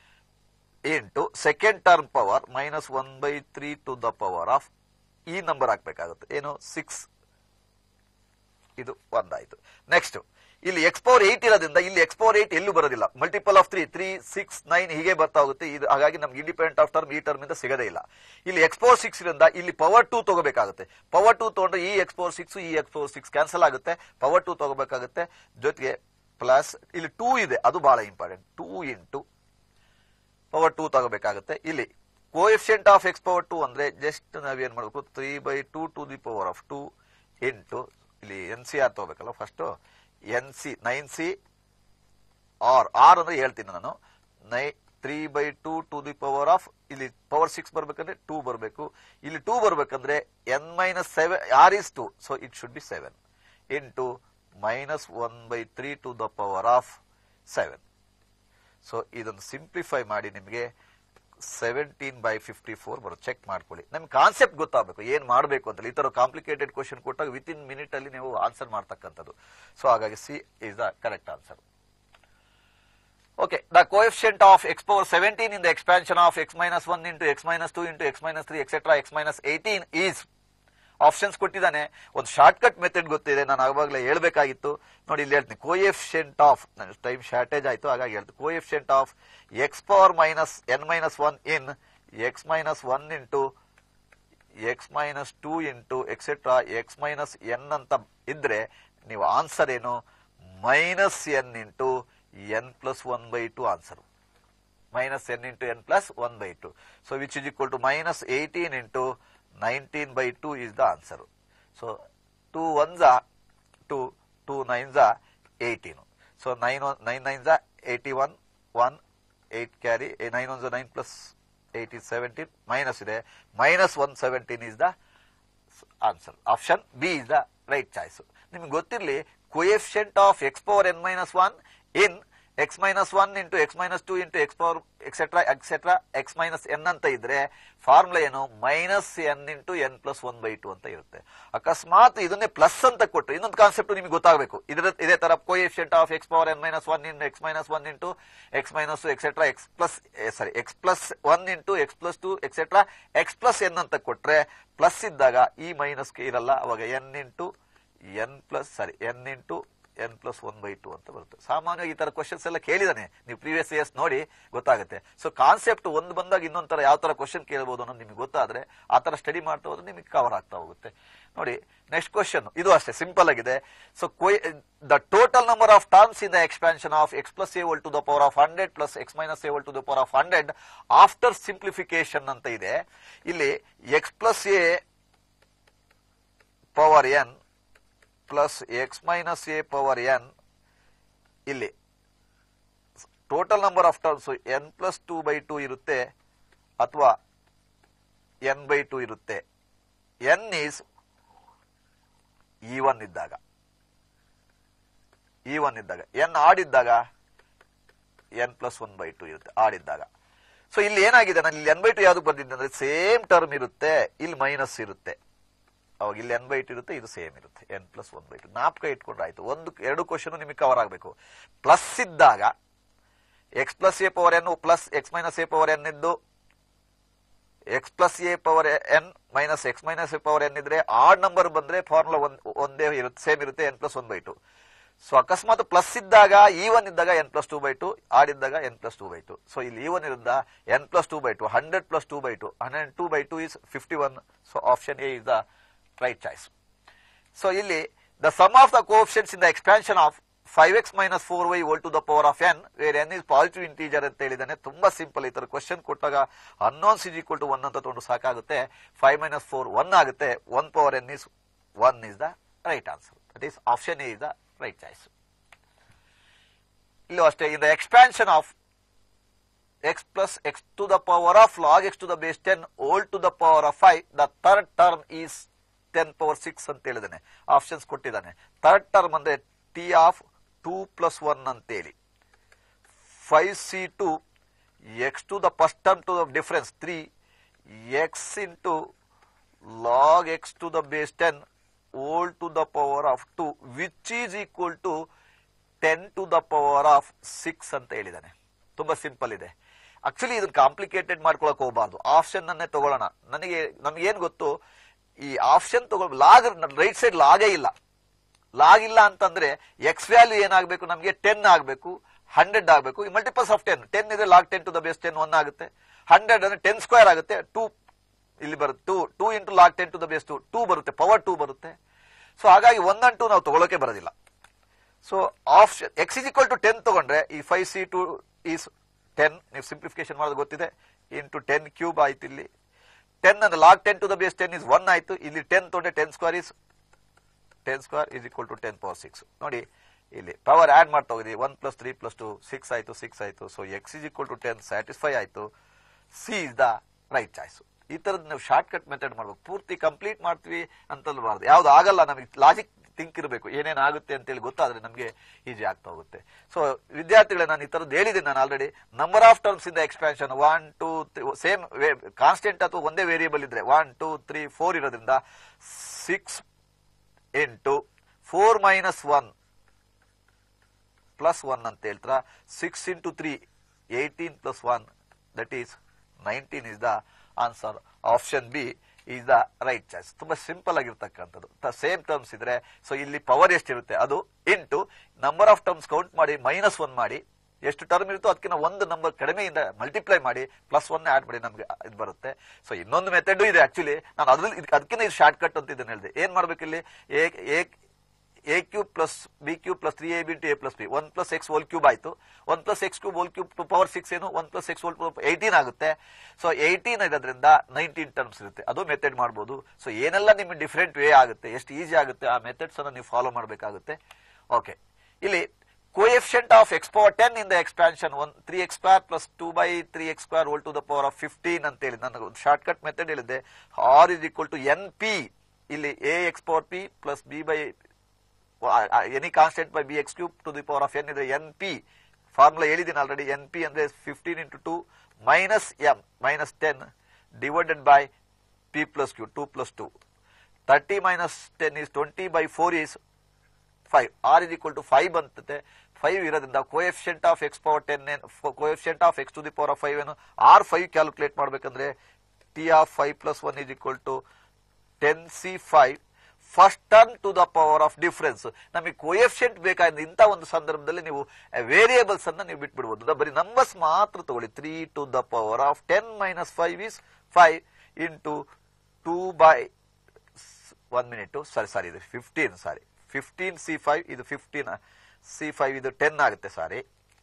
into second term power minus one by three to the power of ಈ ನಂಬರ್ ಹಾಕ್ಬೇಕಾಗುತ್ತೆ ಏನು ಸಿಕ್ಸ್ ಇದು ಒಂದಾಯ್ತು ನೆಕ್ಸ್ಟ್ ಇಲ್ಲಿ ಎಕ್ಸ್ ಪವರ್ ಏಟ್ ಇರೋದ್ರಿಂದ ಇಲ್ಲಿ ಎಕ್ಸ್ ಪವರ್ ಏಟ್ ಎಲ್ಲೂ ಬರೋದಿಲ್ಲ multiple of three three six nine ಹೀಗೆ ಬರ್ತಾ ಹೋಗುತ್ತೆ ಇದು ಹಾಗಾಗಿ ನಮ್ಗೆ ಇಂಡಿಪೆಂಡೆಂಟ್ ಆಫ್ ಟರ್ಮ್ ಈ ಟರ್ಮ್ ಇಂದ ಸಿಗದೇ ಇಲ್ಲ ಇಲ್ಲಿ ಎಕ್ಸ್ ಪವರ್ ಸಿಕ್ಸ್ ಇರಿಂದ ಇಲ್ಲಿ ಪವರ್ ಟೂ ತಗೋಬೇಕಾಗುತ್ತೆ ಪವರ್ ಟೂ ತಗೊಂಡ್ರೆ ಈ ಎಕ್ಸ್ ಪವರ್ ಸಿಕ್ಸ್ ಈ ಎಕ್ಸ್ ಪವರ್ ಸಿಕ್ಸ್ ಕ್ಯಾನ್ಸಲ್ ಆಗುತ್ತೆ ಪವರ್ ಟೂ ತಗೋಬೇಕಾಗುತ್ತೆ ಜೊತೆಗೆ ಪ್ಲಸ್ ಇಲ್ಲಿ ಟೂ ಇದೆ ಅದು ಬಹಳ important two into power two ತಗೋಬೇಕಾಗುತ್ತೆ ಇಲ್ಲಿ coefficient of X power two ಅಂದ್ರೆ ಜಸ್ಟ್ ನಾವೇನ್ ಮಾಡಬೇಕು three by two to the power of two into ಇಲ್ಲಿ ಎನ್ ಸಿ ಆರ್ ತಗೋಬೇಕಲ್ಲ first n C nine C r r ಅಂದ್ರೆ ಹೇಳ್ತೀನಿ ನಾನು ನೈ three by two to the power of ಇಲ್ಲಿ ಪವರ್ ಸಿಕ್ಸ್ ಬರ್ಬೇಕಂದ್ರೆ ಟೂ ಬರಬೇಕು ಇಲ್ಲಿ ಟೂ ಬರ್ಬೇಕಂದ್ರೆ n minus seven r is two so it should be seven into minus one by three to the power of seven so ಇದನ್ನು simplify ಮಾಡಿ ನಿಮಗೆ seventeen by fifty four ಬರುತ್ತೆ check ಮಾಡ್ಕೊಳ್ಳಿ ನಮ್ಗೆ ಕಾನ್ಸೆಪ್ಟ್ ಗೊತ್ತಾಗಬೇಕು ಏನ್ ಮಾಡಬೇಕು ಅಂತ ಈ ತರ ಕಾಂಪ್ಲಿಕೇಟೆಡ್ ಕ್ವಶನ್ ಕೊಟ್ಟಾಗ ವಿತ್ ಇನ್ ಮಿನಿಟ್ ಅಲ್ಲಿ ನೀವು ಆನ್ಸರ್ ಮಾಡ್ತಕ್ಕಂಥದ್ದು ಸೊ ಹಾಗಾಗಿ C is the correct answer okay the coefficient of X power seventeen in the expansion of X minus one into x minus two into x minus three etcetera x minus eighteen is options ಕೊಟ್ಟಿದ್ದಾನೆ ಒಂದು short cut method ಗೊತ್ತಿದೆ ನಾನು ಆವಾಗಲೇ ಹೇಳ್ಬೇಕಾಗಿತ್ತು ನೋಡಿ ಇಲ್ಲಿ ಹೇಳ್ತೀನಿ coefficient of time shortage ಆಯ್ತು ಹಾಗಾಗಿ ಹೇಳ್ತೀನಿ coefficient of X power minus n minus one in x minus one into x minus two into etcetera x minus N ಅಂತ ಇದ್ರೆ ನೀವು ಆನ್ಸರ್ ಏನು minus n into n plus one by two answer minus n into n plus one by two so which is equal to minus eighteen into nineteen by two is the answer so two one ಝಾ two two nine ಝಾ eighteen so nine one nine nine ಝಾ eighty one one eight carry nine one ಝಾ nine plus eight is seventeen minus ಇದೆ minus one seventeen is the answer option B is the right choice ನಿಮ್ಗೆ ಗೊತ್ತಿರಲಿ coefficient of X power n minus one in x minus one into x minus two into X power etcetera etcetera x minus N ಅಂತ ಇದ್ರೆ formula ಏನು minus n into n plus one by two ಅಂತ ಇರುತ್ತೆ ಅಕಸ್ಮಾತ್ ಇದನ್ನೇ plus ಅಂತ ಕೊಟ್ಟರೆ ಇನ್ನೊಂದು ಕಾನ್ಸೆಪ್ಟ್ ನಿಮ್ಗೆ ಗೊತ್ತಾಗಬೇಕು ಇದ್ರ ಇದೇ ತರ coefficient of X power n minus one in x minus one into x minus etcetera x plus sorry x plus one into x plus two etcetera x plus n ಅಂತ ಕೊಟ್ರೆ ಪ್ಲಸ್ ಇದ್ದಾಗ ಈ ಮೈನಸ್ಗೆ ಇರಲ್ಲ ಅವಾಗ n into n plus sorry n into n plus one by two ಅಂತ ಬರುತ್ತೆ ಸಾಮಾನ್ಯವಾಗಿ ಈ ತರ ಕ್ವಶನ್ಸ್ ಎಲ್ಲ ಕೇಳಿದಾನೆ ನೀವು ಪ್ರೀವಿಯಸ್ ಇಯರ್ಸ್ ನೋಡಿ ಗೊತ್ತಾಗುತ್ತೆ ಸೊ ಕಾನ್ಸೆಪ್ಟ್ ಒಂದು ಬಂದಾಗ ಇನ್ನೊಂದ್ ತರ ಯಾವ ತರ ಕ್ವಶನ್ ಕೇಳಬಹುದು ಅನ್ನೋದು ನಿಮಗೆ ಗೊತ್ತಾದ್ರೆ ಆ ತರ ಸ್ಟಡಿ ಮಾಡ್ತಾ ಹೋದ್ರೆ ನಿಮಗೆ ಕವರ್ ಆಗ್ತಾ ಹೋಗುತ್ತೆ ನೋಡಿ ನೆಕ್ಸ್ಟ್ ಕ್ವಶನ್ ಇದು ಅಷ್ಟೇ ಸಿಂಪಲ್ ಆಗಿದೆ so the total number of terms in the expansion of x plus a to the power of hundred plus x minus a to the power of hundred after simplification ಅಂತ ಇದೆ ಇಲ್ಲಿ x plus a power n plus x minus a power n ಇಲ್ಲಿ total number of terms n plus two by two ಇರುತ್ತೆ ಅಥವಾ n by two ಇರುತ್ತೆ n is even ಇದ್ದಾಗ even ಇದ್ದಾಗ n ಆಡಿದ್ದಾಗ n plus one by two ಇರುತ್ತೆ ಆಡಿದ್ದಾಗ so ಇಲ್ಲಿ ಏನಾಗಿದೆ ನಾನು ಇಲ್ಲಿ ಎನ್ ಬೈ ಟು ಯಾವ್ದು ಬಂದಿದ್ದೆ ಅಂದ್ರೆ ಸೇಮ್ ಟರ್ಮ್ ಇರುತ್ತೆ ಇಲ್ಲಿ ಮೈನಸ್ ಇರುತ್ತೆ ಅವಾಗ ಇಲ್ಲಿ ಎನ್ ಬೈ ಟು ಇರುತ್ತೆ ಇದು ಸೇಮ್ ಇರುತ್ತೆ n plus one by two ನಾಲ್ಕ ಇಟ್ಕೊಂಡ್ರೆ ಆಯ್ತು ಒಂದು ಎರಡು ಕ್ವಶನ್ ನಿಮಗೆ ಕವರ್ ಆಗಬೇಕು ಪ್ಲಸ್ ಇದ್ದಾಗ x plus a power n plus x minus a power n ಇದ್ದು x plus a power n minus x minus a power N ಇದ್ರೆ ಆಡ್ ನಂಬರ್ ಬಂದ್ರೆ ಫಾರ್ಮುಲಾ ಒಂದೇ ಇರುತ್ತೆ ಸೇಮ್ ಇರುತ್ತೆ n plus one by two so ಅಕಸ್ಮಾತ್ plus ಇದ್ದಾಗ even ಇದ್ದಾಗ n plus two by two ಆಡಿದ್ದಾಗ n plus two by two so ಇಲ್ಲಿ ಇ ಒನ್ ಇರುತ್ತ n plus two by two hundred plus two by two hundred two by two is fifty one so option A is the right choice so ಇಲ್ಲಿ the sum of the coefficients in the expansion of five x minus four y whole to the power of N where N is positive integer ಅಂತ ಹೇಳಿದಾನೆ ತುಂಬಾ simple ಈ ತರ question ಕೊಟ್ಟಾಗ unknowns is equal to one ಅಂತ ತಗೊಂಡು ಸಾಕಾಗುತ್ತೆ five minus four one ಆಗುತ್ತೆ one power n is one is the right answer that is option A is the right choice ಇಲ್ಲೂ ಅಷ್ಟೇ in the expansion of x plus x to the power of log x to the base ten whole to the power of five the third term is ten power six ಅಂತ ಹೇಳಿದಾನೆ options ಕೊಟ್ಟಿದ್ದಾನೆ third term ಅಂದ್ರೆ T of two plus one ಅಂತೇಳಿ five C two x to the first term to the difference three X into log x to the base ten whole to the power of two which is equal to ten to the power of six ಅಂತ ಹೇಳಿದಾನೆ ತುಂಬಾ simple ಇದೆ actually ಇದನ್ನ complicated ಮಾಡ್ಕೊಳಕ್ ಹೋಗಬಾರ್ದು option ಅನ್ನೇ ತಗೊಳ್ಳೋಣ ನನಗೆ ನಮ್ಗೆ ಏನ್ ಗೊತ್ತು ಈ ಆಪ್ಷನ್ ತಗೊಳ್ ಲಾಗ್ ರೈಟ್ ಸೈಡ್ ಲಾಗೇ ಇಲ್ಲ ಲಾಗ್ ಇಲ್ಲ ಅಂತಂದ್ರೆ ಎಕ್ಸ್ ವ್ಯಾಲ್ಯೂ ಏನಾಗಬೇಕು ನಮಗೆ ಟೆನ್ ಆಗಬೇಕು ಹಂಡ್ರೆಡ್ ಆಗಬೇಕು ಮಲ್ಟಿಪಲ್ಸ್ ಆಫ್ ಟೆನ್ ಟೆನ್ ಇದೆ log ten to the base ten one ಆಗುತ್ತೆ ಹಂಡ್ರೆಡ್ ಅಂದ್ರೆ ಟೆನ್ ಸ್ಕ್ವೇರ್ ಆಗುತ್ತೆ ಟೂ ಇಲ್ಲಿ ಬರುತ್ತೆ two two into log ten to the base two two ಬರುತ್ತೆ ಪವರ್ ಟೂ ಬರುತ್ತೆ ಸೊ ಹಾಗಾಗಿ ಒನ್ ಅಂಡ್ ಟೂ ನಾವು ತಗೊಳಕ್ಕೆ ಬರೋದಿಲ್ಲ so option x is equal to ten ತಗೊಂಡ್ರೆ ಈ five C two is ten ನೀವು ಸಿಂಪ್ಲಿಫಿಕೇಶನ್ ಮಾಡೋದು ಗೊತ್ತಿದೆ ಇಂಟು ಟೆನ್ ಕ್ಯೂಬ್ ಆಯ್ತು ಇಲ್ಲಿ ಟೆನ್ ಅಂದ್ರೆ log ten to the base ten is one ಆಯ್ತು ಇಲ್ಲಿ ಟೆನ್ ತೊಗೊಂಡ್ರೆ ten square is ten square is equal to ten power six ನೋಡಿ ಇಲ್ಲಿ ಪವರ್ ಆಡ್ ಮಾಡ್ತಾ ಹೋಗಿದ್ವಿ one plus three plus two six ಆಯ್ತು ಸಿಕ್ಸ್ ಆಯ್ತು so x is equal to ten satisfy ಆಯ್ತು C is the right choice ಈ ತರದ್ ನಾವು ಶಾರ್ಟ್ ಕಟ್ ಮೆಥಡ್ ಮಾಡ್ಬೇಕು ಪೂರ್ತಿ ಕಂಪ್ಲೀಟ್ ಮಾಡ್ತೀವಿ ಅಂತಲ್ಬಾರ್ದು ಯಾವ್ದು ಆಗಲ್ಲ ನಮಗೆ ಲಾಜಿಕ್ ಥಿಂಕ್ ಇರಬೇಕು ಏನೇನ್ ಆಗುತ್ತೆ ಅಂತೇಳಿ ಗೊತ್ತಾದ್ರೆ ನಮಗೆ ಈಜಿ ಆಗ್ತಾ ಹೋಗುತ್ತೆ ಸೊ ವಿದ್ಯಾರ್ಥಿಗಳೇ ನಾನು ಈ ತರದ್ದು ಹೇಳಿದ್ದೀನಿ ನಾನು ಆಲ್ರೆಡಿ ನಂಬರ್ ಆಫ್ ಟರ್ಮ್ಸ್ ಇಂದ expansion one two same constant ಅಥವಾ ಒಂದೇ ವೇರಿಯಬಲ್ ಇದ್ರೆ ಒನ್ ಟೂ ತ್ರೀ ಫೋರ್ ಇರೋದ್ರಿಂದ six into four minus one plus one ಅಂತ ಹೇಳ್ತಾರ six into three eighteen plus one that is nineteen is the answer option B is the right choice ತುಂಬಾ simple ಆಗಿರ್ತಕ್ಕಂಥದ್ದು same terms ಇದ್ರೆ so ಇಲ್ಲಿ power ಎಷ್ಟಿರುತ್ತೆ ಅದು into number of terms count ಮಾಡಿ minus one ಮಾಡಿ ಎಷ್ಟು ಟರ್ಮ್ ಇರುತ್ತೋ ಅದಕ್ಕಿಂತ ಒಂದು ನಂಬರ್ ಕಡಿಮೆಯಿಂದ ಮಲ್ಟಿಪ್ಲೈ ಮಾಡಿ ಪ್ಲಸ್ ಒನ್ ಆಡ್ ಮಾಡಿ ನಮ್ಗೆ ಇದು ಬರುತ್ತೆ ಸೊ ಇನ್ನೊಂದು ಮೆಥಡ್ ಇದೆ ಆಕ್ಚುಲಿ ನಾನು ಅದ್ರಲ್ಲಿ ಅದಕ್ಕಿಂತ ಇದು ಶಾರ್ಟ್ ಕಟ್ ಅಂತ ಇದನ್ನ ಹೇಳಿದೆ ಏನ್ ಮಾಡ್ಬೇಕು ಇಲ್ಲಿ a cube plus b cube plus three a b to a plus b one plus x whole cube ಆಯ್ತು one plus x cube whole cube to power six ಏನು one plus x whole eighteen ಆಗುತ್ತೆ so eighteen ಇರೋದ್ರಿಂದ nineteen terms ಇರುತ್ತೆ ಅದು method ಮಾಡ್ಬೋದು so ಏನೆಲ್ಲ ನಿಮ್ಗೆ different way ಆಗುತ್ತೆ ಎಷ್ಟು ಈಸಿ ಆಗುತ್ತೆ ಆ ಮೆಥಡ್ಸ್ ಅನ್ನ ನೀವು ಫಾಲೋ ಮಾಡಬೇಕಾಗುತ್ತೆ ಓಕೆ ಇಲ್ಲಿ coefficient of x power 10 in the expansion 1 3x square plus 2 by 3x square whole to the power of 15 ಅಂತ ಹೇಳಿ ನನಗೆ ಒಂದು ಶಾರ್ಟ್ ಕಟ್ ಮೆಥಡ್ ಹೇಳಿದೆ r is equal to n p ಇಲ್ಲಿ a x power p plus b by any constant by b x cube to the power of n ಇದೆ n p formula ಹೇಳಿದ್ದೀನಿ already n p ಅಂದ್ರೆ fifteen into two minus m minus ten divided by p plus q two plus two thirty minus ten is twenty by four is five r is equal to five ಬಂತತೆ five ಇರೋದ್ರಿಂದ coefficient of X power ten coefficient of x to the power of five ಏನು R five calculate ಮಾಡ್ಬೇಕಂದ್ರೆ T of five plus one is equal to ten C five first term to the power of difference ನಮಗೆ coefficient ಬೇಕಾದ ಇಂಥ ಒಂದು ಸಂದರ್ಭದಲ್ಲಿ ನೀವು variables ಅನ್ನ ನೀವು ಬಿಟ್ಬಿಡ್ಬೋದು ಬರೀ ನಂಬರ್ಸ್ ಮಾತ್ರ ತಗೊಳ್ಳಿ three to the power of ten minus five is five into two by one minute sorry sorry ಇದು fifteen sorry fifteen C five ಇದು ಫಿಫ್ಟೀನ್ ಸಿ ಫೈವ್ ಇದು ಟೆನ್ ಆಗುತ್ತೆ sorry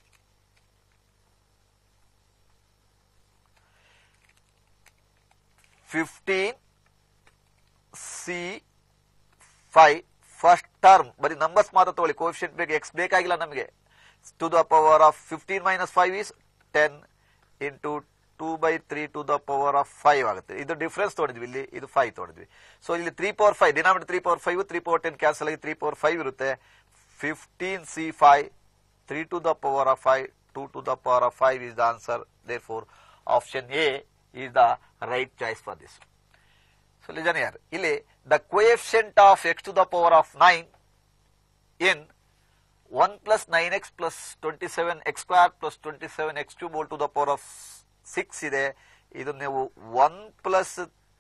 fifteen C five first term ಬರೀ numbers ಮಾತ್ರ ತಗೊಳ್ಳಿ coefficient ಬೇಕು x ಬೇಕಾಗಿಲ್ಲ ನಮಗೆ to the power of fifteen minus five is ten into two by three to the power of five ಆಗುತ್ತೆ ಇದು ಡಿಫ್ರೆನ್ಸ್ ತೊಗೊಂಡಿದ್ವಿ ಇಲ್ಲಿ ಇದು ಫೈವ್ ತೊಗೊಂಡಿದ್ವಿ ಸೊ ಇಲ್ಲಿ three power five denominator three power five three power ten cancel ಆಗಿ three power five ಇರುತ್ತೆ fifteen C five three to the power of five two to the power of five is the answer therefore option A is the right choice for this. So listen here. ಇಲ್ಲಿ the coefficient of x to the power of 9 in 1 plus 9x plus 27x square plus 27x cube whole to the power of 6 ಇದೆ ಇದು ನೀವು 1 plus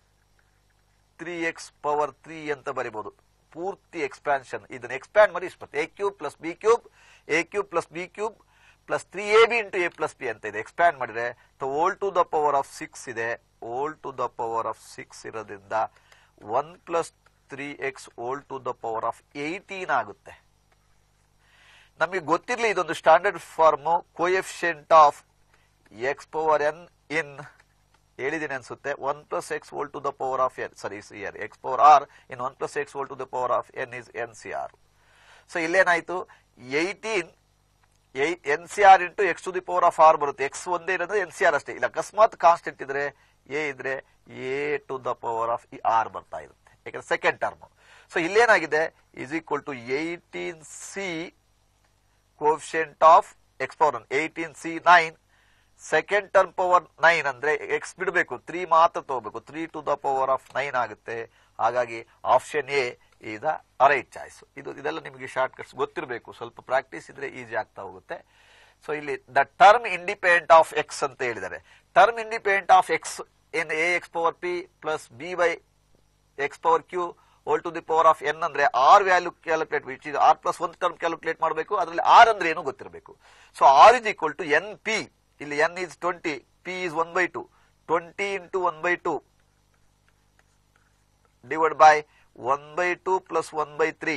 3x power 3 ಅಂತ ಬರಿಬಹುದು ಪೂರ್ತಿ expansion ಇದನ್ನ expand ಮಾಡಿ ಇಷ್ಟು a cube plus b cube a cube plus b cube plus three a b into a plus b ಅಂತ ಇದೆ ಎಕ್ಸ್ಪ್ಯಾಂಡ್ ಮಾಡಿದ್ರೆ whole to the power of six ಇದೆ whole to the power of six ಇರೋದ್ರಿಂದ one plus three x whole to the power of eighteen ಆಗುತ್ತೆ ನಮಗೆ ಗೊತ್ತಿರಲಿ ಇದೊಂದು standard form coefficient of X power n in ಹೇಳಿದ್ದೀನಿ ಅನ್ಸುತ್ತೆ one plus x whole to the power of n ಸರಿ C r x power r in one plus x whole to the power of N is n C r so ಇಲ್ಲೇನಾಯ್ತು eighteen n C r into x to the power of r ಬರುತ್ತೆ x ಒಂದೇ ಇರೋದ್ರೆ N C R ಅಷ್ಟೇ ಇಲ್ಲ ಅಕಸ್ಮಾತ್ constant ಇದ್ರೆ a ಇದ್ರೆ a to the power of ಈ ಆರ್ ಬರ್ತಾ ಇರುತ್ತೆ ಯಾಕಂದ್ರೆ ಸೆಕೆಂಡ್ ಟರ್ಮ್ ಸೊ ಇಲ್ಲೇನಾಗಿದೆ is equal to eighteen c coefficient of X power eighteen c nine second term power nine ಅಂದ್ರೆ ಎಕ್ಸ್ ಬಿಡಬೇಕು ತ್ರೀ ಮಾತ್ರ ತಗೋಬೇಕು three to the power of nine ಆಗುತ್ತೆ ಹಾಗಾಗಿ option A is the right choice ಇದು ಇದೆಲ್ಲ ನಿಮಗೆ ಶಾರ್ಟ್ ಕಟ್ಸ್ ಗೊತ್ತಿರಬೇಕು ಸ್ವಲ್ಪ ಪ್ರಾಕ್ಟೀಸ್ ಇದ್ರೆ ಈಸಿ ಆಗ್ತಾ ಹೋಗುತ್ತೆ ಸೊ ಇಲ್ಲಿ the term independent of x ಅಂತ ಹೇಳಿದ್ದಾರೆ term independent of x in a x power p plus b by x power q whole to the power of n ಅಂದ್ರೆ r value calculate which ಇದು r plus ಒಂದು term calculate ಮಾಡಬೇಕು ಅದರಲ್ಲಿ r ಅಂದ್ರೆ ಏನು ಗೊತ್ತಿರಬೇಕು so r is equal to N p ಇಲ್ಲಿ n is twenty p is one by two twenty into one by to divide by one by two plus one by three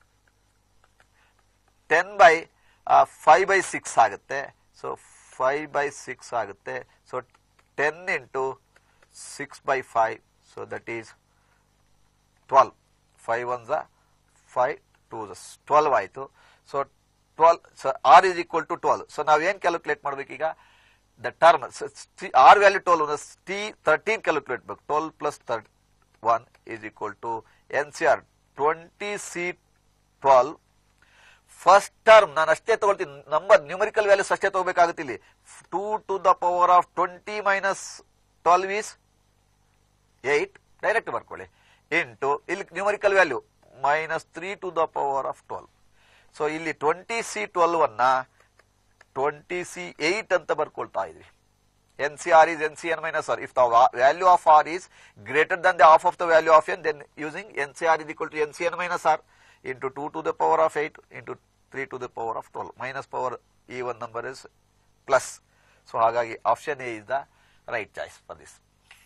ten by five by six ಆಗುತ್ತೆ so five by six ಆಗುತ್ತೆ so ten into six by five so that is twelve five one ಝ five two twelve ಆಯಿತು so twelve so r is equal to twelve so ನಾವೇನು calculate ಮಾಡ್ಬೇಕೀಗ the term r value twelve t thirteen calculate ಬೇಕು twelve plus ತರ್ಟ್ one is equal to N C r twenty c twelve first term ನಾನು ಅಷ್ಟೇ ತಗೊಳ್ತೀನಿ number numerical values ಅಷ್ಟೇ ತಗೋಬೇಕಾಗುತ್ತೆ ಇಲ್ಲಿ two to the power of twenty minus twelve is eight direct ಬರ್ಕೊಳ್ಳಿ into ಇಲ್ಲಿ numerical value minus three to the power of twelve so ಇಲ್ಲಿ twenty c twelve ಅನ್ನ ಟ್ವೆಂಟಿ ಸಿ ಏಟ್ ಅಂತ ಬರ್ಕೊಳ್ತಾ ಇದ್ವಿ n C R is n C N minus r if the value of r is greater than the half of the value of n then using n C R is equal to N C N minus r into two to the power of eight into three to the power of twelve minus power ಈ one number is plus so ಹಾಗಾಗಿ option A is the right choice for this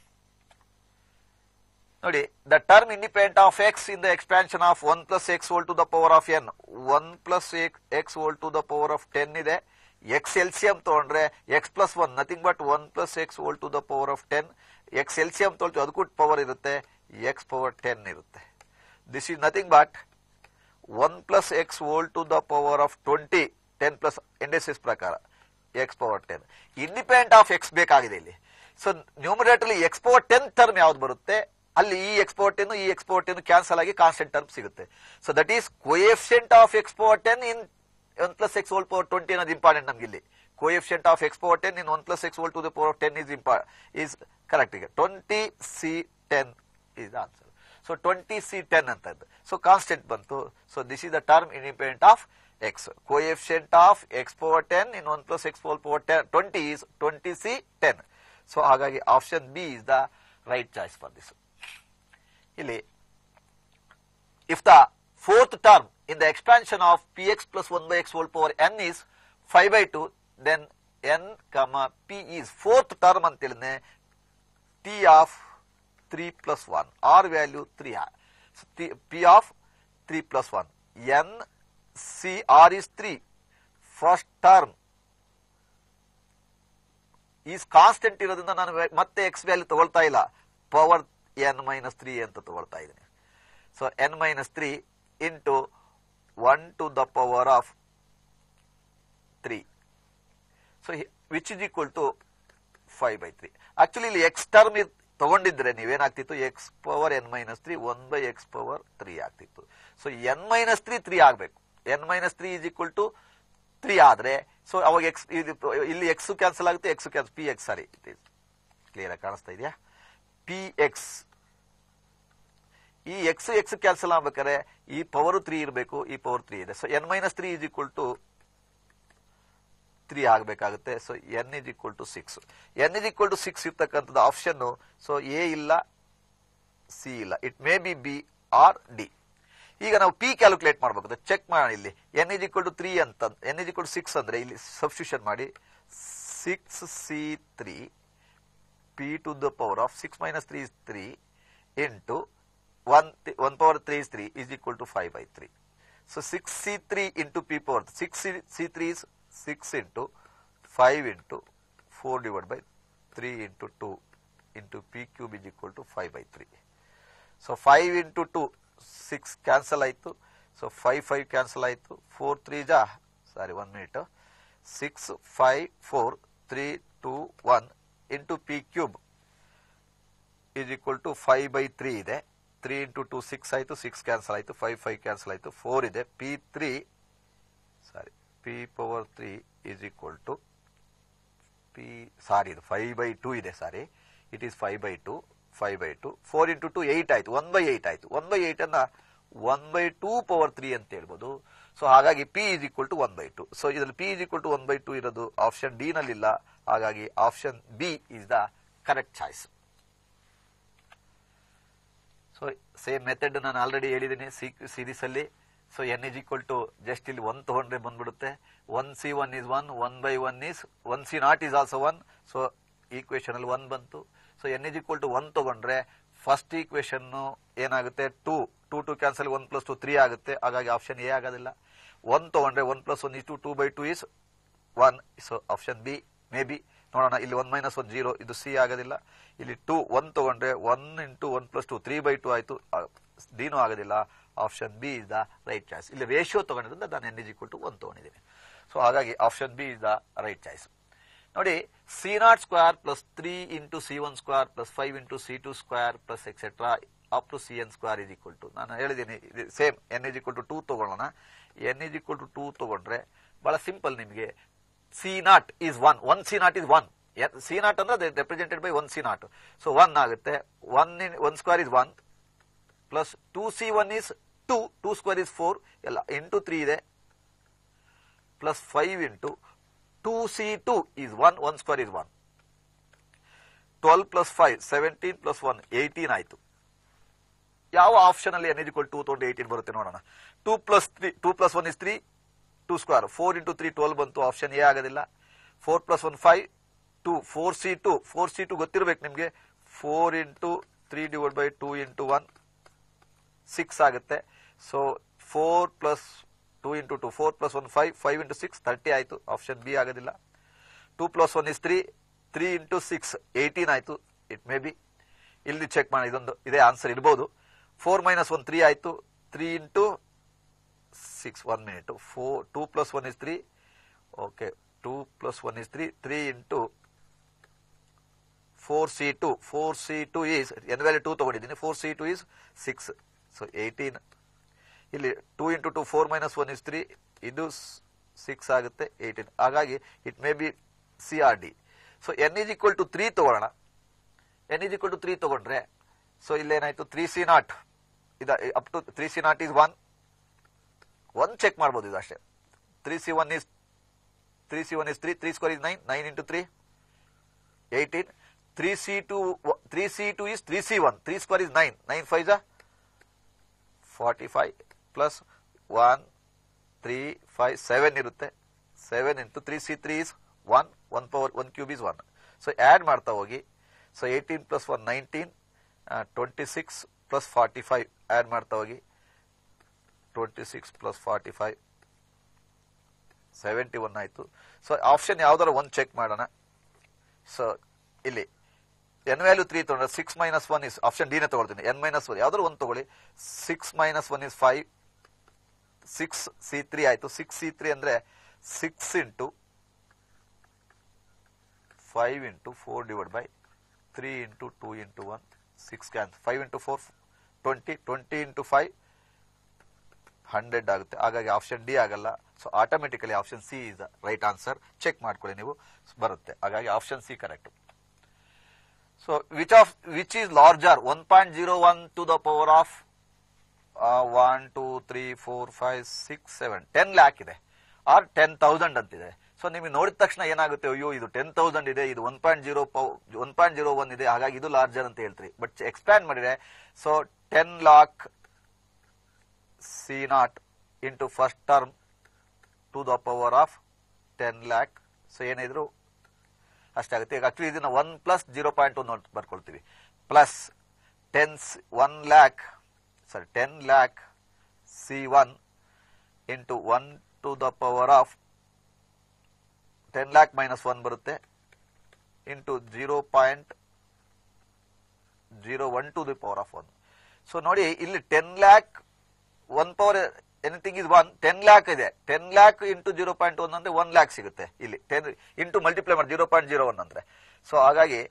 ನೋಡಿ the term independent of x in the expansion of one plus x whole to the power of n one plus x whole to the power of ten ಇದೆ x LCM ತಗೊಂಡ್ರೆ x plus one nothing but one plus x whole to the power of ten x LCM ತೊಗೊಳ್ತೀವಿ ಅದಕ್ಕೂ power ಇರುತ್ತೆ x power ten ಇರುತ್ತೆ this is nothing but one plus x whole to the power of twenty ten plus indices ಪ್ರಕಾರ x power ten independent of x ಬೇಕಾಗಿದೆ ಇಲ್ಲಿ so ನ್ಯೂಮರೇಟರ್ಲಿ x power ten term ಯಾವ್ದು ಬರುತ್ತೆ ಅಲ್ಲಿ ಈ ಎಕ್ಸ್ ಪವರ್ ಟೆನ್ ಈ ಎಕ್ಸ್ ಪವರ್ ಟೆನ್ ಕ್ಯಾನ್ಸಲ್ ಆಗಿ ಕಾನ್ಸ್ಟೆಂಟ್ ಟರ್ಮ್ ಸಿಗುತ್ತೆ so that is coefficient of X power ten in one plus x whole power twenty ಅನ್ನೋದು ಇಂಪಾರ್ಟೆಂಟ್ ನಮ್ಗೆ ಇಲ್ಲಿ coefficient of X power ten in one plus x whole to the power of ten is ಇಂಪಾ is correct ಈಗ twenty c ten is answer so twenty c ten ಅಂತದ್ದು so constant ಬಂತು so this is the term independent of x coefficient of X power ten in one plus x whole power ten twenty is twenty c ten so ಹಾಗಾಗಿ option B is the right choice for this ಇಲ್ಲಿ term in the expansion of px plus 1 by x whole power n is 5 by 2, then n comma p is fourth term ಅಂತೇಳಿದ್ರೆ t of 3 plus 1, r value 3 r. So t, p of 3 plus 1, n c r is 3, first term is constant ಇರೋದ್ರಿಂದ ನಾನು ವ್ಯಾ- ಮತ್ತೆ X value ತಗೊಳ್ತಾ ಇಲ್ಲ power n minus three ಅಂತ ತಗೊಳ್ತಾ ಇದ್ದೀನಿ so n minus three into one to the power of three so which is equal to five by three actually ಇಲ್ಲಿ x term ತಗೊಂಡಿದ್ರೆ ನೀವೇನಾಗ್ತಿತ್ತು x power n minus three one by x power three ಆಗ್ತಿತ್ತು so n minus three three ಆಗಬೇಕು n minus three is equal to three ಆದ್ರೆ so ಅವಾಗ x ಇಲ್ಲಿ x cancel ಆಗುತ್ತೆ x cancel p x sorry clear ಆಗಿ ಕಾಣಿಸ್ತಾ ಇದೆಯಾ P x ಈ ಎಕ್ಸ್ ಎಕ್ಸ್ ಕ್ಯಾನ್ಸಲ್ ಆಗ್ಬೇಕಾದ್ರೆ ಈ ಪವರ್ ತ್ರೀ ಇರಬೇಕು ಈ ಪವರ್ ತ್ರೀ ಇದೆ so n minus three is equal to three ಆಗಬೇಕಾಗುತ್ತೆ so n is equal to six n is equal to six ಇರ್ತಕ್ಕಂಥದ್ದು ಆಪ್ಷನ್ ಸೊ ಎ ಇಲ್ಲ C ಇಲ್ಲ it may be B or D ಈಗ ನಾವು p calculate ಮಾಡಬೇಕು check ಮಾಡೋಣ ಇಲ್ಲಿ n is equal to three ಅಂತ n is equal to six ಅಂದ್ರೆ ಇಲ್ಲಿ ಸಬ್ಸ್ಟಿಟ್ಯೂಷನ್ ಮಾಡಿ six C three p to the power of six minus three is three into one one power three is three is equal to five by three so six C three into p power six C three is six into five into four divide by three into two into p cube is equal to five by three so five into two six cancel ಆಯಿತು so five five cancel ಆಯಿತು four three ಜಾ sorry one minute six five four three two one into p cube is equal to five by three ಇದೆ three into two six ಆಯಿತು six cancel ಆಯಿತು five five cancel ಆಯಿತು four ಇದೆ p three sorry p power three is equal to p sorry ಇದು five by two ಇದೆ sorry it is five by two five by two four into two eight ಆಯ್ತು one by eight ಆಯ್ತು one by eight ಅನ್ನ one by two power three ಅಂತ ಹೇಳ್ಬೋದು so ಹಾಗಾಗಿ p is equal to one by two so ಇದರಲ್ಲಿ p is equal to one by two ಇರೋದು option D ನಲ್ಲಿಲ್ಲ ಹಾಗಾಗಿ option B is the correct choice so same method ನಾನು already ಹೇಳಿದ್ದೀನಿ series ಅಲ್ಲಿ so n is equal to just ಇಲ್ಲಿ one ತಗೊಂಡ್ರೆ ಬಂದ್ಬಿಡುತ್ತೆ one C one is one one by one is one C naught is also one so equation ಅಲ್ಲಿ one ಬಂತು so n is equal to one ತಗೊಂಡ್ರೆ first equation ಏನಾಗುತ್ತೆ two two to cancel one plus two three ಆಗುತ್ತೆ ಹಾಗಾಗಿ option A ಆಗೋದಿಲ್ಲ one ತಗೊಂಡ್ರೆ one plus one is two two by two is one so option B may be ನೋಡೋಣ ಇಲ್ಲಿ one minus one zero ಇದು C ಆಗೋದಿಲ್ಲ ಇಲ್ಲಿ two one ತಗೊಂಡ್ರೆ one into one plus two three by two ಆಯ್ತು ಡಿನೂ ಆಗೋದಿಲ್ಲ option B is the right choice ಇಲ್ಲಿ ratio ತಗೊಂಡಿದ್ರಿಂದ ನಾನು n is equal to one ತಗೊಂಡಿದ್ದೀನಿ ಸೊ ಹಾಗಾಗಿ option B is the right choice ನೋಡಿ c naught square plus three into C one square plus five into C two square plus etcetera up to c n square is equal to ನಾನು ಹೇಳಿದ್ದೀನಿ same n is equal to two ತಗೊಳ್ಳೋಣ n is equal to two ತಗೊಂಡ್ರೆ ಬಹಳ simple ನಿಮಗೆ C not is one one C naught is one C naught ಅಂದ್ರೆ represented by one C naught so one ಆಗುತ್ತೆ one in one square is one plus two c one is two two square is four ಎಲ್ಲ into three ಇದೆ plus five into two c two is one one square is one twelve plus five seventeen plus one eighteen ಆಯ್ತು ಯಾವ option ಅಲ್ಲಿ n equal two ತಗೊಂಡು eighteen ಬರುತ್ತೆ ನೋಡೋಣ two plus three two plus one is three two square four into three twelve ಬಂತು option A ಆಗೋದಿಲ್ಲ four plus one five two four C two four C two ಗೊತ್ತಿರ್ಬೇಕು ನಿಮಗೆ four into three divide by two into one six ಆಗುತ್ತೆ so four plus two into two four plus one five five into six thirty ಆಯಿತು option B ಆಗೋದಿಲ್ಲ two plus one is three three into six eighteen ಆಯಿತು it may B ಇಲ್ಲಿ check ಮಾಡಿ ಇದೊಂದು ಇದೇ answer ಇರ್ಬೋದು four minus one three ಆಯಿತು three into six one minute four two plus one is three okay two plus one is three three into four C two four C two is N value two ತಗೊಂಡಿದ್ದೀನಿ four C two is six so eighteen ಇಲ್ಲಿ two into two four minus one is three ಇದು six ಆಗುತ್ತೆ eighteen ಹಾಗಾಗಿ it may be C or D so n is equal to three ತಗೊಳ್ಳೋಣ n is equal to three ತಗೊಂಡ್ರೆ so ಇಲ್ಲೇನಾಯ್ತು three c nought ಇದು up to three c not is one one check ಮಾಡ್ಬೋದು ಇದು ಅಷ್ಟೇ three c one is three c one is three three square is nine nine into three eighteen three c to three c two is three c one three square is nine nine five ಜಾ forty five plus one three five seven ಇರುತ್ತೆ seven into three C three is one one power one cube is one so add ಮಾಡ್ತಾ ಹೋಗಿ so eighteen plus one nineteen twenty six plus forty five add ಮಾಡ್ತಾ ಹೋಗಿ twenty six plus forty five seventy one ಆಯಿತು so option ಯಾವ್ದಾರು ಒಂದು check ಮಾಡೋಣ so ಇಲ್ಲಿ N value three ತಗೊಂಡ್ರೆ six minus one is option ಡಿನೇ ತಗೊಳ್ತೀನಿ ಎನ್ ಮೈನಸ್ ಒನ್ ಯಾವ್ದಾದ್ರು ಒಂದು ತಗೊಳ್ಳಿ six minus one is five six C three ಆಯ್ತು ಸಿಕ್ಸ್ ಸಿ ತ್ರೀ ಅಂದ್ರೆ six into five into four divide by three into two into one six can five into four twenty twenty into five hundred ಆಗುತ್ತೆ ಹಾಗಾಗಿ option D ಆಗಲ್ಲ so automatically option C is the right answer check ಮಾಡ್ಕೊಳ್ಳಿ ನೀವು ಬರುತ್ತೆ ಹಾಗಾಗಿ option C correct so which of which is larger one point zero one to the power of one two three four five six seven ten lakh ಇದೆ or ten thousand ಅಂತಿದೆ so ನಿಮಗೆ ನೋಡಿದ ತಕ್ಷಣ ಏನಾಗುತ್ತೆ ಅಯ್ಯೋ ಇದು ಟೆನ್ ತೌಸಂಡ್ ಇದೆ ಇದು one point zero one point zero one ಇದೆ ಹಾಗಾಗಿ ಇದು ಲಾರ್ಜರ್ ಅಂತ ಹೇಳ್ತೀರಿ ಬಟ್ ಎಕ್ಸ್ಪ್ಯಾಂಡ್ ಮಾಡಿದ್ರೆ so ten lakh C naught into first term to the power of ten lakh so ಏನಿದ್ರು ಅಷ್ಟಾಗುತ್ತೆ ಈಗ ಆಕ್ಚುಲಿ ಇದನ್ನ one plus zero point one ಬರ್ಕೊಳ್ತೀವಿ plus ten one lakh sorry ten lakh C one into one to the power of ten lakh minus one ಬರುತ್ತೆ into zero point zero one to the power of one so ನೋಡಿ ಇಲ್ಲಿ ten lakh one power anything is one ten lakh ಇದೆ ten lakh into zero point one ಅಂದ್ರೆ one lakh ಸಿಗುತ್ತೆ ಇಲ್ಲಿ ten into multiply ಮಾಡಿ zero point zero one ಅಂದ್ರೆ so ಹಾಗಾಗಿ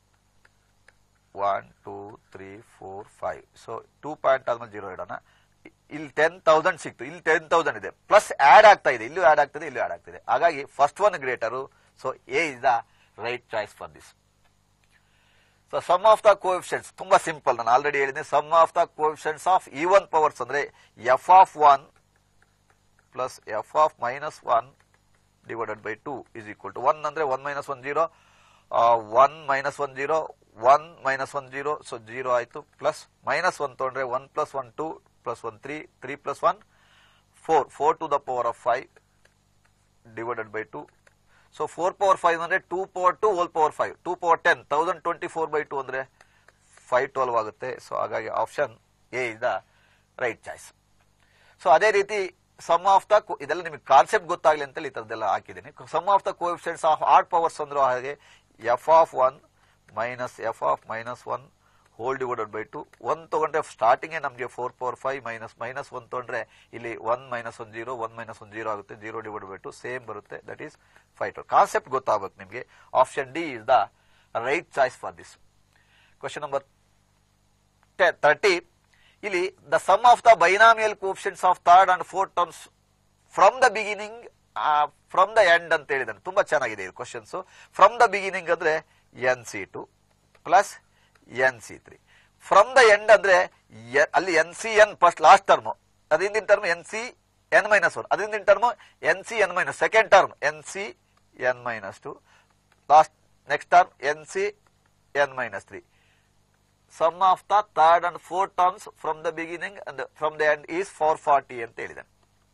one two three four five so two point ಆದ್ಮೇಲೆ ಜೀರೋ ಇಡೋಣ ಇ- ಇಲ್ಲಿ ಟೆನ್ ತೌಸಂಡ್ ಸಿಕ್ತು ಇಲ್ಲಿ ಟೆನ್ ತೌಸಂಡ್ ಇದೆ ಪ್ಲಸ್ ಆಡ್ ಆಗ್ತಾ ಇದೆ ಇಲ್ಲೂ ಆಡ್ ಆಗ್ತದೆ ಇಲ್ಲೂ ಆಡ್ ಆಗ್ತಿದೆ ಹಾಗಾಗಿ first one greater so A is the right choice for this so sum of the coefficients ತುಂಬಾ ಸಿಂಪಲ್ ನಾನು ಆಲ್ರೆಡಿ ಹೇಳಿದ್ದೀನಿ sum of the coefficients of even powers ಅಂದ್ರೆ F of one plus F of minus one divided by two is equal to one ಅಂದ್ರೆ one minus one zero one minus one zero one minus one zero so zero ಆಯ್ತು plus minus one ತಗೊಂಡ್ರೆ one plus one two plus one three three plus one four four to the power of five divided by two so four power five ಅಂದ್ರೆ two power two whole power five two power ten thousand twenty four by two ಅಂದ್ರೆ five twelve ಆಗುತ್ತೆ so ಹಾಗಾಗಿ option A is the right choice so ಅದೇ ರೀತಿ some of the ಇದೆಲ್ಲ ನಿಮಗೆ concept ಗೊತ್ತಾಗ್ಲಿ ಅಂತೇಳಿ ಈ ತರದೆಲ್ಲ ಹಾಕಿದ್ದೀನಿ sum of the coefficients of odd powers ಅಂದ್ರೆ ಹಾಗೆ F of one minus F of minus one whole divided by two one ತಗೊಂಡ್ರೆ ಸ್ಟಾರ್ಟಿಂಗ್ ನಮಗೆ four power five minus minus one ತಗೊಂಡ್ರೆ ಇಲ್ಲಿ one minus one zero one minus one zero ಆಗುತ್ತೆ zero divide by two same ಬರುತ್ತೆ that is five two concept ಗೊತ್ತಾಗಬೇಕು ನಿಮಗೆ option D is the right choice for this question number thirty ಇಲ್ಲಿ the sum of the binomial coefficients of third and fourth terms from the beginning from the end ಅಂತ ಹೇಳಿದಾನೆ ತುಂಬಾ ಚೆನ್ನಾಗಿದೆ ಇದು questions from the beginning ಅಂದ್ರೆ N C two plus N C three from the end ಅಂದ್ರೆ ಯ- ಅಲ್ಲಿ N C N first last term ಅದಿಂದಿನ term N C N minus one ಅದಿಂದಿನ term N C N minus second term N C N minus two last next term N C N minus three sum of the third and fourth terms from the beginning and from the end is four forty ಅಂತ ಹೇಳಿದ್ದಾನೆ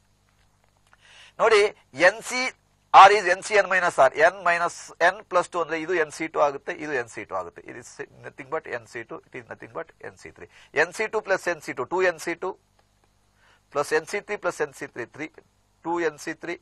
ನೋಡಿ N C R is N C N minus R N minus N plus two ಅಂದ್ರೆ ಇದು N C two ಆಗುತ್ತೆ ಇದು N C two ಆಗುತ್ತೆ it is nothing but N C two it is nothing but N C three N C two plus N C to two N C two plus N C three plus N C three three two N C three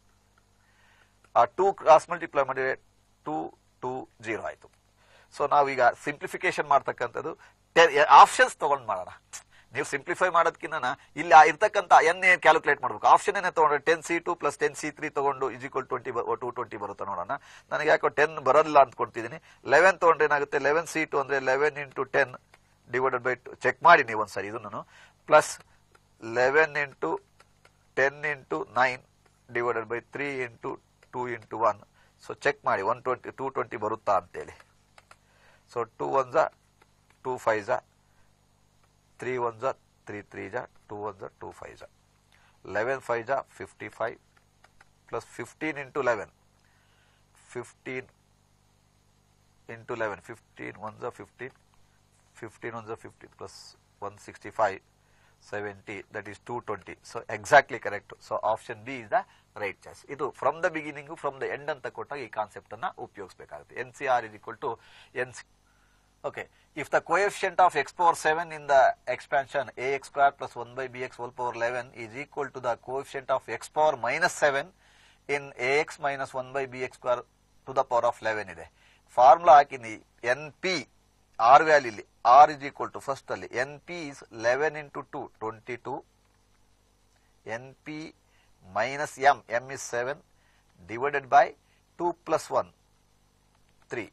ಆ two cross multiply ಮಾಡಿದ್ರೆ two two zero ಆಯ್ತು so ನಾವೀಗ simplification ಮಾಡ್ತಕ್ಕಂಥದ್ದು options ತಗೊಂಡ್ ಮಾಡೋಣ ನೀವು simplify ಮಾಡೋದಕ್ಕಿಂತ ಇಲ್ಲಿ ಆ ಇರ್ತಕ್ಕಂಥ ಎನ್ ಏನ್ ಕ್ಯಾಲ್ಕುಲೇಟ್ ಮಾಡ್ಬೇಕು ಆಪ್ಷನ್ ಏನೇ ತಗೊಂಡ್ರೆ ten C two plus ten C three ತಗೊಂಡು is equal twenty two twenty ಬರುತ್ತೆ ನೋಡೋಣ ನನಗೆ ಯಾಕೋ ಟೆನ್ ಬರಲ್ಲ ಅಂತ ಕೊಡ್ತಿದ್ದೀನಿ ಲೆವೆನ್ ತಗೊಂಡ್ರೆ ಏನಾಗುತ್ತೆ ಲೆವೆನ್ ಸಿ ಟು ಅಂದ್ರೆ eleven into ten divided by check ಮಾಡಿ ನೀವು ಒಂದ್ಸರಿ ಇದನ್ನು plus eleven into ten into nine divided by three into two into one so check ಮಾಡಿ ಒನ್ ಟ್ವೆಂಟಿ ಟೂ ಟ್ವೆಂಟಿ ಬರುತ್ತಾ ಅಂತೇಳಿ ಸೊ ಟೂ ಒನ್ ಝ two five ಝ ತ್ರೀ ಒನ್ ಝ ತ್ರೀ ತ್ರೀ ಝ ಟೂ ಒನ್ ಝ ಟೂ ಫೈವ್ ಝ eleven five ಝ fifty five plus fifteen into eleven fifteen into eleven fifteen one ಝ ಫಿಫ್ಟೀನ್ ಫಿಫ್ಟೀನ್ ಒನ್ ಝ fifteen plus one sixty five 70 that is 220 so exactly correct so option b is the right choice ಇದು from the beginning from the end ಅಂತ ಕೊಟ್ಟಾಗ ಈ concept ಅನ್ನ ಉಪಯೋಗಿಸಬೇಕಾಗುತ್ತೆ N C R is equal to N C Okay. If the coefficient of x power 7 in the expansion ax square plus 1 by bx whole power 11 is equal to the coefficient of x power minus 7 in ax minus 1 by bx square to the power of 11 ಇದೆ formula ಹಾಕಿನಿ N P R value ಇಲ್ಲಿ R is equal to first ಅಲ್ಲಿ N P is eleven into two twenty two N P minus M M is seven divided by two plus one three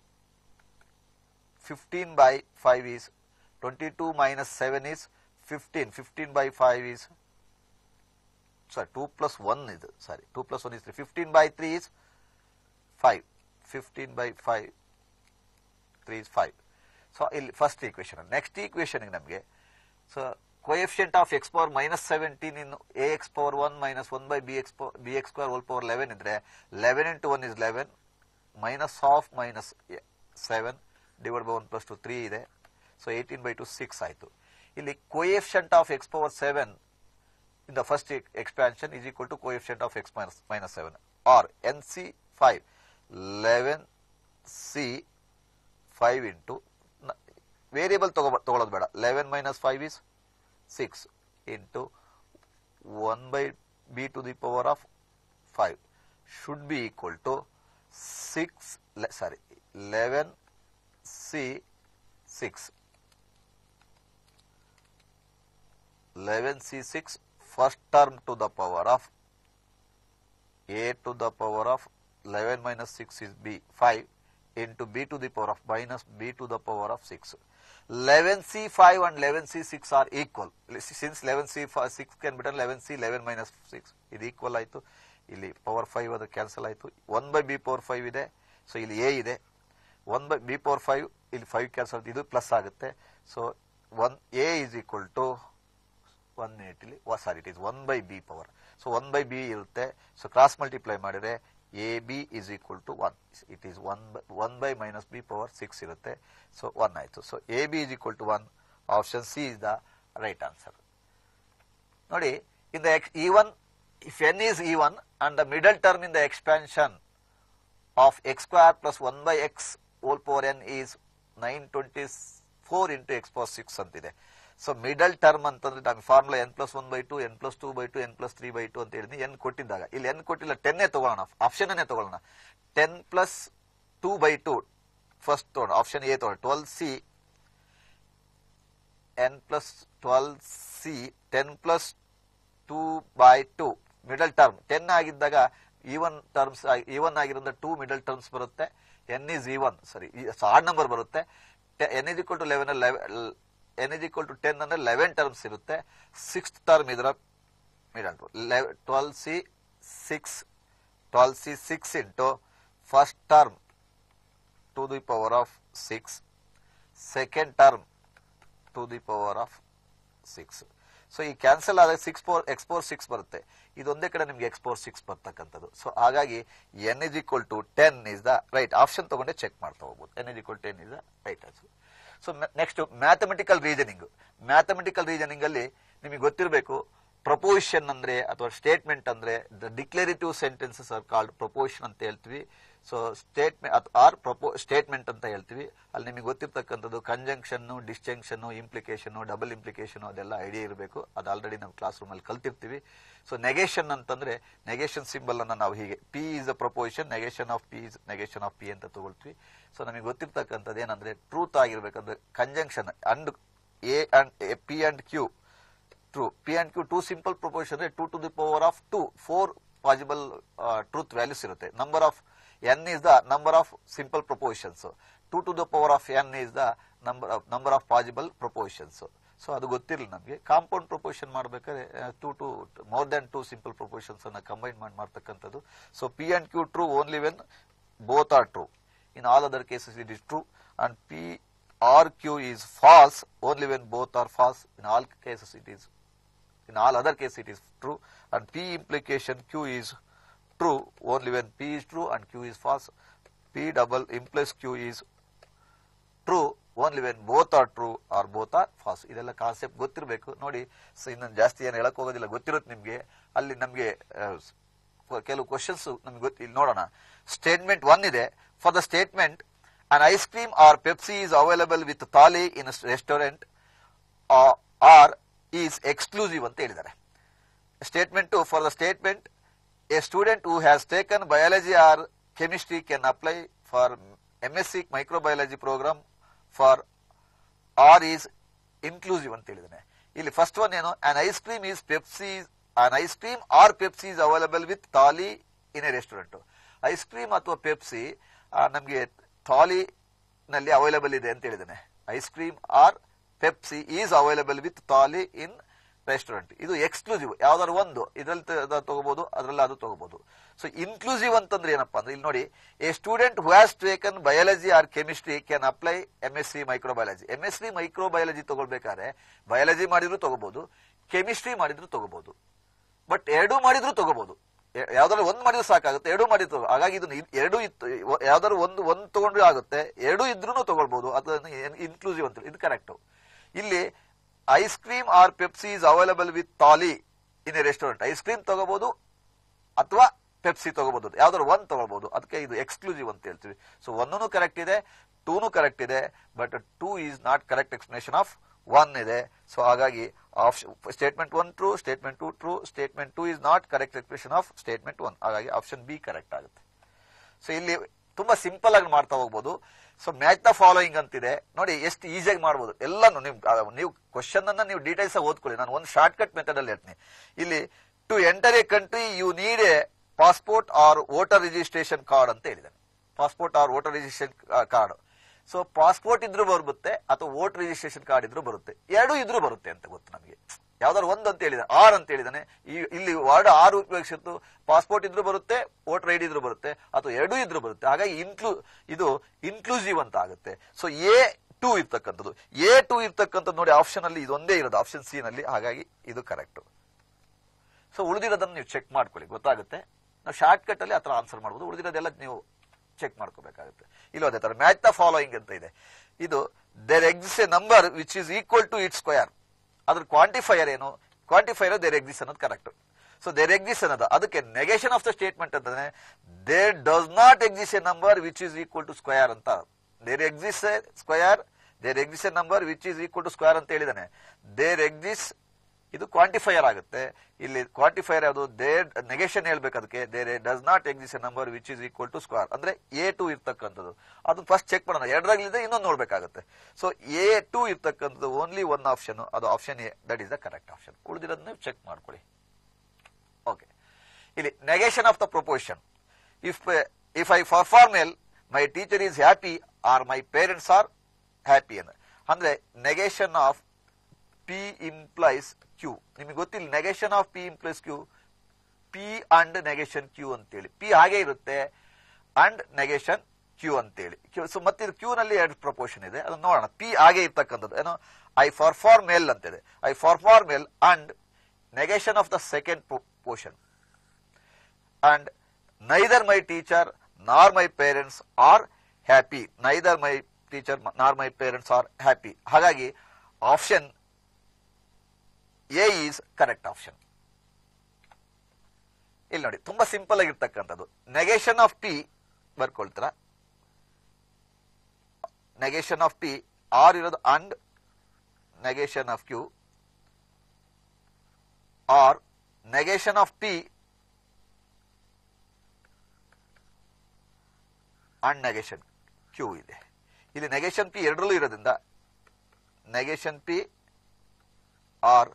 15 by 5 is 22 minus 7 is 15. 15 by 5 is sorry 2 plus 1 is sorry 2 plus 1 is 3. 15 by 3 is 5. 15 by 5 3 is 5. So ಇಲ್ಲಿ first equation. Next equation ನಮಗೆ so coefficient of x power minus 17 in ax power 1 minus 1 by bx power, bx square whole power 11 ಇದ್ರೆ 11 into 1 is 11 minus half minus 7 divide by one plus two three ಇದೆ so eighteen by two six ಆಯಿತು ಇಲ್ಲಿ coefficient of X power seven in the first expansion is equal to coefficient of X minus minus seven or N C five eleven C five into variable ತಗೋ ತಗೊಳ್ಳೋದು ಬೇಡ eleven minus five is six into one by B to the power of five should be equal to six sorry eleven C 6 11 C 6 first term to the power of A to the power of 11 minus 6 is B 5 into B to the power of minus B to the power of 6 11 C 5 and 11 C 6 are equal since 11 C 5, 6 can be done 11 C 11 minus 6 ಇದು equal ಆಯಿತು ಇಲ್ಲಿ power five ಅದು cancel ಆಯಿತು one by B power five ಇದೆ so ಇಲ್ಲಿ A ಇದೆ one by B power five ಇಲ್ಲಿ five cancel ಇದು ಪ್ಲಸ್ ಆಗುತ್ತೆ so one A is equal to one minute ಇಲ್ಲಿ sorry it is one by B power so one by B ಇರುತ್ತೆ so cross multiply ಮಾಡಿದ್ರೆ A B is equal to one it is one one by minus B power six ಇರುತ್ತೆ so one ಆಯಿತು so A B is equal to one option C is the right answer ನೋಡಿ in the X ಈ one if N is ಈ one and the middle term in the expansion of X square plus one by X whole power N is nine twenty four into X power six ಅಂತಿದೆ so middle term ಅಂತಂದ್ರೆ ನಮಗೆ formula N plus one by two N plus two by two N plus three by two ಅಂತ ಹೇಳಿದ್ವಿ N ಕೊಟ್ಟಿದ್ದಾಗ ಇಲ್ಲಿ N ಕೊಟ್ಟಿಲ್ಲ ಟೆನ್ನೇ ತಗೊಳ್ಳೋಣ option ಅನ್ನೇ ತಗೊಳ್ಳೋಣ ten plus two by two first ತಗೊಳ್ಳೋಣ ಆಪ್ಷನ್ ಎ ತಗೊಳ್ಳೋಣ twelve C N plus twelve C ten plus two by two middle term ten ಆಗಿದ್ದಾಗ ಈವನ್ ಟರ್ಮ್ಸ್ ಈವನ್ ಆಗಿರೋದ್ರಿಂದ ಟೂ ಮಿಡಲ್ ಟರ್ಮ್ಸ್ ಬರುತ್ತೆ ಎನ್ ಇಸ್ ಈವನ್ ಸರಿ odd number ಬರುತ್ತೆ N is equal to eleven N is equal to ten ಅಂದ್ರೆ eleven terms ಇರುತ್ತೆ six term ಇದರ middle twelve C six twelve C six into first term to the power of six second term to the power of six so ಈ cancel ಆದಾಗ six four X four six ಬರುತ್ತೆ ಇದೊಂದೇ ಕಡೆ ನಿಮ್ಗೆ X four six ಬರ್ತಕ್ಕಂಥದ್ದು so ಹಾಗಾಗಿ N is equal to ten is the right option ತಗೊಂಡೆ check ಮಾಡ್ತಾ ಹೋಗ್ಬೋದು N is equal ten is the right answer so next mathematical reasoning mathematical reasoning ಅಲ್ಲಿ ನಿಮಗೆ ಗೊತ್ತಿರಬೇಕು ಪ್ರಪೋಸಿಷನ್ ಅಂದ್ರೆ ಅಥವಾ ಸ್ಟೇಟ್ಮೆಂಟ್ ಅಂದ್ರೆ the declarative sentences are called proposition ಅಂತ ಹೇಳ್ತೀವಿ ಸೊ ಸ್ಟೇಟ್ಮೆಂಟ್ ಆರ್ ಪ್ರಪೋ ಸ್ಟೇಟ್ಮೆಂಟ್ ಅಂತ ಹೇಳ್ತೀವಿ ಅಲ್ಲಿ ನಿಮಗೆ ಗೊತ್ತಿರ್ತಕ್ಕಂಥದ್ದು conjunction disjunction implication double implication ಅದೆಲ್ಲ ಐಡಿಯಾ ಇರಬೇಕು ಅದು ಆಲ್ರೆಡಿ ನಾವು ಕ್ಲಾಸ್ ರೂಮ್ ಅಲ್ಲಿ ಕಲ್ತಿರ್ತೀವಿ ಸೊ ನೆಗೇಷನ್ ಅಂತಂದ್ರೆ ನೆಗೇಷನ್ ಸಿಂಬಲ್ ಅನ್ನ ನಾವು ಹೀಗೆ P is a proposition negation of P is negation of P ಅಂತ ತಗೊಳ್ತೀವಿ ಸೊ ನಮಗೆ ಗೊತ್ತಿರ್ತಕ್ಕಂಥದ್ದು ಏನಂದ್ರೆ ಟ್ರೂತ್ ಆಗಿರ್ಬೇಕಂದ್ರೆ conjunction and A and P and Q true P and Q two simple proposition ಅಂದ್ರೆ two to the power of two four possible truth values ಇರುತ್ತೆ number of N is the number of simple propositions two to the power of N is the number of number of possible propositions so ಅದು ಗೊತ್ತಿರಲಿಲ್ಲ ನಮಗೆ compound proposition ಮಾಡಬೇಕಾದ್ರೆ two to more than two simple propositions ಅನ್ನ combine ಮಾಡಿ ಮಾಡ್ತಕ್ಕಂಥದ್ದು so P and Q true only when both are true in all other cases it is true and P or Q is false only when both are false. In all cases it is, in all other cases it is true. And P implication Q is true only when P is true and Q is false. P double implies Q is true only when both are true or both are false ಇದೆಲ್ಲ concept ಗೊತ್ತಿರಬೇಕು ನೋಡಿ so ಇನ್ನೊಂದು ಜಾಸ್ತಿ ಏನು ಹೇಳಕ್ ಹೋಗೋದಿಲ್ಲ ಗೊತ್ತಿರುತ್ತೆ ನಿಮ್ಗೆ ಅಲ್ಲಿ ನಮ್ಗೆ ಆ, ಸ್- ಕೆಲವು ಕ್ವಶನ್ಸ್ ನಮ್ಗೆ ಗೊತ್ತಿ ಇಲ್ಲಿ ನೋಡೋಣ ಸ್ಟೇಟ್ಮೆಂಟ್ ಒನ್ ಇದೆ for the statement an ice cream or Pepsi is available with thali in restaurant or is exclusive ಅಂತ ಹೇಳಿದ್ದಾರೆ statement two for the statement a student who has taken biology or chemistry can apply for MSc microbiology programme for or is inclusive ಅಂತ ಹೇಳಿದ್ದಾನೆ ಇಲ್ಲಿ first one ಏನು an ice cream is Pepsi an ice cream or Pepsi is available with thali in a restaurant ice cream ಅಥವಾ Pepsi ನಮಗೆ ಥಾಲಿ ನಲ್ಲಿ available ಇದೆ ಅಂತ ಹೇಳಿದ್ದಾನೆ ice cream or Pepsi is available with thali in restaurant ಇದು exclusive ಯಾವ್ದಾದ್ರು ಒಂದು ಇದ್ರಲ್ಲಿ ತ- ತಗೋಬಹುದು ಅದ್ರಲ್ಲಿ ಅದು ತಗೋಬಹುದು ಸೊ ಇನ್ಕ್ಲೂಸಿವ್ ಅಂತಂದ್ರೆ ಏನಪ್ಪಾ ಅಂದ್ರೆ ಇಲ್ಲಿ ನೋಡಿ a student who has taken biology or chemistry can apply M S C microbiology M S C microbiology ತಗೊಳ್ಬೇಕಾದ್ರೆ ಬಯಾಲಜಿ ಮಾಡಿದ್ರು ತಗೋಬಹುದು ಕೆಮಿಸ್ಟ್ರಿ ಮಾಡಿದ್ರು ತಗೋಬಹುದು ಬಟ್ ಎರಡೂ ಮಾಡಿದ್ರು ತಗೋಬಹುದು ಯ- ಯಾವ್ದಾದ್ರು ಒಂದು ಮಾಡಿದ್ರು ಸಾಕಾಗುತ್ತೆ ಎರಡೂ ಮಾಡಿದ್ರು ತಗೋ- ಹಾಗಾಗಿ ಇದನ್ನ ಇದ್- ಎರಡೂ ಇತ್ತು ಯಾವ್ದಾದ್ರು ಒಂದು ಒಂದು ತಗೊಂಡ್ರು ಆಗುತ್ತೆ ಎರಡೂ ಇದ್ರೂ ತಗೊಳ್ಬಹುದು ಅದನ್ನ ಇನ್ಕ್ಲೂಸಿವ್ ಅಂತ ಇದು ಕರೆಕ್ಟ್ ಇಲ್ಲಿ ice cream or Pepsi is available with thali in a restaurant ice cream ತಗೋಬಹುದು ಅಥವಾ ಪೆಪ್ಸಿ ತಗೋಬಹುದು ಯಾವ್ದಾದ್ರು ಒಂದ್ ತಗೋಬಹುದು ಅದಕ್ಕೆ ಇದು ಎಕ್ಸ್ಕ್ಲೂಸಿವ್ ಅಂತ ಹೇಳ್ತೀವಿ ಸೊ ಒಂದೂ ಕರೆಕ್ಟ್ ಇದೆ ಟೂನು ಕರೆಕ್ಟ್ ಇದೆ but two is not correct explanation of one ಇದೆ ಸೊ ಹಾಗಾಗಿ statement one true statement two true statement two is not correct expression of statement one ಹಾಗಾಗಿ ಆಪ್ಷನ್ ಬಿ ಕರೆಕ್ಟ್ ಆಗುತ್ತೆ ಸೊ ಇಲ್ಲಿ ತುಂಬಾ ಸಿಂಪಲ್ ಆಗಿ ಮಾಡ್ತಾ ಹೋಗ್ಬೋದು ಸೊ ಮ್ಯಾಚ್ ದ ಫಾಲೋಯಿಂಗ್ ಅಂತಿದೆ ನೋಡಿ ಎಷ್ಟು ಈಸಿಯಾಗಿ ಮಾಡ್ಬೋದು ಎಲ್ಲಾನು ನೀವು ಆ, ನೀವು ಕ್ವಶನ್ ಅನ್ನ ನೀವು ಡೀಟೇಲ್ಸ್ ಓದ್ಕೊಳ್ಳಿ ನಾನು ಒಂದು ಶಾರ್ಟ್ ಕಟ್ ಮೆಥಡ್ ಅಲ್ಲಿ ಹೇಳ್ತೀನಿ ಇಲ್ಲಿ to enter a country you need a passport or voter registration card ಅಂತ ಹೇಳಿದ್ದಾನೆ passport or voter registration card so passport ಇದ್ರೂ ಬರುತ್ತೆ ಅಥವಾ ವೋಟರ್ ರಿಜಿಸ್ಟ್ರೇಷನ್ ಕಾರ್ಡ್ ಇದ್ರೂ ಬರುತ್ತೆ ಎರಡು ಇದ್ರೂ ಬರುತ್ತೆ ಅಂತ ಗೊತ್ತು ನಮಗೆ ಯಾವ್ದಾದ್ರು ಒಂದು ಅಂತ ಹೇಳಿದಾನೆ ಆರ್ ಅಂತ ಹೇಳಿದಾನೆ ಈ- ಇಲ್ಲಿ ವರ್ಡ್ ಆರ್ ಉಪಯೋಗಿಸಿತ್ತು ಪಾಸ್ಪೋರ್ಟ್ ಇದ್ರೂ ಬರುತ್ತೆ ವೋಟರ್ ಐಡಿ ಇದ್ರೂ ಬರುತ್ತೆ ಅಥವಾ ಎರಡೂ ಇದ್ರೂ ಬರುತ್ತೆ ಹಾಗಾಗಿ ಇನ್ಕ್ಲೂ ಇದು ಇನ್ಕ್ಲೂಸಿವ್ ಅಂತ ಆಗುತ್ತೆ ಸೊ ಎ ಟೂ ಇರ್ತಕ್ಕಂಥದ್ದು ಎ ಟೂ ಇರ್ತಕ್ಕಂಥದ್ದು ನೋಡಿ ಆಪ್ಷನ್ ಅಲ್ಲಿ ಇದೊಂದೇ ಇರೋದು ಆಪ್ಷನ್ ಸಿ ನಲ್ಲಿ ಹಾಗಾಗಿ ಇದು ಕರೆಕ್ಟ್ ಸೊ ಉಳಿದಿರೋದನ್ನ ನೀವು ಚೆಕ್ ಮಾಡ್ಕೊಳ್ಳಿ ಗೊತ್ತಾಗುತ್ತೆ ನಾವು ಶಾರ್ಟ್ ಕಟ್ ಅಲ್ಲಿ ಹತ್ರ ಆನ್ಸರ್ ಮಾಡ್ಬೋದು ಉಳಿದಿರೋದೆಲ್ಲ ನೀವು ಚೆಕ್ ಮಾಡ್ಕೋಬೇಕಾಗುತ್ತೆ ಇಲ್ಲ ಅದೇ ತರ ಮ್ಯಾಚ್ ದ ಫಾಲೋಯಿಂಗ್ ಅಂತ ಇದೆ ಇದು there exist a number which is equal to it square ಅದ್ರ ಕ್ವಾಂಟಿಫೈಯರ್ ಏನು ಕ್ವಾಂಟಿಫೈಯರ್ ದೇರ್ ಎಕ್ಸಿಸ್ಟ್ ಅನ್ನೋದು ಕರೆಕ್ಟ್ ಸೊ ದೇರ್ ಎಕ್ಸಿಸ್ಟ್ ಅನ್ನೋದು ಅದಕ್ಕೆ ನೆಗೇಷನ್ ಆಫ್ ದ ಸ್ಟೇಟ್ಮೆಂಟ್ ಅಂತಂದ್ರೆ there does not exist a number which is equal to square ಅಂತ there exist a square there exist a number which is equal to square ಅಂತ ಹೇಳಿದಾನೆ there exist ಇದು ಕ್ವಾಂಟಿಫೈಯರ್ ಆಗುತ್ತೆ ಇಲ್ಲಿ ಕ್ವಾಂಟಿಫೈಯರ್ ಯಾವುದು ದೇರ್ ನೆಗೆಷನ್ ಹೇಳ್ಬೇಕು ಅದಕ್ಕೆ there does not exist a number which is equal to square ಅಂದ್ರೆ ಎ ಟು ಇರ್ತಕ್ಕಂಥದ್ದು ಅದು ಫಸ್ಟ್ ಚೆಕ್ ಮಾಡೋಣ ಎರಡರಾಗಲಿದೆ ಇನ್ನೊಂದು ನೋಡ್ಬೇಕಾಗುತ್ತೆ ಸೊ ಎ ಟು ಇರ್ತಕ್ಕಂಥದ್ದು ಓನ್ಲಿ ಒನ್ ಆಪ್ಷನ್ ಅದು option A that is the correct option ಉಳಿದಿರೋದನ್ನ ಚೆಕ್ ಮಾಡ್ಕೊಳ್ಳಿ ಓಕೆ ಇಲ್ಲಿ negation of the proposition if if I perform well my teacher is happy or my parents are happy ಅಂತ ಅಂದ್ರೆ negation of P implies Q ನಿಮಗೆ ಗೊತ್ತಿಲ್ಲ negation of P implies Q P and negation Q ಅಂತೇಳಿ P ಹಾಗೆ ಇರುತ್ತೆ and negation Q ಅಂತೇಳಿ so ಮತ್ತೆ ಇದು ಕ್ಯೂ ನಲ್ಲಿ ಎರಡು ಪ್ರಪೋರ್ಷನ್ ಇದೆ ಅದನ್ನ ನೋಡೋಣ ಪಿ ಹಾಗೆ ಇರ್ತಕ್ಕಂಥದ್ದು ಏನೋ ಐ ಪರ್ಫಾರ್ಮ್ ಎಲ್ ಅಂತಿದೆ I perform well and negation of the second portion and neither my teacher nor my parents are happy neither my teacher nor my parents are happy ಹಾಗಾಗಿ option A is correct option ಇಲ್ಲಿ ನೋಡಿ ತುಂಬಾ simple ಆಗಿರ್ತಕ್ಕಂಥದ್ದು negation of P ಬರ್ಕೊಳ್ತೀರಾ negation of P or ಇರೋದು and negation of Q or negation of P and negation Q ಇದೆ ಇಲ್ಲಿ negation P ಎರಡರಲ್ಲೂ ಇರೋದ್ರಿಂದ negation P or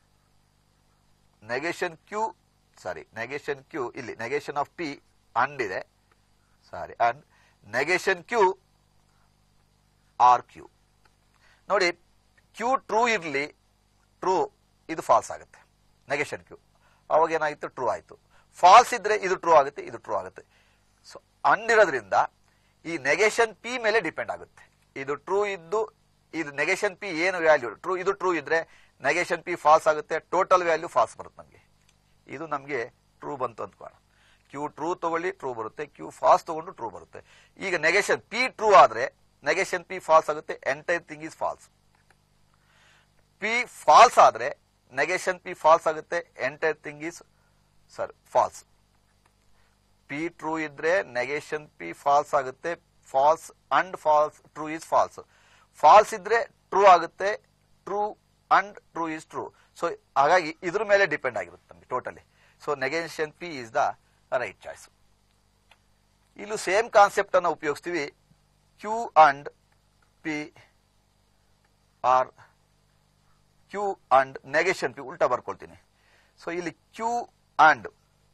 negation Q sorry negation Q ಇಲ್ಲಿ ನೆಗೇಷನ್ ಆಫ್ ಪಿ ಅಂಡ್ ಇದೆ sorry and negation Q or Q ನೋಡಿ Q true ಇರಲಿ true ಇದು false ಆಗುತ್ತೆ ನೆಗೇಷನ್ ಕ್ಯೂ ಅವಾಗ ಏನಾಗಿತ್ತು ಟ್ರೂ ಆಯ್ತು ಫಾಲ್ಸ್ ಇದ್ರೆ ಇದು ಟ್ರೂ ಆಗುತ್ತೆ ಇದು ಟ್ರೂ ಆಗುತ್ತೆ ಸೊ ಅಂಡ್ ಇರೋದ್ರಿಂದ ಈ ನೆಗೇಷನ್ ಪಿ ಮೇಲೆ ಡಿಪೆಂಡ್ ಆಗುತ್ತೆ ಇದು ಟ್ರೂ ಇದ್ದು ಇದು ನೆಗೇಷನ್ ಪಿ ಏನು ವ್ಯಾಲ್ಯೂ ಟ್ರೂ ಇದು ಟ್ರೂ ಇದ್ರೆ ನೆಗೇಷನ್ ಪಿ ಫಾಲ್ಸ್ ಆಗುತ್ತೆ ಟೋಟಲ್ ವ್ಯಾಲ್ಯೂ ಫಾಲ್ಸ್ ಬರುತ್ತೆ ನಮಗೆ ಇದು ನಮಗೆ ಟ್ರೂ ಬಂತು ಅಂದ್ಕೋಣ ಕ್ಯೂ ಟ್ರೂ ತಗೊಳ್ಳಿ ಟ್ರೂ ಬರುತ್ತೆ ಕ್ಯೂ ಫಾಲ್ಸ್ ತಗೊಂಡು ಟ್ರೂ ಬರುತ್ತೆ ಈಗ ನೆಗೇಷನ್ ಪಿ ಟ್ರೂ ಆದ್ರೆ ನೆಗೆಷನ್ ಪಿ ಫಾಲ್ಸ್ ಆಗುತ್ತೆ entire thing is false P false ಆದ್ರೆ ನೆಗೆಷನ್ ಪಿ ಫಾಲ್ಸ್ ಆಗುತ್ತೆ entire thing is sir false P true ಇದ್ರೆ ನೆಗೆಷನ್ ಪಿ ಫಾಲ್ಸ್ ಆಗುತ್ತೆ false and falls true is false false ಇದ್ರೆ true ಆಗುತ್ತೆ true and true is true so ಹಾಗಾಗಿ ಇದ್ರ ಮೇಲೆ depend ಆಗಿರುತ್ತೆ ನಮಗೆ totally so negation P is the right choice ಇಲ್ಲೂ ಸೇಮ್ ಕಾನ್ಸೆಪ್ಟ್ ಅನ್ನು ಉಪಯೋಗಿಸ್ತೀವಿ Q and P or Q and negation P ಉಲ್ಟಾ ಬರ್ಕೊಳ್ತೀನಿ ಸೊ ಇಲ್ಲಿ Q and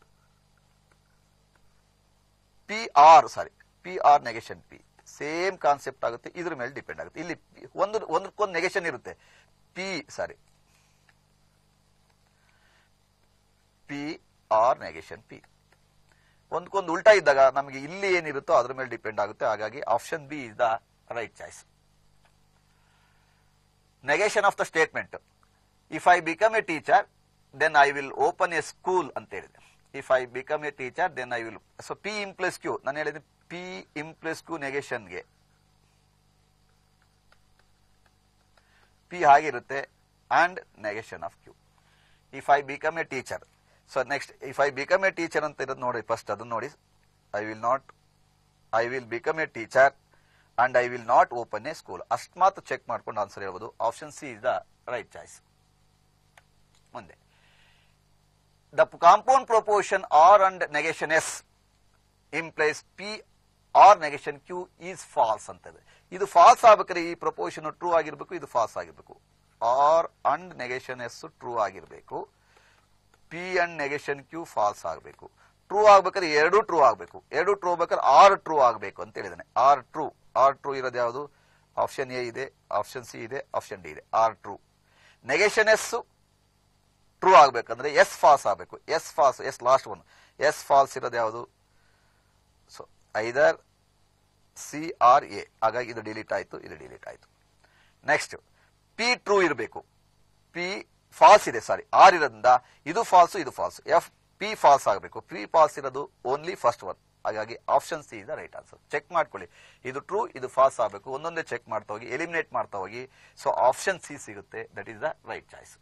P or sorry P or negation P same concept ಆಗುತ್ತೆ ಇದ್ರ ಮೇಲೆ ಡಿಪೆಂಡ್ ಆಗುತ್ತೆ ಇಲ್ಲಿ ಒಂದು ಒಂದಕ್ಕೊಂದು ನೆಗೆಷನ್ ಇರುತ್ತೆ P sorry P or negation P ಒಂದಕ್ಕೊಂದು ಉಲ್ಟಾ ಇದ್ದಾಗ ನಮಗೆ ಇಲ್ಲಿ ಏನಿರುತ್ತೋ ಅದ್ರ ಮೇಲೆ ಡಿಪೆಂಡ್ ಆಗುತ್ತೆ ಹಾಗಾಗಿ option B is the right choice negation of the statement if I become a teacher then I will open a school ಅಂತ ಹೇಳಿದೆ if I become a teacher then I will so P implies Q ನಾನು ಹೇಳಿದೆ P implies Q ನೆಗೆಷನ್ಗೆ P ಹಾಗಿರುತ್ತೆ and negation of Q if I become a teacher so next if I become a teacher ಅಂತ ಇರೋದು ನೋಡಿ first ಅದನ್ನ ನೋಡಿ I will not I will become a teacher and I will not open a school ಅಷ್ಟು ಮಾತ್ರ check ಮಾಡ್ಕೊಂಡು answer ಹೇಳ್ಬೋದು option C is the right choice ಮುಂದೆ the compound proposition R and negation S implies P or negation Q is false ಅಂತದೆ ಇದು false ಆಗ್ಬೇಕಾದ್ರೆ ಈ proportion true ಆಗಿರ್ಬೇಕು ಇದು ಫಾಲ್ಸ್ ಆಗಿರ್ಬೇಕು R and negation S true ಆಗಿರ್ಬೇಕು P and negation Q false ಆಗಬೇಕು ಟ್ರೂ ಆಗ್ಬೇಕಾದ್ರೆ ಎರಡು ಟ್ರೂ ಆಗಬೇಕು ಎರಡು ಟ್ರೂ ಆಗ್ಬೇಕಾದ್ರೆ ಆರ್ ಟ್ರೂ ಆಗಬೇಕು ಅಂತ ಹೇಳಿದಾನೆ ಆರ್ ಟ್ರೂ ಆರ್ ಟ್ರೂ ಇರೋದು ಯಾವುದು ಆಪ್ಷನ್ ಎ ಇದೆ ಆಪ್ಷನ್ ಸಿ ಇದೆ ಆಪ್ಷನ್ ಡಿ ಇದೆ R true negation S true ಆಗ್ಬೇಕಂದ್ರೆ ಎಸ್ ಫಾಲ್ಸ್ ಆಗಬೇಕು S false S last one S false ಇರೋದು ಯಾವುದು so either C or A ಹಾಗಾಗಿ ಇದು ಡಿಲೀಟ್ ಆಯ್ತು ಇದು ಡಿಲೀಟ್ ಆಯ್ತು ನೆಕ್ಸ್ಟ್ ಪಿ ಟ್ರೂ ಇರಬೇಕು ಪಿ ಫಾಲ್ಸ್ ಇದೆ ಸಾರಿ ಆರ್ ಇರೋದ್ರಿಂದ ಇದು ಫಾಲ್ಸ್ ಇದು ಫಾಲ್ಸ್ ಎಫ್ ಪಿ ಫಾಲ್ಸ್ ಆಗಬೇಕು ಪಿ ಫಾಲ್ಸ್ ಇರೋದು ಓನ್ಲಿ ಫಸ್ಟ್ ಒನ್ ಹಾಗಾಗಿ option C is the right answer check ಮಾಡ್ಕೊಳ್ಳಿ ಇದು ಟ್ರೂ ಇದು ಫಾಲ್ಸ್ ಆಗಬೇಕು ಒಂದೊಂದೇ ಚೆಕ್ ಮಾಡ್ತಾ ಹೋಗಿ ಎಲಿಮಿನೇಟ್ ಮಾಡ್ತಾ ಹೋಗಿ ಸೊ ಆಪ್ಷನ್ ಸಿ ಸಿಗುತ್ತೆ that is the right choice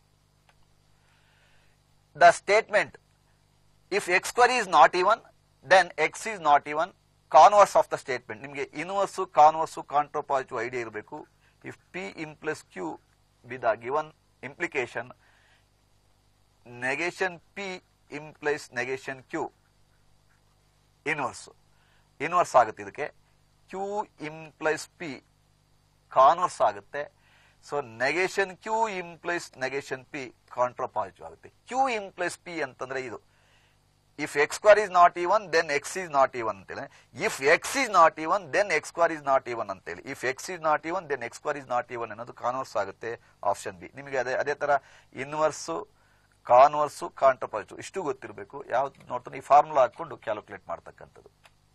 the statement if x square is not even then x is not even converse of the statement ನಿಮಗೆ ಇನ್ವರ್ಸು ಕಾನ್ವರ್ಸು ಕಾಂಟ್ರೋಪಾಸಿಟಿವ್ ಐಡಿಯಾ ಇರಬೇಕು if p implies q be the given implication negation p implies negation q inverse inverse ಆಗುತ್ತೆ ಇದಕ್ಕೆ q implies p converse ಆಗುತ್ತೆ so negation q implies negation p contrapositive ಆಗುತ್ತೆ q implies P ಅಂತಂದ್ರೆ ಇದು if x square is not even then x is not even ಅಂತೇಳಿ if x is not even then x square is not even ಅಂತೇಳಿ if x is not even then x square is not even ಅನ್ನೋದು converse ಆಗುತ್ತೆ option B ನಿಮಗೆ ಅದೇ ಅದೇ ತರ inverse ಕಾನ್ವರ್ಸು ಕಾಂಟ್ರಪಾಸಿಟಿವ್ ಇಷ್ಟು ಗೊತ್ತಿರಬೇಕು ಯಾವ್ದು ನೋಡ್ತಾನೆ ಈ ಫಾರ್ಮುಲಾ ಹಾಕೊಂಡು ಕ್ಯಾಲ್ಕುಲೇಟ್ ಮಾಡ್ತಕ್ಕಂಥದ್ದು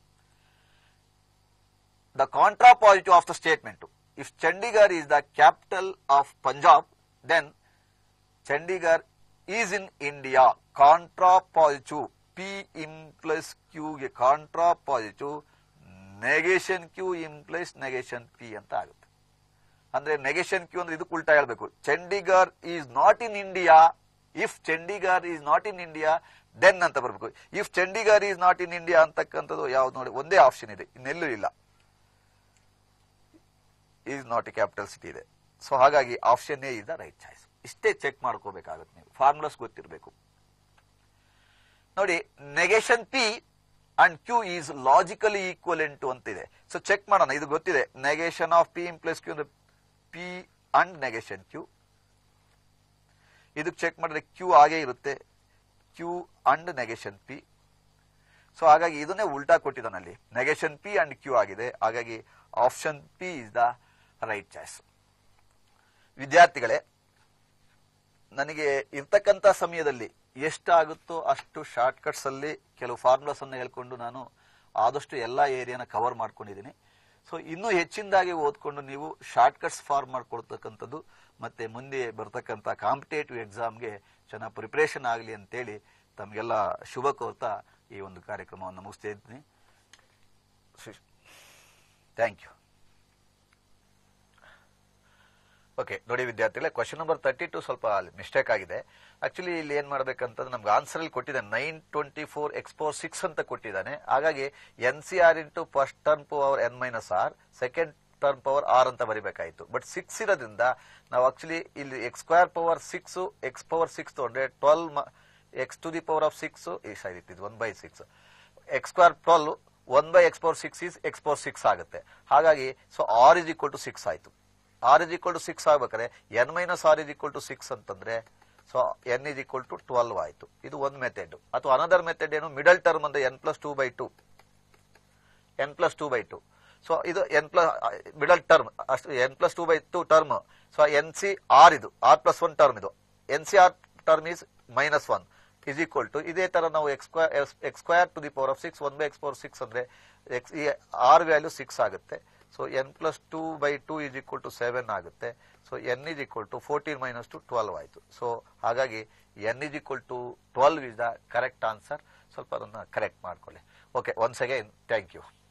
the contrapositive of the statement if Chandigarh is the capital of Punjab then Chandigarh is in India contrapositive p implies ಕ್ಯೂಗೆ contrapositive negation q implies negation p ಅಂತ ಆಗುತ್ತೆ ಅಂದ್ರೆ ನೆಗೇಷನ್ ಕ್ಯೂ ಅಂದ್ರೆ ಇದಕ್ಕೆ ಉಲ್ಟಾ ಹೇಳ್ಬೇಕು Chandigarh is not in India if Chandigarh is not in India then ಅಂತ ಬರ್ಬೇಕು if Chandigarh is not in India ಅಂತಕ್ಕಂಥದ್ದು ಯಾವ್ದು ನೋಡಿ ಒಂದೇ ಆಪ್ಷನ್ ಇದೆ ಇನ್ನೆಲ್ಲೂ ಇಲ್ಲ is not A capital city ಇದೆ ಸೊ ಹಾಗಾಗಿ option A is the right choice ಇಷ್ಟೇ ಚೆಕ್ ಮಾಡ್ಕೋಬೇಕಾಗುತ್ತೆ ನೀವು ಫಾರ್ಮುಲಾಸ್ ಗೊತ್ತಿರಬೇಕು ನೋಡಿ negation p and q is logically equivalent ಅಂತಿದೆ ಸೊ ಚೆಕ್ ಮಾಡೋಣ ಇದು ಗೊತ್ತಿದೆ negation of p implies q ಅಂದ್ರೆ ಪಿ ಅಂಡ್ ನೆಗೇಷನ್ ಕ್ಯೂ ಇದಕ್ಕೆ ಚೆಕ್ ಮಾಡಿದ್ರೆ ಕ್ಯೂ ಆಗೇ ಇರುತ್ತೆ q and negation p so ಹಾಗಾಗಿ ಇದನ್ನೇ ಉಲ್ಟಾ ಕೊಟ್ಟಿದ್ದಾನಲ್ಲಿ ನೆಗೇಷನ್ ಪಿ ಅಂಡ್ ಕ್ಯೂ ಆಗಿದೆ ಹಾಗಾಗಿ option p is the right choice ವಿದ್ಯಾರ್ಥಿಗಳೇ ನನಗೆ ಇರ್ತಕ್ಕಂಥ ಸಮಯದಲ್ಲಿ ಎಷ್ಟಾಗುತ್ತೋ ಅಷ್ಟು ಶಾರ್ಟ್ ಕಟ್ಸ್ ಅಲ್ಲಿ ಕೆಲವು ಫಾರ್ಮುಲಾಸ್ ಅನ್ನು ಹೇಳ್ಕೊಂಡು ನಾನು ಆದಷ್ಟು ಎಲ್ಲ ಏರಿಯಾನ ಕವರ್ ಮಾಡ್ಕೊಂಡಿದ್ದೀನಿ ಸೊ ಇನ್ನೂ ಹೆಚ್ಚಿನದಾಗಿ ಓದ್ಕೊಂಡು ನೀವು ಶಾರ್ಟ್ ಕಟ್ಸ್ ಫಾರ್ಮ್ ಮಾಡ್ಕೊಳ್ತಕ್ಕಂಥದ್ದು ಮತ್ತೆ ಮುಂದೆ ಬರ್ತಕ್ಕಂಥ ಕಾಂಪಿಟೇಟಿವ್ ಎಕ್ಸಾಮ್ಗೆ ಚೆನ್ನಾಗಿ ಪ್ರಿಪರೇಷನ್ ಆಗಲಿ ಅಂತೇಳಿ ತಮಗೆಲ್ಲ ಶುಭ ಕೋರ್ತಾ ಈ ಒಂದು ಕಾರ್ಯಕ್ರಮವನ್ನು ಮುಗಿಸ್ತಾ ಇದ್ದೀನಿ ಥ್ಯಾಂಕ್ ಯು ಓಕೆ ನೋಡಿ ವಿದ್ಯಾರ್ಥಿಗಳೇ ಕ್ವಶನ್ ನಂಬರ್ ತರ್ಟಿ ಟು ಸ್ವಲ್ಪ ಮಿಸ್ಟೇಕ್ ಆಗಿದೆ ಆಕ್ಚುಲಿ ಇಲ್ಲಿ ಏನ್ ಮಾಡ್ಬೇಕಂತಂದ್ರೆ ನಮ್ಗೆ ಆನ್ಸರ್ ಅಲ್ಲಿ ಕೊಟ್ಟಿದ್ದಾನೆ nine twenty four x power six ಅಂತ ಕೊಟ್ಟಿದ್ದಾನೆ ಹಾಗಾಗಿ n C r into first term power n minus R second term power r ಅಂತ ಬರಿಬೇಕಾಯ್ತು ಬಟ್ ಸಿಕ್ಸ್ ಇರೋದ್ರಿಂದ ನಾವು ಆಕ್ಚುಲಿ ಇಲ್ಲಿ x square power six x power six ತಗೊಂಡ್ರೆ twelve x to the power of six ಇದು one by six x square twelve one by x power six is x power six ಆಗುತ್ತೆ ಹಾಗಾಗಿ so r is equal to six ಆಯ್ತು r is equal to six ಆಗ್ಬೇಕಾದ್ರೆ n minus r is equal to six ಅಂತಂದ್ರೆ so n is equal to twelve ಆಯ್ತು ಇದು ಒಂದು method ಅಥವಾ another method ಏನು ಮಿಡಲ್ ಟರ್ಮ್ ಅಂದ್ರೆ n plus two by two N plus two by two so ಇದು n plus middle term ಅಷ್ಟು n plus two by two term so n C r ಇದು r plus one term ಇದು N C r term is minus one is equal to ಇದೇ ತರ ನಾವು x square x square to the power of six one by x power six ಅಂದ್ರೆ x r value six ಆಗುತ್ತೆ so n plus two by two is equal to seven ಆಗುತ್ತೆ so n is equal to fourteen minus two twelve ಆಯಿತು so ಹಾಗಾಗಿ N is equal to twelve is the correct answer ಸ್ವಲ್ಪ ಅದನ್ನ correct ಮಾಡ್ಕೊಳ್ಳಿ okay once again thank you